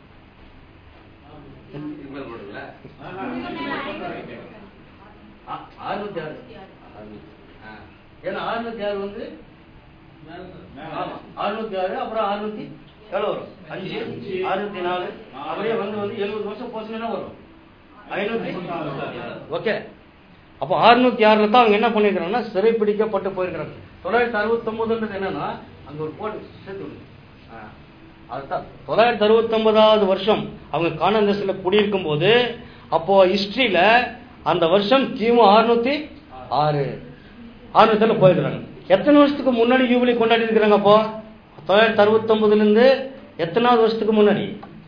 ஆ- அறுநூத்தி ஆறு ஆ. ஏன்னா அறுநூத்தி ஆறு வந்து ஆமா, அறுநூத்தி ஆறு அப்புறம் அறுநூத்தி எவ்வளவு வரும் அஞ்சு அறுநூத்தி நாலு அப்படியே வந்து வந்து எழுபது வருஷம் போச்சுன்னா வரும் ஐநூத்தி ஓகே அப்போ அறுநூத்தி ஆறுல தான் அவங்க என்ன பண்ணிருக்காங்கன்னா சிறைப்பிடிக்கப்பட்டு போயிருக்கிறாங்க தொள்ளாயிரத்தி அறுபத்தி ஒன்பதுன்றது என்னன்னா அங்க ஒரு கோடு சேர்த்து விடுங்க. ஆ. அதுதான் தொள்ளாயிரத்தி அறுபத்தி ஒன்பதாவது வருஷம் அவங்க காணந்தேசத்துல குடியிருக்கும் போது அப்போ ஹிஸ்டரியில அந்த வருஷம் கிமு அறுநூத்தி ஆறு ஆறுநூத்துல போயிருக்கிறாங்க எத்தனை வருஷத்துக்கு முன்னாடி யூபிலி கொண்டாடி இருக்கிறாங்க அப்போ தொள்ளாயிரத்தி அறுபத்தி ஒன்பதுல இருந்து எத்தனாவது வருஷத்துக்கு முன்னாடி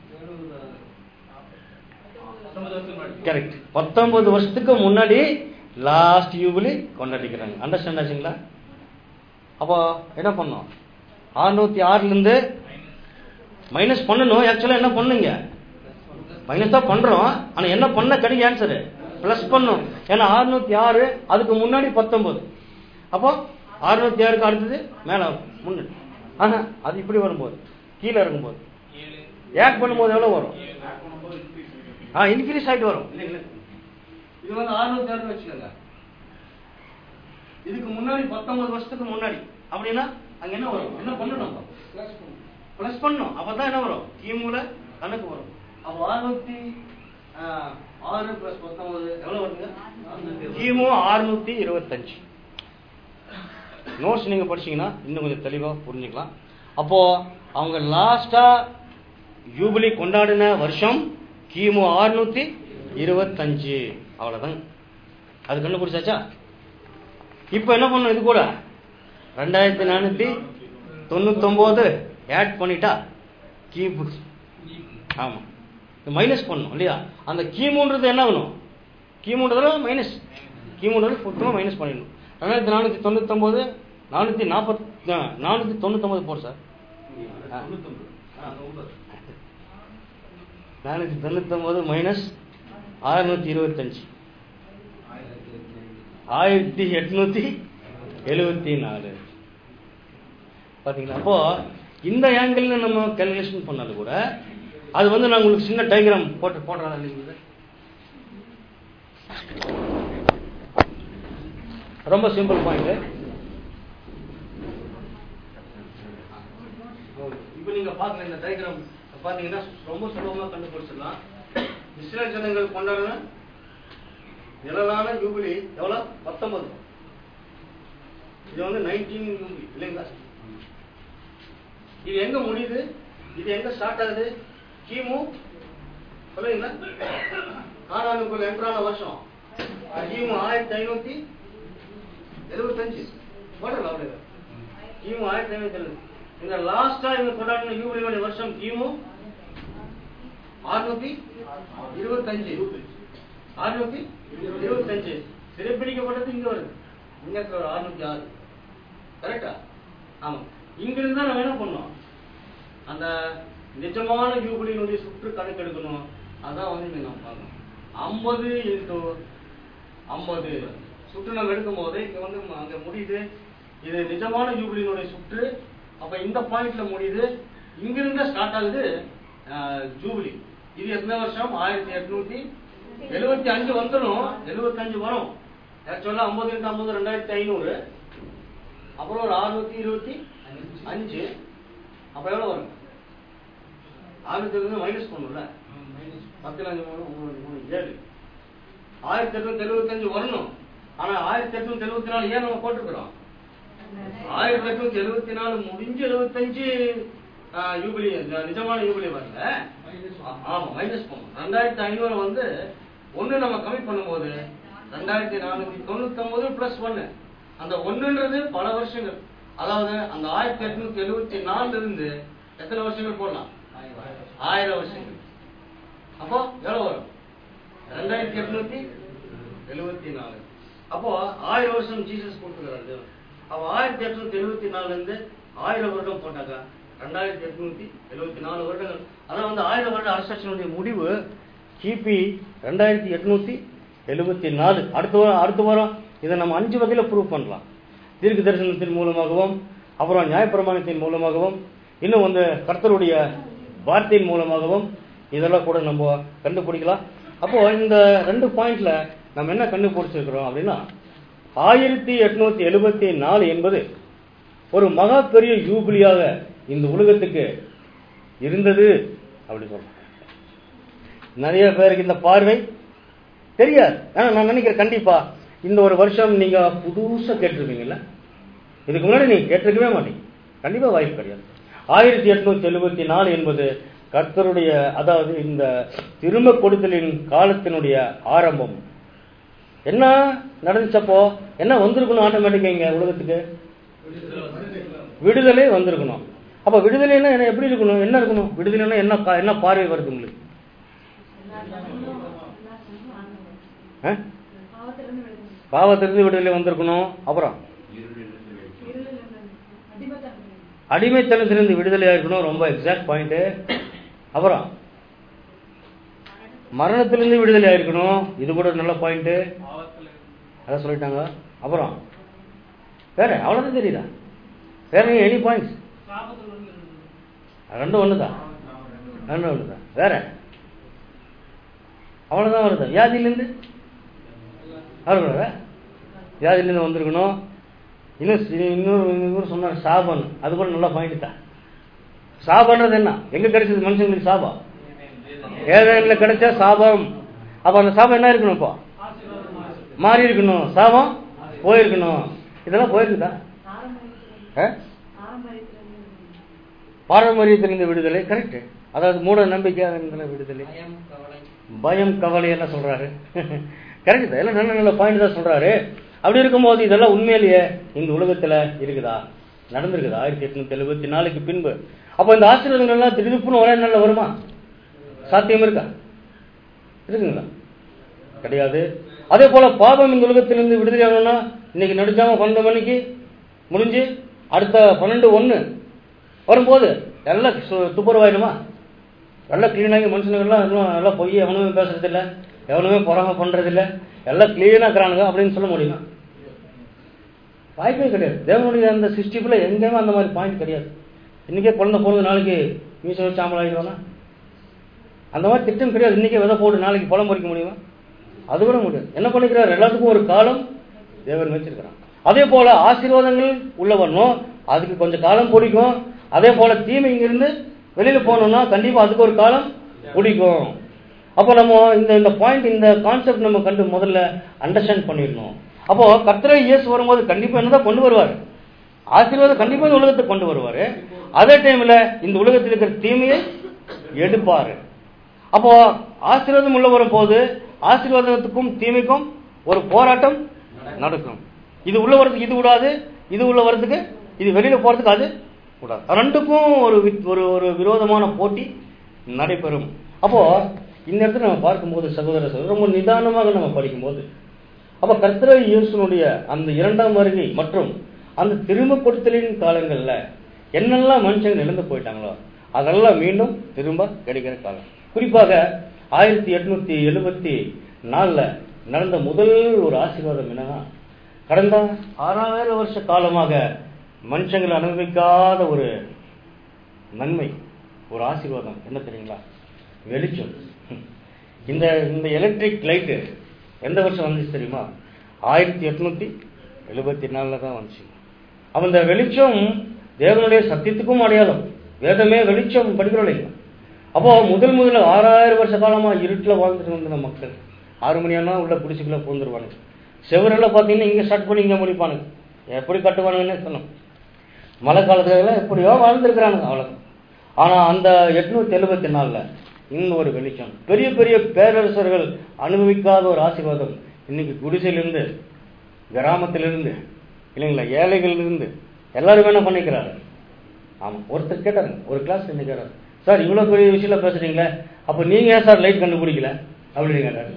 கரெக்ட் பத்தொன்பது வருஷத்துக்கு முன்னாடி லாஸ்ட் யூபிலி கொண்டாடிக்கிறாங்க அண்டர்ஸ்டாண்ட் ஆச்சுங்களா அப்போ என்ன பண்ணோம் அறுநூத்தி ஆறுல இருந்து மைனஸ் பண்ணணும் ஆக்சுவலா என்ன பண்ணுங்க மைனஸ் தான் பண்றோம் ஆனா என்ன பண்ண கிடைக்கும் ஆன்சர் பிளஸ் பண்ணும் ஏன்னா அறுநூத்தி ஆறு அதுக்கு முன்னாடி பத்தொன்பது அப்போ அறுநூத்தி ஆறுக்கு அடுத்தது மேல முன்னாடி ஆனா அது இப்படி வரும்போது கீழே இருக்கும்போது ஆட் பண்ணும்போது எவ்வளவு வரும் ஆ இன்க்ரீஸ் ஆயிட்டு வரும் இல்லைங்களா இது வந்து அறுநூத்தி ஆறு வச்சுக்கோங்க இதுக்கு முன்னாடி பத்தொன்பது வருஷத்துக்கு முன்னாடி அப்படின்னா அங்க என்ன வரும் என்ன பண்ணணும் பிளஸ் பண்ணும் அப்பதான் என்ன வரும் கிமுல கணக்கு வரும் அப்போ அறுநூத்தி ஆஹ், ஆறு பிளஸ் பத்தொன்பது எவ்வளவு வருதுங்க கிமு அறுநூத்தி இருபத்தஞ்சு நோட்ஸ் நீங்க படிச்சீங்கன்னா இன்னும் கொஞ்சம் தெளிவா புரிஞ்சுக்கலாம் அப்போ அவங்க லாஸ்டா யூபிலி கொண்டாடின வருஷம் கிமு அறுநூத்தி இருபத்தஞ்சு அவ்வளவுதான் அது கண்டுபிடிச்சாச்சா இப்போ என்ன பண்ணும் இது கூட ரெண்டாயிரத்தி நானூத்தி தொண்ணூத்தொன்பது ஆட் பண்ணிட்டா கீபு ஆமா மைனஸ் பண்ணும் இல்லையா அந்த கீமுன்றது என்ன ஆகணும் கீமுன்றதுல மைனஸ் கீமுன்றது சுத்தமாக மைனஸ் பண்ணிடணும் ரெண்டாயிரத்தி நானூற்றி தொண்ணூத்தொம்பது நானூற்றி நாற்பத் நானூற்றி தொண்ணூத்தொம்பது போடு சார் நானூற்றி தொண்ணூத்தொம்பது மைனஸ் அறுநூத்தி இருபத்தஞ்சு ஆயிரத்தி எட்நூத்தி எழுபத்தி நாலு பாத்தீங்களா அப்போ இந்த ஆங்கிள் நம்ம கால்குலேஷன் பண்ணாலும் கூட அது வந்து நான் உங்களுக்கு சின்ன டயக்ராம் போட்டு போடுறதா இல்லைங்களா ரொம்ப சிம்பிள் பாயிண்ட் இப்போ நீங்க பார்க்கல இந்த டயக்ராம் பாத்தீங்கன்னா ரொம்ப சுலபமா கண்டுபிடிச்சிடலாம் இஸ்ரேல் ஜனங்கள் கொண்டாடின நிழலான யூபிலி எவ்வளவு பத்தொன்பது இது வந்து நைன்டீன் யூபிலி இல்லைங்களா இது எங்க முடியுது இது எங்க ஸ்டார்ட் ஆகுது கிமு சொல்லுங்களா கானானுக்குள்ள என்ட்ரான வருஷம் கிமு ஆயிரத்தி ஐநூத்தி எழுபத்தஞ்சு போடல அப்படியே கிமு ஆயிரத்தி ஐநூத்தி எழுபது இந்த லாஸ்டா இவங்க கொண்டாடின யூபிலியோட வருஷம் கிமு அறுநூத்தி இருபத்தஞ்சு அறுநூத்தி இருபத்தஞ்சு சிறைப்பிடிக்கப்பட்டது இங்க வருது இங்க ஒரு அறுநூத்தி ஆறு கரெக்டா ஆமா இங்க இருந்து தான் நம்ம என்ன பண்ணோம் அந்த நிஜமான யூபிலியினுடைய சுற்று கணக்கெடுக்கணும் அதான் வந்து இங்க நம்ம பார்க்கணும் ஐம்பது இன்ட்டு ஐம்பது சுற்று நம்ம எடுக்கும் போது இங்க வந்து ம- அங்க முடியுது இது நிஜமான யூபிலியினுடைய சுற்று அப்ப இந்த பாயிண்ட்ல முடியுது இங்கிருந்து ஸ்டார்ட் ஆகுது அஹ், ஜூபிலி இது எத்தனை வருஷம் ஆயிரத்தி எட்நூத்தி எழுபத்தி அஞ்சு வந்துடும் எழுபத்தஞ்சு வரும் ஆக்சுவலா ஐம்பது இன்ட்டு ஐம்பது ரெண்டாயிரத்தி ஐநூறு அப்புறம் ஒரு அறுநூத்தி இருபத்தி அஞ்சு அப்ப எவ்வளவு வரும் ஆயிரத்தி இருந்து மைனஸ் பண்ணும்ல பத்துல அஞ்சு மூணு மூணு மூணு ஏழு ஆயிரத்தி எட்நூத்தி எழுபத்தஞ்சு வரணும் ஆனா ஆயிரத்தி எட்நூத்தி எழுபத்தி நாலு ஏன் நம்ம போட்டுக்கிறோம் ஆயிரத்தி எட்நூத்தி எழுபத்தி நாலு முடிஞ்சு எழுபத்தஞ்சு யூபிலி நிஜமான யூபிலி வரல ஆ- ஆமா மைனஸ் பண்ணும் ரெண்டாயிரத்தி ஐநூறு வந்து ஒண்ணு நம்ம கம்மி பண்ணும்போது ரெண்டாயிரத்தி நானூத்தி தொண்ணூத்தி ஒன்பது பிளஸ் ஒன்னு அந்த ஒண்ணுன்றது பல வருஷங்கள் அதாவது அந்த ஆயிரத்தி எட்நூத்தி எழுபத்தி நாலுல இருந்து எத்தனை வருஷங்கள் போடலாம் ஆயிரம் வருஷங்கள் அப்போ எவ்வளவு வரும் ரெண்டாயிரத்தி எட்நூத்தி எழுபத்தி நாலு அப்போ ஆயிரம் வருஷம் ஜீசஸ் கொடுத்துக்கிறாரு தேவன். அப்போ ஆயிரத்தி எட்நூத்தி எழுபத்தி நாலுல இருந்து ஆயிரம் வருடம் போட்டாக்கா ரெண்டாயிரத்தி எட்நூத்தி எழுபத்தி நாலு வருடங்கள் அதான் வந்து ஆயிரம் வருட அரசாட்சியினுடைய முடிவு கிபி ரெண்டாயிரத்தி எட்நூத்தி எழுபத்தி நாலு அடுத்த வாரம் அடுத்த வாரம் இதை நம்ம அஞ்சு வகையில ப்ரூவ் பண்ணலாம் தீர்க்க தரிசனத்தின் மூலமாகவும் அப்புறம் நியாயப்பிரமாணத்தின் மூலமாகவும் இன்னும் வந்து கர்த்தருடைய வார்த்தையின் மூலமாகவும் இதெல்லாம் கூட நம்ம கண்டுபிடிக்கலாம் அப்போ இந்த ரெண்டு பாயிண்ட்ல நம்ம என்ன கண்டுபிடிச்சிருக்கிறோம் அப்படின்னா ஆயிரத்தி எட்நூத்தி எழுபத்தி நாலு என்பது ஒரு மகா பெரிய யூபிலியாக இந்த உலகத்துக்கு இருந்தது அப்படி சொல்றோம் நிறைய பேருக்கு இந்த பார்வை தெரியாது ஆனா நான் நினைக்கிறேன் கண்டிப்பா இந்த ஒரு வருஷம் நீங்க புதுசா கேட்டிருப்பீங்கல்ல இதுக்கு முன்னாடி நீங்க கேட்டிருக்கவே மாட்டீங்க கண்டிப்பா வாய்ப்பு கிடையாது ஆயிரத்தி எட்நூத்தி எழுபத்தி நாலு என்பது கர்த்தருடைய அதாவது இந்த திரும்ப கொடுத்தலின் காலத்தினுடைய ஆரம்பம் என்ன நடந்துச்சப்போ என்ன வந்திருக்கணும் ஆட்டோமேட்டிக்கா இங்க உலகத்துக்கு விடுதலை வந்திருக்கணும் அப்ப விடுதலைன்னா என்ன எப்படி இருக்கணும் என்ன இருக்கணும் விடுதலைன்னா என்ன கா- என்ன பார்வை வருது உங்களுக்கு ஆ? பாவத்திலிருந்து விடுதலை வந்திருக்கணும் அப்புறம் அடிமைத்தனத்திலிருந்து விடுதலையா இருக்கணும் ரொம்ப எக்ஸாக்ட் பாயிண்ட் அப்புறம் மரணத்திலிருந்து விடுதலை ஆயிருக்கணும் இது கூட ஒரு நல்ல பாயிண்ட் அதான் சொல்லிட்டாங்க அப்புறம் வேற அவ்வளவுதான் தெரியுதா வேற எனி பாயிண்ட்ஸ் ரெண்டும் ஒண்ணுதான் ரெண்டும் ஒண்ணுதான் வேற அவ்வளவுதான் வருது வியாதியிலிருந்து வரக்கூடாதா வியாதியிலிருந்து வந்திருக்கணும் இன்னும் சி- இன்னொரு இன்னொரு சொன்னார் சாபம் அது கூட நல்லா பாயிண்ட் தான் சாபம்ன்றது என்ன எங்க கிடைச்சது மனுஷங்களுக்கு சாபம் ஏதேனில் கிடைச்ச சாபம் அப்ப அந்த சாபம் என்ன இருக்கணும் இப்போ மாறி இருக்கணும் சாபம் போயிருக்கணும் இதெல்லாம் போயிருக்குதா ஆ? பாரம்பரியத்திலிருந்து விடுதலை கரெக்ட் அதாவது மூட நம்பிக்கை அதனால விடுதலை பயம் கவலை என்ன சொல்றாரு கரெக்ட் தான் எல்லாம் நல்ல நல்ல பாயிண்ட் தான் சொல்றாரு அப்படி இருக்கும்போது இதெல்லாம் உண்மையிலேயே இந்த உலகத்துல இருக்குதா நடந்திருக்குதா ஆயிரத்தி எட்நூத்தி எழுபத்தி நாலுக்கு பின்பு அப்ப இந்த ஆசீர்வாதங்கள் எல்லாம் திடீர்னு ஒரே நாள்ல வருமா சாத்தியம் இருக்கா இருக்குங்களா கிடையாது அதே போல பாபம் இந்த உலகத்திலிருந்து விடுதலை ஆகணும்னா இன்னைக்கு நடிச்சாம பன்னெண்டு மணிக்கு முடிஞ்சு அடுத்த பன்னெண்டு ஒண்ணு வரும்போது எல்லாம் சு- துப்புரவாயிடுமா எல்லாம் கிளீனாகி மனுஷனுங்கெல்லாம் இன்னும் எல்லாம் பொய் எவனுமே பேசுறது இல்ல எவனுமே பொறாம பண்றது இல்ல எல்லாம் கிளீனா இருக்கிறானுங்க அப்படின்னு சொல்ல முடியுமா வாய்ப்பே கிடையாது தேவனுடைய அந்த சிருஷ்டிப்புல எங்கேயுமே அந்த மாதிரி பாயிண்ட் கிடையாது இன்னைக்கே குழந்தை பிறந்த நாளைக்கு மீசை வச்சு ஆம்பளை ஆகிடுவானா அந்த மாதிரி திட்டம் கிடையாது இன்னைக்கே விதை போட்டு நாளைக்கு பழம் பறிக்க முடியுமா அது கூட முடியாது என்ன பண்ணிக்கிறார் எல்லாத்துக்கும் ஒரு காலம் தேவன் வச்சிருக்கிறான் அதே போல ஆசீர்வாதங்கள் உள்ள வரணும் அதுக்கு கொஞ்சம் காலம் பிடிக்கும் அதே போல தீமை இங்கிருந்து வெளியில போகணும்னா கண்டிப்பா அதுக்கு ஒரு காலம் பிடிக்கும் அப்போ நம்ம இந்த இந்த பாயிண்ட் இந்த கான்செப்ட் நம்ம கண்டு முதல்ல அண்டர்ஸ்டாண்ட் பண்ணிடணும் அப்போ கர்த்தரை இயேசு வரும்போது கண்டிப்பா என்னதான் கொண்டு வருவார் ஆசீர்வாதம் கண்டிப்பா இந்த உலகத்துக்கு கொண்டு வருவாரு அதே டைம்ல இந்த உலகத்தில் இருக்கிற தீமையை எடுப்பாரு அப்போ ஆசீர்வாதம் உள்ள வரும்போது ஆசீர்வாதத்துக்கும் தீமைக்கும் ஒரு போராட்டம் நடக்கும் இது உள்ள வரதுக்கு இது விடாது இது உள்ள வரதுக்கு இது வெளியில போறதுக்கு அது கூடாது ரெண்டுக்கும் ஒரு வி- ஒரு ஒரு விரோதமான போட்டி நடைபெறும் அப்போ இந்த இடத்துல நம்ம பார்க்கும்போது சகோதர சகோதரர் ரொம்ப நிதானமாக நம்ம படிக்கும்போது அப்ப கர்த்தரை இயேசுனுடைய அந்த இரண்டாம் வருகை மற்றும் அந்த திரும்ப கொடுத்தலின் காலங்கள்ல என்னெல்லாம் மனுஷங்க இழந்து போயிட்டாங்களோ அதெல்லாம் மீண்டும் திரும்ப கிடைக்கிற காலம் குறிப்பாக ஆயிரத்தி எட்நூத்தி எழுபத்தி நாலுல நடந்த முதல் ஒரு ஆசீர்வாதம் என்னன்னா கடந்த ஆறாயிரம் வருஷ காலமாக மனுஷங்கள் அனுபவிக்காத ஒரு நன்மை ஒரு ஆசீர்வாதம் என்ன தெரியுங்களா வெளிச்சம் இந்த இந்த எலக்ட்ரிக் லைட்டு எந்த வருஷம் வந்துச்சு தெரியுமா ஆயிரத்தி எட்நூத்தி எழுபத்தி நாலுல தான் வந்துச்சு அப்ப இந்த வெளிச்சம் தேவனுடைய சத்தியத்துக்கும் அடையாளம் வேதமே வெளிச்சம் படிக்கிறோம் இல்லைங்களா அப்போ முதல் முதல்ல ஆறாயிரம் வருஷ காலமா இருட்டுல வாழ்ந்துட்டு வந்த மக்கள் ஆறு மணி ஆனா உள்ள பிடிச்சிக்குள்ள பூந்துருவானுங்க செவரெல்லாம் பார்த்தீங்கன்னா இங்க ஸ்டார்ட் பண்ணி இங்க முடிப்பானுங்க எப்படி கட்டுவானுங்கன்னே சொன்னோம் மழை காலத்துல எல்லாம் எப்படியோ வாழ்ந்துருக்கிறானுங்க அவ்வளவு ஆனா அந்த எட்நூத்தி எழுபத்தி நாலுல இன்னும் ஒரு வெளிச்சம் பெரிய பெரிய பேரரசர்கள் அனுபவிக்காத ஒரு ஆசீர்வாதம் இன்னைக்கு குடிசையிலிருந்து கிராமத்திலிருந்து இல்லைங்களா ஏழைகளிலிருந்து எல்லாரும் என்ன பண்ணிக்கிறாரு ஆமா ஒருத்தர் கேட்டாரு ஒரு கிளாஸ் என்ன கேட்டாரு சார் இவ்வளவு பெரிய விஷயத்துல பேசுறீங்களே அப்ப நீங்க ஏன் சார் லைட் கண்டுபிடிக்கல அப்படின்னு கேட்டாரு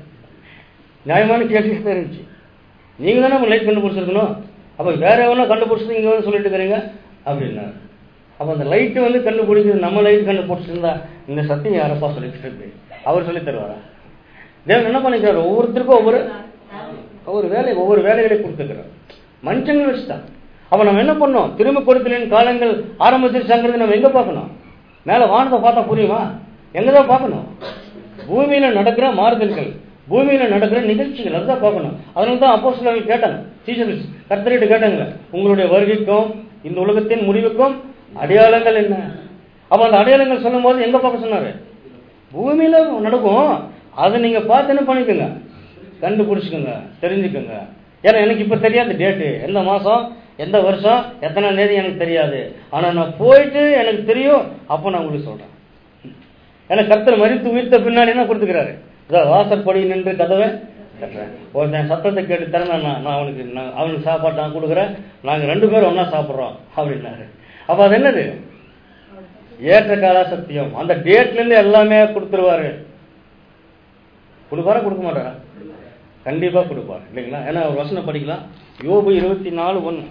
நியாயமான கேள்வி தான் இருந்துச்சு நீங்க தானே லைட் கண்டுபிடிச்சிருக்கணும் அப்ப வேற எவனா கண்டுபிடிச்சது இங்க வந்து சொல்லிட்டு இருக்கிறீங்க அப்படின்னாரு அப்ப அந்த லைட் வந்து கண்டுபிடிக்கிறது நம்ம லைட் கண்டுபிடிச்சிருந்தா இந்த சத்தியம் யாரப்பா சொல்லிட்டு இருக்கு அவர் சொல்லி தருவாரா தேவன் என்ன பண்ணிக்கிறார் ஒவ்வொருத்தருக்கும் ஒவ்வொரு ஒவ்வொரு வேலை ஒவ்வொரு வேலைகளை கொடுத்துக்கிறார் மனுஷங்கள் வச்சுதான் அப்ப நம்ம என்ன பண்ணோம் திரும்ப கொடுத்தலின் காலங்கள் ஆரம்பிச்சிருச்சாங்கிறது நம்ம எங்க பார்க்கணும் மேல வானத்தை பார்த்தா புரியுமா எங்கதான் பார்க்கணும் பூமியில நடக்கிற மாறுதல்கள் பூமியில நடக்கிற நிகழ்ச்சிகள் அதுதான் பார்க்கணும் அதனால தான் அப்போ கேட்டாங்க டீச்சர்ஸ் கர்த்தரிட்டு கேட்டாங்க உங்களுடைய வருகைக்கும் இந்த உலகத்தின் முடிவுக்கும் அடையாளங்கள் என்ன அப்ப அந்த அடையாளங்கள் சொல்லும்போது எங்க பார்க்க சொன்னாரு பூமியில நடக்கும் அதை நீங்க பார்த்து என்ன பண்ணிக்கோங்க கண்டுபிடிச்சுக்கோங்க தெரிஞ்சுக்கோங்க ஏன்னா எனக்கு இப்ப தெரியாது டேட்டு எந்த மாசம் எந்த வருஷம் எத்தனை தேதி எனக்கு தெரியாது ஆனா நான் போயிட்டு எனக்கு தெரியும் அப்போ நான் உங்களுக்கு சொல்றேன் ஏன்னா கர்த்தர் மறித்து உயிர்த்த பின்னாடி என்ன கொடுத்துக்கிறாரு இதோ வாசற்படி நின்று கதவை தட்டுறேன் ஒருத்தன் சத்தத்தை கேட்டு திறந்தா நான் நான் அவனுக்கு நான் அவனுக்கு சாப்பாடு நான் கொடுக்குறேன் நாங்க ரெண்டு பேரும் ஒண்ணா சாப்பிடுறோம் அப்படின்னாரு அப்ப அது என்னது ஏற்ற கால சத்தியம் அந்த டேட்ல இருந்து எல்லாமே கொடுத்துருவாரு கொடுப்பாரா கொடுக்க மாட்டாரா கண்டிப்பா கொடுப்பார் இல்லைங்களா ஏன்னா ஒரு வசனம் படிக்கலாம் யோபு இருபத்தி நாலு ஒண்ணு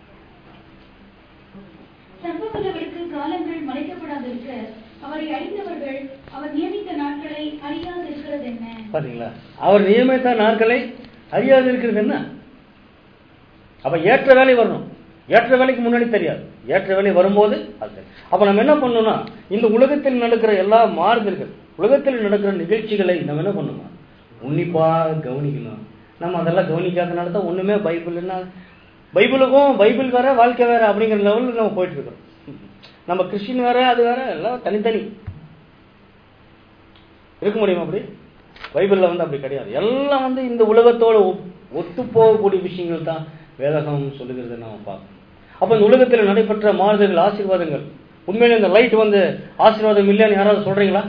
சர்வவல்லவருக்கு காலங்கள் மறைக்கப்படாதிருக்க அவரை அறிந்தவர்கள் அவர் நியமித்த நாட்களை அறியாதிருக்கிறது என்ன பாத்தீங்களா அவர் நியமித்த நாட்களை அறியாது இருக்கிறது என்ன அப்ப ஏற்ற வேலை வரணும் ஏற்ற வேலைக்கு முன்னாடி தெரியாது ஏற்ற வேலை வரும்போது அது தெரியும். அப்ப நம்ம என்ன பண்ணணும்னா இந்த உலகத்தில் நடக்கிற எல்லா மாறுதல்கள் உலகத்தில் நடக்கிற நிகழ்ச்சிகளை நம்ம என்ன பண்ணணும் உன்னிப்பா கவனிக்கணும் நம்ம அதெல்லாம் கவனிக்காதனால தான் ஒண்ணுமே பைபிள் என்ன பைபிளுக்கும் பைபிள் வேற வாழ்க்கை வேற அப்படிங்கிற லெவலுக்கு நம்ம போயிட்டு இருக்கோம் நம்ம கிறிஸ்டின் வேற அது வேற எல்லாம் தனித்தனி இருக்க முடியுமா அப்படி பைபிள்ல வந்து அப்படி கிடையாது எல்லாம் வந்து இந்த உலகத்தோட ஒத்து போகக்கூடிய விஷயங்கள் தான் வேதகம் சொல்லுகிறத நாம பார்க்கணும் அப்ப இந்த உலகத்தில் நடைபெற்ற மாறுதல்கள் ஆசீர்வாதங்கள் உண்மையிலே இந்த லைட் வந்து ஆசீர்வாதம் இல்லைன்னு யாராவது சொல்றீங்களா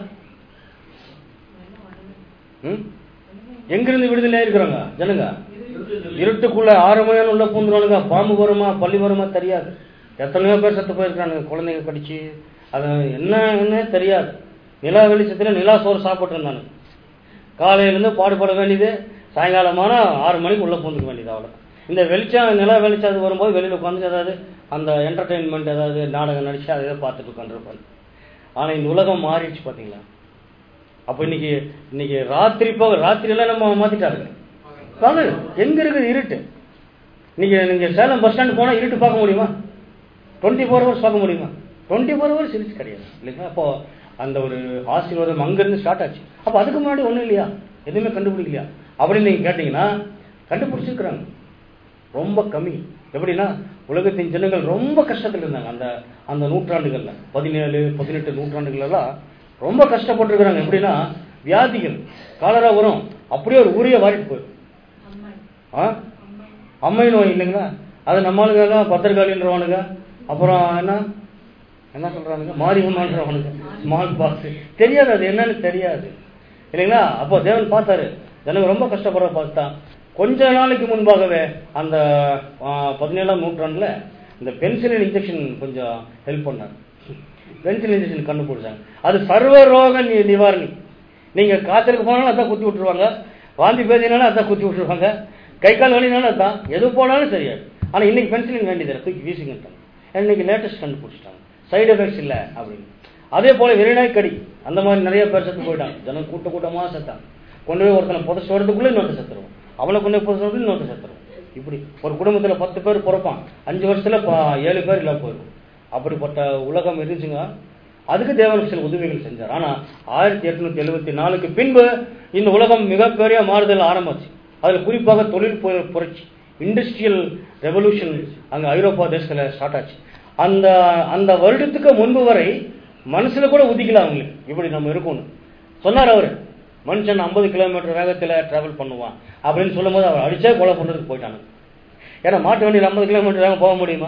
ம்? எங்கிருந்து விடுதலை இருக்கிறாங்க ஜனங்க இருட்டுக்குள்ள ஆறு மணியான உள்ள பூந்துருவானுங்க பாம்பு வருமா பள்ளி வருமா தெரியாது எத்தனையோ பேர் செத்து போயிருக்கானுங்க குழந்தைங்க கடிச்சு அது என்ன என்ன தெரியாது நிலா வெளிச்சத்துல நிலா சோறு சாப்பிட்டு இருந்தானு காலையில இருந்து பாடுபட வேண்டியது சாயங்காலமான ஆறு மணிக்கு உள்ள பூந்துக்க வேண்டியது அவ்வளோ இந்த வெளிச்சம் நிலா வெளிச்சம் அது வரும்போது வெளியில உட்காந்து ஏதாவது அந்த என்டர்டெயின்மெண்ட் ஏதாவது நாடகம் நடிச்சு அதை ஏதோ பார்த்துட்டு உட்காந்துருப்பாங்க ஆனா இந்த உலகம் மாறிடுச்சு பாத்தீங்களா அப்ப இன்னைக்கு இன்னைக்கு ராத்திரி போக ராத்திரி எல்லாம் நம்ம மாத்திட்டாருங்க பகல் எங்க இருக்குது இருட்டு நீங்க நீங்க சேலம் பஸ் ஸ்டாண்ட் போனா இருட்டு பார்க்க முடியுமா டுவெண்ட்டி ஃபோர் ஹவர்ஸ் பார்க்க முடியுமா டுவெண்ட்டி ஃபோர் ஹவர்ஸ் இருட்டு கிடையாது இல்லைங்களா அப்போ அந்த ஒரு ஆசீர்வாதம் அங்கிருந்து ஸ்டார்ட் ஆச்சு அப்போ அதுக்கு முன்னாடி ஒன்றும் இல்லையா எதுவுமே கண்டுபிடிக்கலையா அப்படின்னு நீங்க கேட்டீங்கன்னா கண்டுபிடிச்சிருக்கிறாங்க ரொம்ப கம்மி எப்படின்னா உலகத்தின் ஜனங்கள் ரொம்ப கஷ்டத்துல இருந்தாங்க அந்த அந்த நூற்றாண்டுகள்ல பதினேழு பதினெட்டு நூற்றாண்டுகள் எல்லாம் ரொம்ப கஷ்டப்பட்டிருக்கிறாங்க எப்படின்னா வியாதிகள் காலரா வரும் அப்படியே ஒரு ஊரே வாரிட்டு போயிடும் ஆ அம்மை நோய் இல்லைங்களா அது நம்மளுங்க பத்திரகாளின்றவனுங்க அப்புறம் என்ன என்ன சொல்றானுங்க மாரியம்மன்றவனுங்க ஸ்மால் பாக்ஸ் தெரியாது அது என்னன்னு தெரியாது இல்லைங்களா அப்போ தேவன் பார்த்தாரு ஜனங்க ரொம்ப கஷ்டப்படுற பார்த்தா கொஞ்ச நாளைக்கு முன்பாகவே அந்த ஆ, பதினேழாம் நூற்றாண்டுல இந்த பென்சிலின் இன்ஜெக்ஷன் கொஞ்சம் ஹெல்ப் பண்ணார் பென்சிலின் இன்ஜெக்ஷன் கண்டுபிடிச்சாங்க அது சர்வ ரோக நி- நிவாரணி நீங்க காய்ச்சலுக்கு போனாலும் அதான் குத்தி விட்டுருவாங்க வாந்தி பேதினாலும் அதான் குத்தி விட்டுருவாங்க கை கால் வலினாலும் அதான் எது போனாலும் சரியாது ஆனா இன்னைக்கு பென்சிலின் வேண்டியதில்லை தூக்கி வீசுங்கட்டாங்க இன்னைக்கு லேட்டஸ்ட் கண்டுபிடிச்சிட்டாங்க சைடு எஃபெக்ட்ஸ் இல்லை அப்படின்னு அதே போல வெறிநாய் கடி அந்த மாதிரி நிறைய பேர் செத்து போயிட்டாங்க ஜனம் கூட்ட கூட்டமா செத்தாங்க கொண்டு போய் ஒருத்தனை புதைச்சு வரதுக்குள்ள இன்னொருத்த செத்துருவோம் அவளை கொண்டு போய் புதைச்சு வரதுக்குள்ள இன்னொருத்த செத்துருவோம் இப்படி ஒரு குடும்பத்துல பத்து பேர் பிறப்பான் அஞ்சு வருஷத்துல ப- ஏழு பேர் இல்ல போயிருக்கும் அப்படிப்பட்ட உலகம் இருந்துச்சுங்க அதுக்கு தேவனுக்கு சில உதவிகள் செஞ்சார் ஆனா ஆயிரத்தி எட்நூத்தி எழுபத்தி நாலுக்கு பின்பு இந்த உலகம் மிகப்பெரிய மாறுதல் ஆரம்பிச்சு அதுல குறிப்பாக தொழில் பு- புரட்சி இண்டஸ்ட்ரியல் ரெவல்யூஷன் அங்க ஐரோப்பா தேசத்துல ஸ்டார்ட் ஆச்சு அந்த அந்த வருடத்துக்கு முன்பு வரை மனசுல கூட உதிக்கல அவங்களுக்கு இப்படி நம்ம இருக்கணும் சொன்னார் அவரு மனுஷன் 50 கிலோமீட்டர் வேகத்துல டிராவல் பண்ணுவான் அப்படின்னு சொல்லும்போது அவர் அடிச்சே கொலை பண்றதுக்கு போயிட்டாங்க ஏன்னா மாட்டு வண்டியில் 50 கிலோமீட்டர் வேகம் போக முடியுமா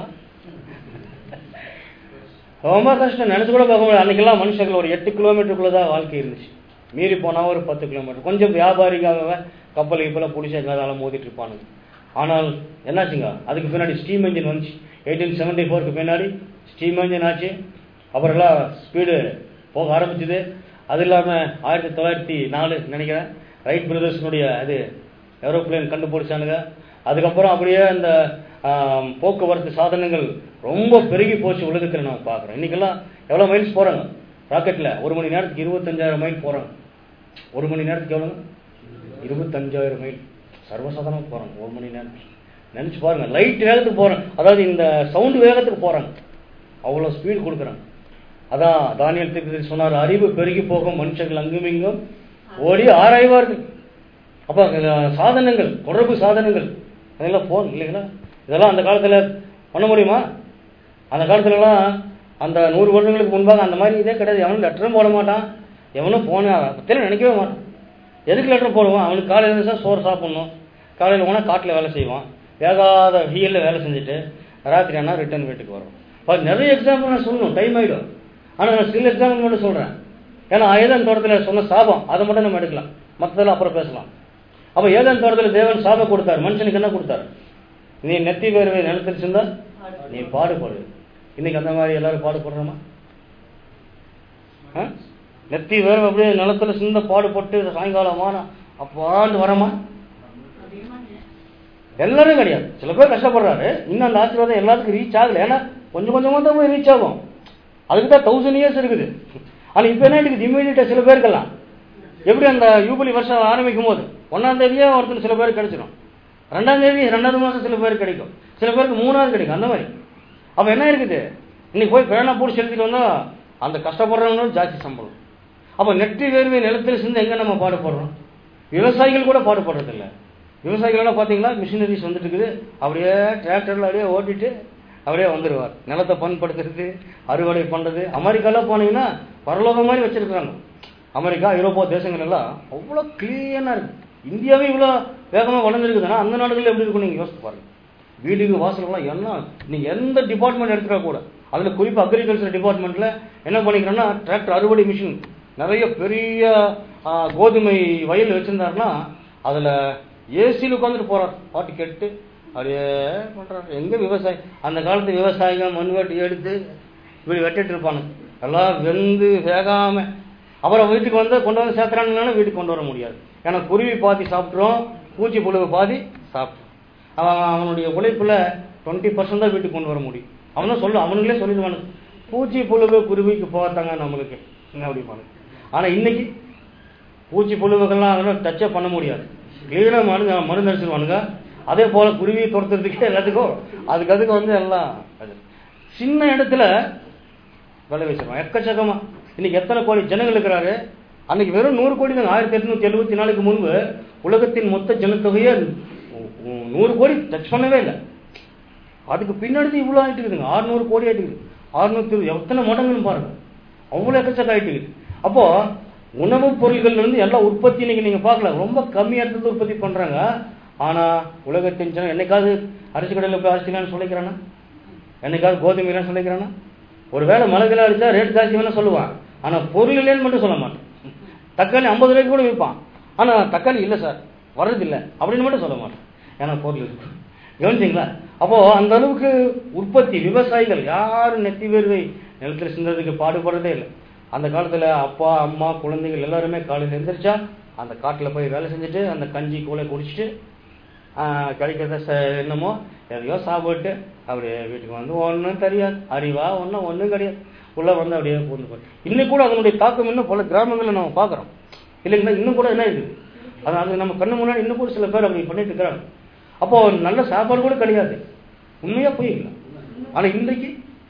ரொம்ப கஷ்டம் நினைச்சு கூட பார்க்க முடியாது அன்னைக்கெல்லாம் மனுஷங்கள் ஒரு எட்டு கிலோமீட்டருக்குள்ள தான் வாழ்க்கை இருந்துச்சு மீறி போனா ஒரு பத்து கிலோமீட்டர் கொஞ்சம் வியாபாரிக்காக கப்பல் கிப்பல பிடிச்சி எங்கேயாவது மோதிட்டு இருப்பானுங்க ஆனால் என்னாச்சுங்க அதுக்கு பின்னாடி ஸ்டீம் என்ஜின் வந்துச்சு எயிட்டீன் செவன்டி ஃபோருக்கு பின்னாடி ஸ்டீம் என்ஜின் ஆச்சு அப்புறம் எல்லாம் ஸ்பீடு போக ஆரம்பிச்சது அது இல்லாம ஆயிரத்தி தொள்ளாயிரத்தி நாலு நினைக்கிறேன் ரைட் பிரதர்ஸ்னுடைய அது ஏரோப்ளேன் கண்டுபிடிச்சானுங்க அதுக்கப்புறம் அப்படியே அந்த ஆம், போக்குவரத்து சாதனங்கள் ரொம்ப பெருகி போச்சு உலகத்தில் நம்ம பார்க்குறோம் இன்னைக்கெல்லாம் எவ்வளோ மைல்ஸ் போறாங்க ராக்கெட்ல ஒரு மணி நேரத்துக்கு இருபத்தஞ்சாயிரம் மைல் போறாங்க ஒரு மணி நேரத்துக்கு எவ்வளோங்க இருபத்தஞ்சாயிரம் மைல் சர்வசாதாரணமாக போறாங்க ஒரு மணி நேரத்துக்கு நினைச்சு பாருங்க லைட் வேகத்துக்கு போறாங்க அதாவது இந்த சவுண்ட் வேகத்துக்கு போறாங்க அவ்வளோ ஸ்பீடு கொடுக்குறாங்க அதான் தானியல் தீர்க்கதரிசி சொன்னார் அறிவு பெருகி போகும் மனுஷர்கள் அங்கும் இங்கும் ஓடி ஆராய்வார்கள் அப்ப அஹ், சாதனங்கள் தொடர்பு சாதனங்கள் அதெல்லாம் போன் இல்லைங்களா இதெல்லாம் அந்த காலத்துல பண்ண முடியுமா அந்த காலத்துலலாம் அந்த நூறு வருடங்களுக்கு முன்பாக அந்த மாதிரி இதே கிடையாது எவனும் லெட்டரும் போட மாட்டான் எவனும் போன பத்திரம் நினைக்கவே மாட்டான் எதுக்கு லெட்டர் போடுவான் அவனுக்கு காலையில் எழுந்தா சோறு சாப்பிடணும் காலையில் போனால் காட்டில் வேலை செய்வான் வேகாத ஹீலில் வேலை செஞ்சுட்டு ராத்திரி ஆனால் ரிட்டர்ன் வீட்டுக்கு வரும் அது நிறைய எக்ஸாம்பிள் நான் சொல்லணும் டைம் ஆகிடும் ஆனால் நான் சில எக்ஸாம்பிள் மட்டும் சொல்கிறேன் ஏன்னா ஏதன் தோட்டத்தில் சொன்ன சாபம் அதை மட்டும் நம்ம எடுக்கலாம் மற்றதெல்லாம் அப்புறம் பேசலாம் அப்போ ஏதன் தோட்டத்தில் தேவன் சாபம் கொடுத்தார் மனுஷனுக்கு என்ன கொடுத்தார் நீ நெத்தி வேர்வை நிலத்தில் சிந்தா நீ பாடுபடு இன்னைக்கு அந்த மாதிரி எல்லாரும் பாடுபடுறோமா ஆ? நெத்தி வேர்வை அப்படியே நிலத்துல சிந்த பாடுபட்டு சாயங்காலமான அப்பாண்டு வரமா எல்லாரும் கிடையாது சில பேர் கஷ்டப்படுறாரு இன்னும் அந்த ஆசீர்வாதம் எல்லாத்துக்கும் ரீச் ஆகல ஏன்னா கொஞ்சம் கொஞ்சமா தான் போய் ரீச் ஆகும் அதுக்கு தான் தௌசண்ட் இயர்ஸ் இருக்குது ஆனா இப்ப என்ன இருக்குது இமீடியட்டா சில பேருக்கெல்லாம் எப்படி அந்த யூபிலி வருஷம் ஆரம்பிக்கும் போது ஒன்னாம் தேதியே ஒருத்தர் சில பேருக்கு கிடைச்சிடும் ரெண்டாம் தேதி ரெண்டாவது மாசம் சில பேருக்கு கிடைக்கும் சில பேருக்கு மூணாவது கிடைக்கும் அந்த மாதிரி அப்ப என்ன இருக்குது இன்னைக்கு போய் பேனா போட்டு செலுத்திட்டு வந்தா அந்த கஷ்டப்படுறவங்களும் ஜாஸ்தி சம்பளம் அப்ப நெற்றி வேர்வை நிலத்தில் சிந்து எங்க நம்ம பாடுபடுறோம் விவசாயிகள் கூட பாடுபடுறது இல்ல விவசாயிகள் எல்லாம் பார்த்தீங்களா மிஷினரிஸ் வந்துட்டு இருக்குது அப்படியே டிராக்டர்ல அப்படியே ஓட்டிட்டு அப்படியே வந்துடுவார் நிலத்தை பண்படுத்துறது அறுவடை பண்றது அமெரிக்காலாம் போனீங்கன்னா பரலோகம் மாதிரி வச்சிருக்கிறாங்க அமெரிக்கா ஐரோப்பா தேசங்கள் எல்லாம் அவ்வளோ கிளீனா இருக்கு இந்தியாவே இவ்வளோ வேகமாக வளர்ந்துருக்குதுன்னா அந்த நாடுகளில் எப்படி இருக்கும் நீங்க யோசிச்சு பாருங்க வீடுக்கு வாசல்லாம் என்ன நீங்க எந்த டிபார்ட்மெண்ட் எடுத்துட்டா கூட அதுல குறிப்பா அக்ரிகல்ச்சர் டிபார்ட்மெண்ட்ல என்ன பண்ணிக்கிறோம்னா டிராக்டர் அறுவடை மிஷின் நிறைய பெரிய ஆ, கோதுமை வயல் வச்சிருந்தாருன்னா அதுல ஏசியில் உட்காந்துட்டு போறார் பாட்டு கேட்டு அப்படியே பண்றாரு எங்க விவசாயம் அந்த காலத்து விவசாயிகள் மண்வெட்டி எடுத்து இப்படி வெட்டிட்டு இருப்பாங்க எல்லாம் வெந்து வேகாம அப்புறம் வீட்டுக்கு வந்து கொண்டு வந்து சேர்த்துறாங்கன்னா வீட்டுக்கு கொண்டு வர முடியாது ஏன்னா குருவி பாதி சாப்பிட்றோம் பூச்சி புழுவை பாதி சாப்பிட்றோம் அவன் அவனுடைய உழைப்புல டுவெண்ட்டி பர்சன்ட் தான் வீட்டுக்கு கொண்டு வர முடியும் அவன் தான் சொல்ல அவனுங்களே சொல்லிடுவானு பூச்சி புழுவு குருவிக்கு போத்தாங்க நம்மளுக்கு என்ன அப்படிப்பானு ஆனா இன்னைக்கு பூச்சி புழுவுகள்லாம் அதெல்லாம் டச்சே பண்ண முடியாது கிளீனாக மருந்து மருந்து அடிச்சிருவானுங்க அதே போல குருவியை துரத்துறதுக்கே எல்லாத்துக்கும் அதுக்கு அதுக்கு வந்து எல்லாம் அது. சின்ன இடத்துல விளை வச்சிருவான் எக்கச்சக்கமா இன்னைக்கு எத்தனை கோடி ஜனங்கள் இருக்கிறாரு அன்னைக்கு வெறும் நூறு கோடி தான் ஆயிரத்தி எட்நூத்தி எழுபத்தி நாலுக்கு முன்பு உலகத்தின் மொத்த ஜனத்தொகையை உ- உ- நூறு கோடி டச் பண்ணவே இல்லை அதுக்கு பின்னாடி இவ்வளோ ஆயிட்டு இருக்குதுங்க ஆறுநூறு கோடி ஆயிட்டு இருக்குது ஆறுநூத்தி எத்தனை மடங்குன்னு பாருங்க அவ்வளோ எக்கச்சக்க ஆயிட்டு இருக்குது அப்போ உணவுப் பொருள்கள்ல இருந்து எல்லா உற்பத்தி இன்னைக்கு நீங்க பார்க்கலாம் ரொம்ப கம்மியா இடத்துல உற்பத்தி பண்றாங்க ஆனா உலகத்தின் ஜனம் என்னைக்காவது அரிசி கடையில் போய் அரிசிலான்னு சொல்லிக்கிறானா என்னைக்காவது கோதுமை இல்லைன்னு சொல்லிக்கிறானா ஒருவேளை மழைகளை அடிச்சா ரேட் ஜாஸ்தி வேணா சொல்லுவான் ஆனா பொருள் இல்லைன்னு மட்டும் சொல்ல மாட்டான் தக்காளி ஐம்பது ரூபாய்க்கு கூட விற்பான் ஆனா தக்காளி இல்லை சார் வர்றதில்லை அப்படின்னு மட்டும் சொல்ல மாட்டான் ஏன்னா பொருள் இருக்கு கவனிச்சிங்களா அப்போ அந்த அளவுக்கு உற்பத்தி விவசாயிகள் யாரும் நெத்தி வேர்வை நிலத்தில் சிந்ததுக்கு பாடுபடுறதே இல்லை அந்த காலத்துல அப்பா அம்மா குழந்தைகள் எல்லாருமே காலையில் எந்திரிச்சா அந்த காட்டுல போய் வேலை செஞ்சுட்டு அந்த கஞ்சி கூலை குடிச்சிட்டு ஆஹ், கிடைக்கிறத ச- என்னமோ எதையோ சாப்பிட்டு அப்படியே வீட்டுக்கு வந்து ஒன்றும் தெரியாது அறிவா ஒன்றும் ஒன்றும் கிடையாது உள்ள வந்து அப்படியே பூந்து போய் இன்னும் கூட அதனுடைய தாக்கம் இன்னும் பல கிராமங்களில் நம்ம பார்க்குறோம் இல்லைங்களா இன்னும் கூட என்ன இருக்குது அது அது நம்ம கண்ணு முன்னாடி இன்னும் கூட சில பேர் அப்படி பண்ணிட்டு இருக்கிறாங்க அப்போ நல்ல சாப்பாடு கூட கிடையாது உண்மையா போயிடல ஆனா இன்றைக்கு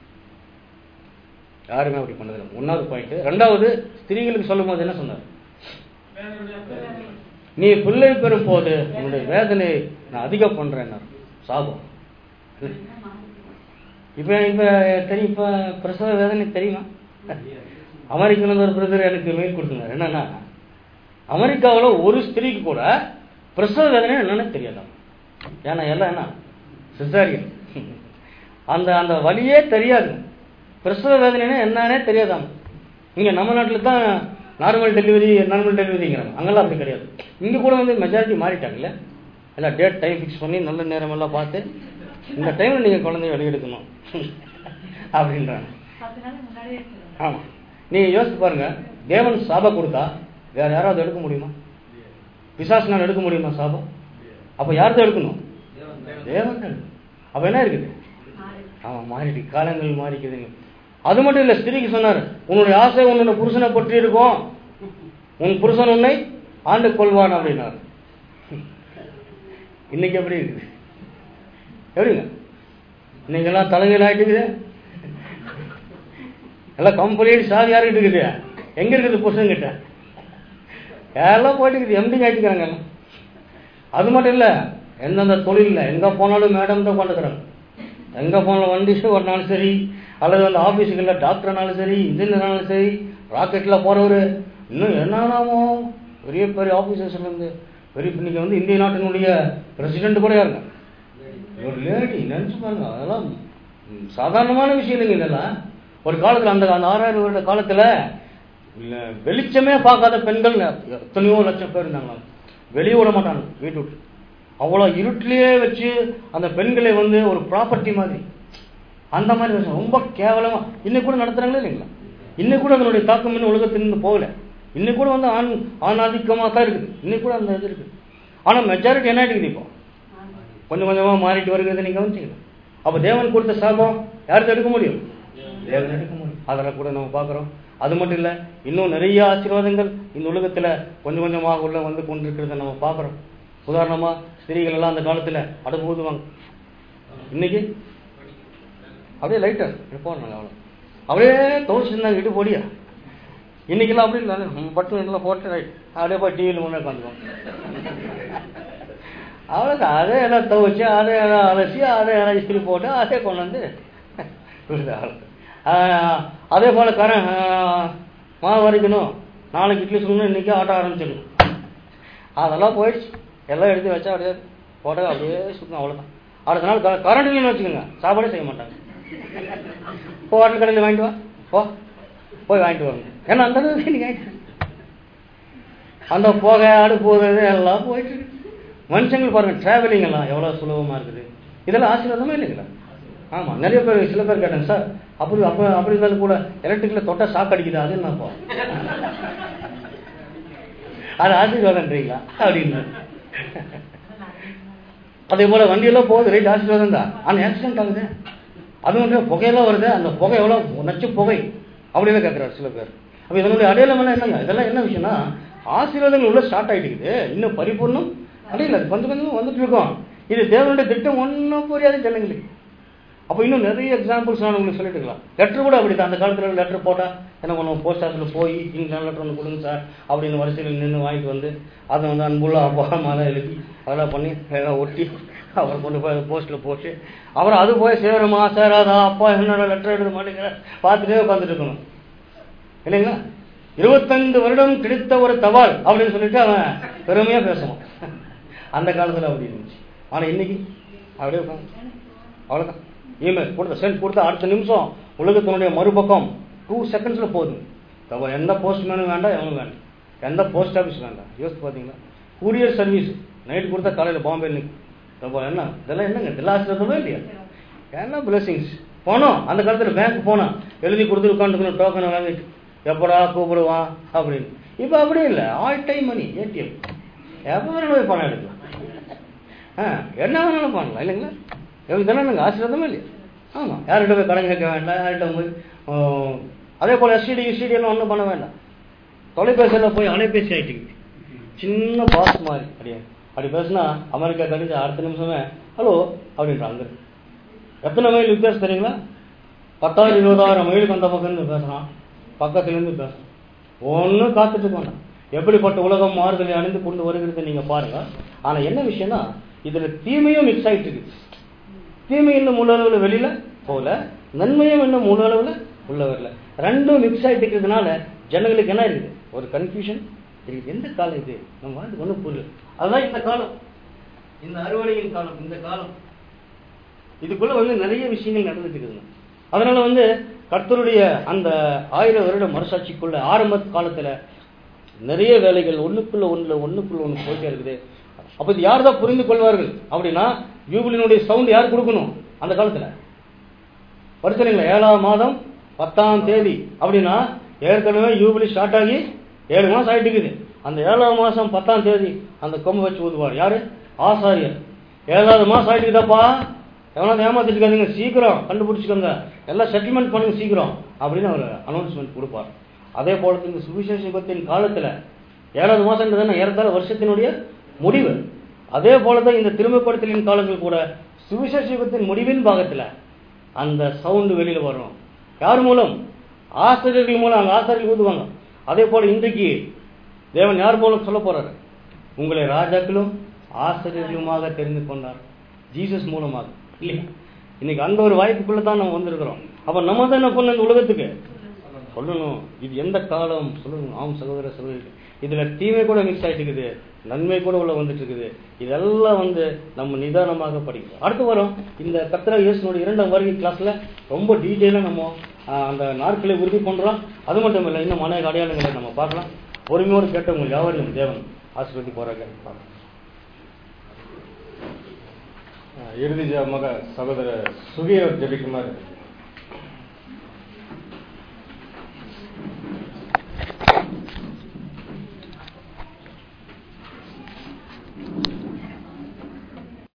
யாருமே அப்படி பண்ணதில்லை ஒன்னாவது பாயிண்ட் ரெண்டாவது ஸ்திரீகளுக்கு சொல்லும் போது என்ன சொன்னார் நீ பிள்ளை பெறும் போது உன்னுடைய வேதனை நான் அதிகம் பண்றேன் சாபம் இப்ப இப்ப தெரியும் இப்ப பிரசவ வேதனை தெரியுமா அமெரிக்கால ஒரு பிரதர் எனக்கு மெயில் கொடுத்துருந்தார் என்னன்னா அமெரிக்காவுல ஒரு ஸ்திரீக்கு கூட பிரசவ வேதனை என்னன்னு தெரியாதாம் ஏன்னா எல்லாம் என்ன சிசாரியன் அந்த அந்த வலியே தெரியாது பிரசவ வேதனைனா என்னன்னே தெரியாதாம் இங்க நம்ம நாட்டுல தான் நார்மல் டெலிவரி நார்மல் டெலிவரிங்கிறாங்க அங்கெல்லாம் அப்படி கிடையாது இங்க கூட வந்து மெஜாரிட்டி மாறிட்டாங்கல்ல எல்லாம் டேட் டைம் ஃபிக்ஸ் பண்ணி நல்ல நேரம் எல்லாம் பார்த்து இந்த டைம்ல நீங்க குழந்தைய வெளியெடுக்கணும் அப்படின்றாங்க பத்து நாள் முன்னாடியே சொல்லுங்க. ஆமா நீங்க யோசிச்சு பாருங்க தேவன் சாபம் கொடுத்தா வேற யாராவது எடுக்க முடியுமா பிசாசினால் எடுக்க முடியுமா சாபம் அப்ப யார்தான் எடுக்கணும் தேவன் தான் எடுக்கணும். அப்ப என்ன இருக்குது ஆமா மாறிட்டு காலங்கள் மாறிக்குதுங்க அது மட்டும் இல்ல ஸ்திரீக்கு சொன்னாரு உன்னுடைய ஆசை உன்னோட புருஷனை பற்றி இருக்கும் உன் புருஷன் உன்னை ஆண்டு கொள்வான் அப்படின்னாரு இன்னைக்கு எப்படி இருக்குது எப்படிங்க இன்னைக்கு எல்லாம் தலைகள் ஆயிட்டுக்குது எல்லாம் கம்ப்ளீட் சாவி யாருக்கிட்ட இருக்குது எங்க இருக்குது புருஷன் கிட்ட எல்லாம் போயிட்டு இருக்குது எம்டி ஆயிட்டுக்கிறாங்க எல்லாம் அது மட்டும் இல்ல எந்தெந்த தொழில்ல எங்க போனாலும் மேடம் தான் உட்காந்துக்கிறாங்க எங்க போனாலும் வண்டி ஓட்டினாலும் சரி அல்லது வந்து ஆபீஸுகளில் டாக்டர்னாலும் சரி இன்ஜினியர்னாலும் சரி ராக்கெட்ல போறவரு இன்னும் என்னென்னமோ பெரிய பெரிய ஆபீசர்ஸ்ல இருந்து பெரிய இன்னைக்கு வந்து இந்திய நாட்டினுடைய பிரசிடென்ட் கூட யாருங்க ஒரு லேடி நினைச்சு பாருங்க அதெல்லாம் ம், சாதாரணமான விஷயம் இல்லைங்க இதெல்லாம் ஒரு காலத்துல அந்த அந்த ஆறாயிரம் வருட காலத்துல இல்ல, வெளிச்சமே பார்க்காத பெண்கள் எத்தனையோ லட்சம் பேர் இருந்தாங்களாம் வெளியே விட மாட்டாங்க வீட்டு விட்டு அவ்வளோ இருட்டிலேயே வச்சு அந்த பெண்களை வந்து ஒரு ப்ராப்பர்ட்டி மாதிரி அந்த மாதிரி விஷயம் ரொம்ப கேவலமா இன்னைக்கு கூட நடத்துறாங்களே இல்லைங்களா இன்னைக்கு கூட அதனுடைய தாக்கம் இன்னும் உலகத்திலிருந்து போகல இன்னைக்கு கூட வந்து ஆண் ஆணாதிக்கமாக தான் இருக்குது இன்னைக்கு கூட அந்த இது இருக்குது ஆனா மெஜாரிட்டி என்ன ஆயிட்டுக்குது இப்போ கொஞ்சம் கொஞ்சமா மாறிட்டு வருகிறது நீங்க கவனிச்சீங்க அப்ப தேவன் கொடுத்த சாபம் யாருக்கு எடுக்க முடியும் தேவன் எடுக்க முடியும் அதெல்லாம் கூட நம்ம பார்க்கிறோம் அது மட்டும் இல்ல இன்னும் நிறைய ஆசீர்வாதங்கள் இந்த உலகத்துல கொஞ்சம் கொஞ்சமாக உள்ள வந்து கொண்டிருக்கிறத நம்ம பார்க்கிறோம் உதாரணமா ஸ்திரீகள் எல்லாம் அந்த காலத்துல அடகு ஊதுவாங்க இன்னைக்கு அப்படியே லைட்டர் போனாங்க அவ்வளோ அப்படியே தோசிருந்தாங்க இடு போடியா இன்னைக்கெல்லாம் அப்படி இல்லை பட்டன் எல்லாம் போட்டு ரைட் அப்படியே போய் டிவியில் முன்னே உட்காந்துக்குவோம் அவ்வளோதான் அதே எல்லாம் துவைச்சு அதை எல்லாம் அலசி அதை எல்லாம் இஸ்திரி போட்டு அதே கொண்டு வந்து கொடுத்தாங்க. ஆஹ், அதே போல் கரன் ஆஹ், மாவு வரைக்கணும் நாளைக்கு இட்லி சுடணும் இன்னைக்கு ஆட்ட ஆரம்பிச்சிடணும் அதெல்லாம் போயிடுச்சு எல்லாம் எடுத்து வச்சா அப்படியே போட்டால் அப்படியே சுத்தம் அவ்வளோதான் அடுத்த நாள் க- கரண்ட் இல்லைன்னு வச்சுக்கோங்க சாப்பாடே செய்ய மாட்டாங்க போ ஹோட்டல் கடையில் வாங்கிட்டு வா போ போய் வாங்கிட்டு வாங்க ஏன்னா அந்த அளவுக்கு நீங்க வாங்கிட்டு வாங்க. அந்த புகை அடுப்பு இது எல்லாம் போயிட்டு இருக்கு. மனுஷங்களுக்கு பாருங்க டிராவலிங் எல்லாம் எவ்வளவு சுலபமா இருக்குது இதெல்லாம் ஆசீர்வாதமே இல்லைங்களா ஆமா நிறைய பேர் சில பேர் கேட்டாங்க சார் அப்படி அப்ப அப்படி இருந்தாலும் கூட எலக்ட்ரிக்ல தொட்டா ஷாக் அடிக்குது அது என்னப்பா அது ஆசீர்வாதம்ன்றீங்களா அப்படின்னு அதே போல வண்டியெல்லாம் போகுது ரைட் ஆசீர்வாதம் தான் ஆனால் ஆக்சிடென்ட் ஆகுது அது மட்டும் புகையெல்லாம் வருது அந்த புகை எவ்வளோ நச்சு புகை அப்படின்னு கேட்குறாரு சில பேர் அப்போ இதனுடைய அடையாளம் எல்லாம் என்னங்க இதெல்லாம் என்ன விஷயம்னா ஆசீர்வாதங்கள் உள்ள ஸ்டார்ட் ஆகிட்டு இன்னும் பரிபூர்ணம் அடையல அது கொஞ்சம் கொஞ்சம் வந்துட்டு இருக்கோம் இது தேவனுடைய திட்டம் ஒன்றும் புரியாது ஜனங்களுக்கு அப்போ இன்னும் நிறைய எக்ஸாம்பிள்ஸ் நான் உங்களுக்கு சொல்லிட்டு இருக்கலாம் லெட்டர் கூட அப்படி தான் அந்த காலத்தில் லெட்டர் போட்டால் என்ன பண்ணுவோம் போஸ்ட் ஆஃபீஸில் போய் இங்கே லெட்டர் ஒன்று கொடுங்க சார் அப்படின்னு வரிசையில் நின்று வாங்கிட்டு வந்து அதை வந்து அன்புள்ள அப்பா அம்மா தான் எழுதி அதெல்லாம் பண்ணி எல்லாம் ஒட்டி அவரை கொண்டு போய் போஸ்ட்டில் போட்டு அப்புறம் அது போய் சேருமா சேராதா அப்பா என்னோட லெட்டர் எழுத மாட்டேங்கிற பார்த்துட்டே உட்காந்துட்டு இருக்கணும் இல்லைங்களா இருபத்தைந்து வருடம் கிடைத்த ஒரு தபால் அப்படின்னு சொல்லிட்டு அவன் பெருமையா பேசுவான் அந்த காலத்துல அப்படி இருந்துச்சு ஆனா இன்னைக்கு அப்படியே உட்காந்து அவ்வளவுதான் இமெயில் கொடுத்த சென்ட் கொடுத்த அடுத்த நிமிஷம் உலகத்தினுடைய மறுபக்கம் டூ செகண்ட்ஸ்ல போகுது தபால் எந்த போஸ்ட் மேனும் வேண்டாம் எவனும் வேண்டாம் எந்த போஸ்ட் ஆஃபீஸ் வேண்டாம் யோசிச்சு பார்த்தீங்களா கூரியர் சர்வீஸ் நைட் கொடுத்தா காலையில் பாம்பே நிற்கும் தபால் என்ன இதெல்லாம் என்னங்க இதெல்லாம் ஆசீர்வாதமா இல்லையா என்ன பிளஸிங்ஸ் போனோம் அந்த காலத்தில் பேங்க் போனோம் எழுதி கொடுத்து உட்காந்துக்கணும் டோக்கனை வாங்கிட்டு எப்படா கூப்பிடுவான் அப்படின்னு இப்போ அப்படி இல்லை ஆல் டைம் மணி ஏடிஎம் எப்போ வேணாலும் போய் பணம் எடுக்கலாம் ஆ என்ன வேணாலும் பண்ணலாம் இல்லைங்களா எங்களுக்கு தானே ஆசீர்வாதமே இல்லையா ஆமாம் யார்கிட்ட போய் கடன் கேட்க வேண்டாம் யார்கிட்ட போய் ஆ, அதே போல் எஸ்டிடி யூசிடி எல்லாம் ஒன்றும் பண்ண வேண்டாம் தொலைபேசியில் போய் அலைபேசி ஆயிட்டுங்க சின்ன பாஸ் மாதிரி அப்படியே அப்படி பேசுனா அமெரிக்கா கடிச்சு அடுத்த நிமிஷமே ஹலோ அப்படின்றாங்க எத்தனை மைல் வித்தியாசம் தெரியுங்களா பத்தாயிரம் இருபதாயிரம் மைலுக்கு அந்த பக்கம் இருந்து பேசுறான் பக்கத்துல இருந்து பேசுறான் ஒன்றும் காத்துட்டு வேண்டாம் எப்படிப்பட்ட உலகம் மாறுதலை அணிந்து கொண்டு வருகிறது நீங்க பாருங்க ஆனா என்ன விஷயம்னா இதுல தீமையும் மிக்ஸ் ஆயிட்டு இருக்கு தீமை இன்னும் முழு அளவுல வெளியில போகல நன்மையும் இன்னும் முழு அளவுல உள்ள வரல ரெண்டும் மிக்ஸ் ஆயிட்டு இருக்கிறதுனால ஜனங்களுக்கு என்ன இருக்குது ஒரு கன்ஃபியூஷன் இருக்குது எந்த காலம் இது நம்ம வாழ்ந்து ஒன்றும் புரியல அதுதான் இந்த காலம் இந்த அறுவடையின் காலம் இந்த காலம் இதுக்குள்ள வந்து நிறைய விஷயங்கள் நடந்துட்டு இருக்குதுங்க அதனால வந்து கர்த்தருடைய அந்த ஆயிரம் வருட மனசாட்சிக்குள்ள ஆரம்ப காலத்துல நிறைய வேலைகள் ஒண்ணுக்குள்ள ஒண்ணுல ஒண்ணுக்குள்ள ஒண்ணு போயிட்டே இருக்குது அப்ப இது யார் தான் புரிந்து கொள்வார்கள் அப்படின்னா யூபிலினுடைய சவுண்ட் யார் கொடுக்கணும் அந்த காலத்துல படிச்சுங்களா ஏழாம் மாதம் பத்தாம் தேதி அப்படின்னா ஏற்கனவே யூபிலி ஸ்டார்ட் ஆகி ஏழு மாசம் ஆயிட்டு இருக்குது அந்த ஏழாம் மாசம் பத்தாம் தேதி அந்த கொம்பு வச்சு ஊதுவார் யாரு ஆசாரியர் ஏழாவது மாசம் ஆயிட்டு இருக்குதாப்பா எவனாவது ஏமாத்திட்டு இருக்காதீங்க சீக்கிரம் கண்டுபிடிச்சுக்கோங்க எல்லாம் செட்டில்மெண்ட் பண்ணுங்க சீக்கிரம் அப்படின்னு அவர் அனௌன்ஸ்மெண்ட் கொடுப்பார் அதே போல இந்த சுவிசேஷ யுகத்தின் காலத்துல ஏழாவது மாசம் தானே ஏறத்தாழ வருஷத்தினுடைய முடிவு அதே போலதான் இந்த திரும்பப்படுத்தலின் காலங்கள் கூட சுவிசேஷ யுகத்தின் முடிவின் பாகத்துல அந்த சவுண்டு வெளியில வரும் யார் மூலம் ஆசிரியர்கள் மூலம் அங்க ஆசிரியர்கள் ஊதுவாங்க அதே போல இன்றைக்கு தேவன் யார் மூலம் சொல்ல போறாரு உங்களை ராஜாக்களும் ஆசிரியர்களுமாக தெரிந்து கொண்டார் ஜீசஸ் மூலமாக இல்லையா இன்னைக்கு அந்த ஒரு வாய்ப்புக்குள்ள தான் நம்ம வந்திருக்கிறோம் அப்ப நம்ம தான் என்ன பண்ண இந்த உலகத்துக்கு சொல்லணும் இது எந்த காலம் சொல்லணும் ஆம் சகோதர சகோதரி இதுல தீமை கூட மிக்ஸ் ஆயிட்டு இருக்குது நன்மை கூட உள்ள வந்துட்டு இருக்குது இதெல்லாம் வந்து நம்ம நிதானமாக படிக்கிறோம் அடுத்து வரும் இந்த கத்திர இயேசுனுடைய இரண்டாம் வருகை கிளாஸ்ல ரொம்ப டீட்டெயிலா நம்ம ஆஹ், அந்த நாட்களை உறுதி பண்றோம் அது மட்டும் இல்லை இன்னும் அநேக அடையாளங்களை நம்ம பார்க்கலாம் பொறுமையோடு கேட்டவங்க யாவரையும் தேவன் ஆசீர்வதி போறாங்க இறுதி ஜெபமாக சகோதர சுகீரர் ஜெபிக்குமாறு